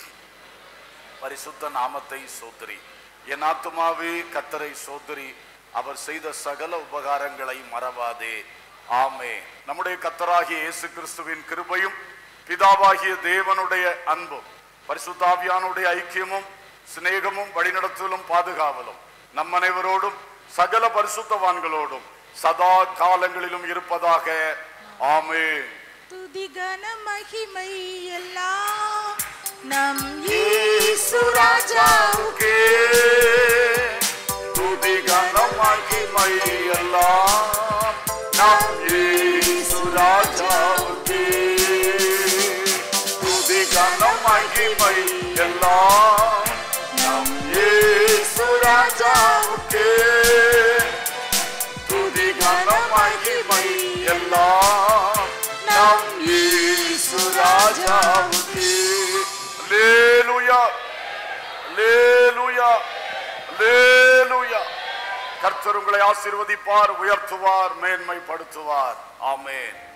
பரிசுத்த நாமத்தை சோதரி என் ஆத்துமாவே கத்தரை சோதரி அவர் செய்த சகல உபகாரங்களை மறவாதே ஆமே நம்முடைய கத்தராகிய இயேசு கிறிஸ்துவின் கிருபையும் பிதாவாகிய தேவனுடைய அன்பும் பரிசுத்தாவியானுடைய ஐக்கியமும் சிநேகமும் வழிநடத்தலும் பாதுகாவலும் நம் அனைவரோடும் சகல பரிசுத்தவான்களோடும் சதா காலங்களிலும் இருப்பதாக ஆமே துதி கன மகிமை எல்லாம் நம் இயேசு ராஜாவுக்கு துதி கனம் மகிமை எல்லாம் நம் இயேசு ராஜாவுக்கே துதி கனம் மகிமை எல்லாம் நம் இயேசு ராஜாவுக்கே துதி கனம் மகிமை எல்லாம் நம் இயேசு ராஜாவுக்கே அல்லேலூயா அல்லேலூயா அல்லேலூயா கர்த்தர் உங்களை ஆசீர்வதிப்பார் உயர்த்துவார் மேன்மைப்படுத்துவார் ஆமென்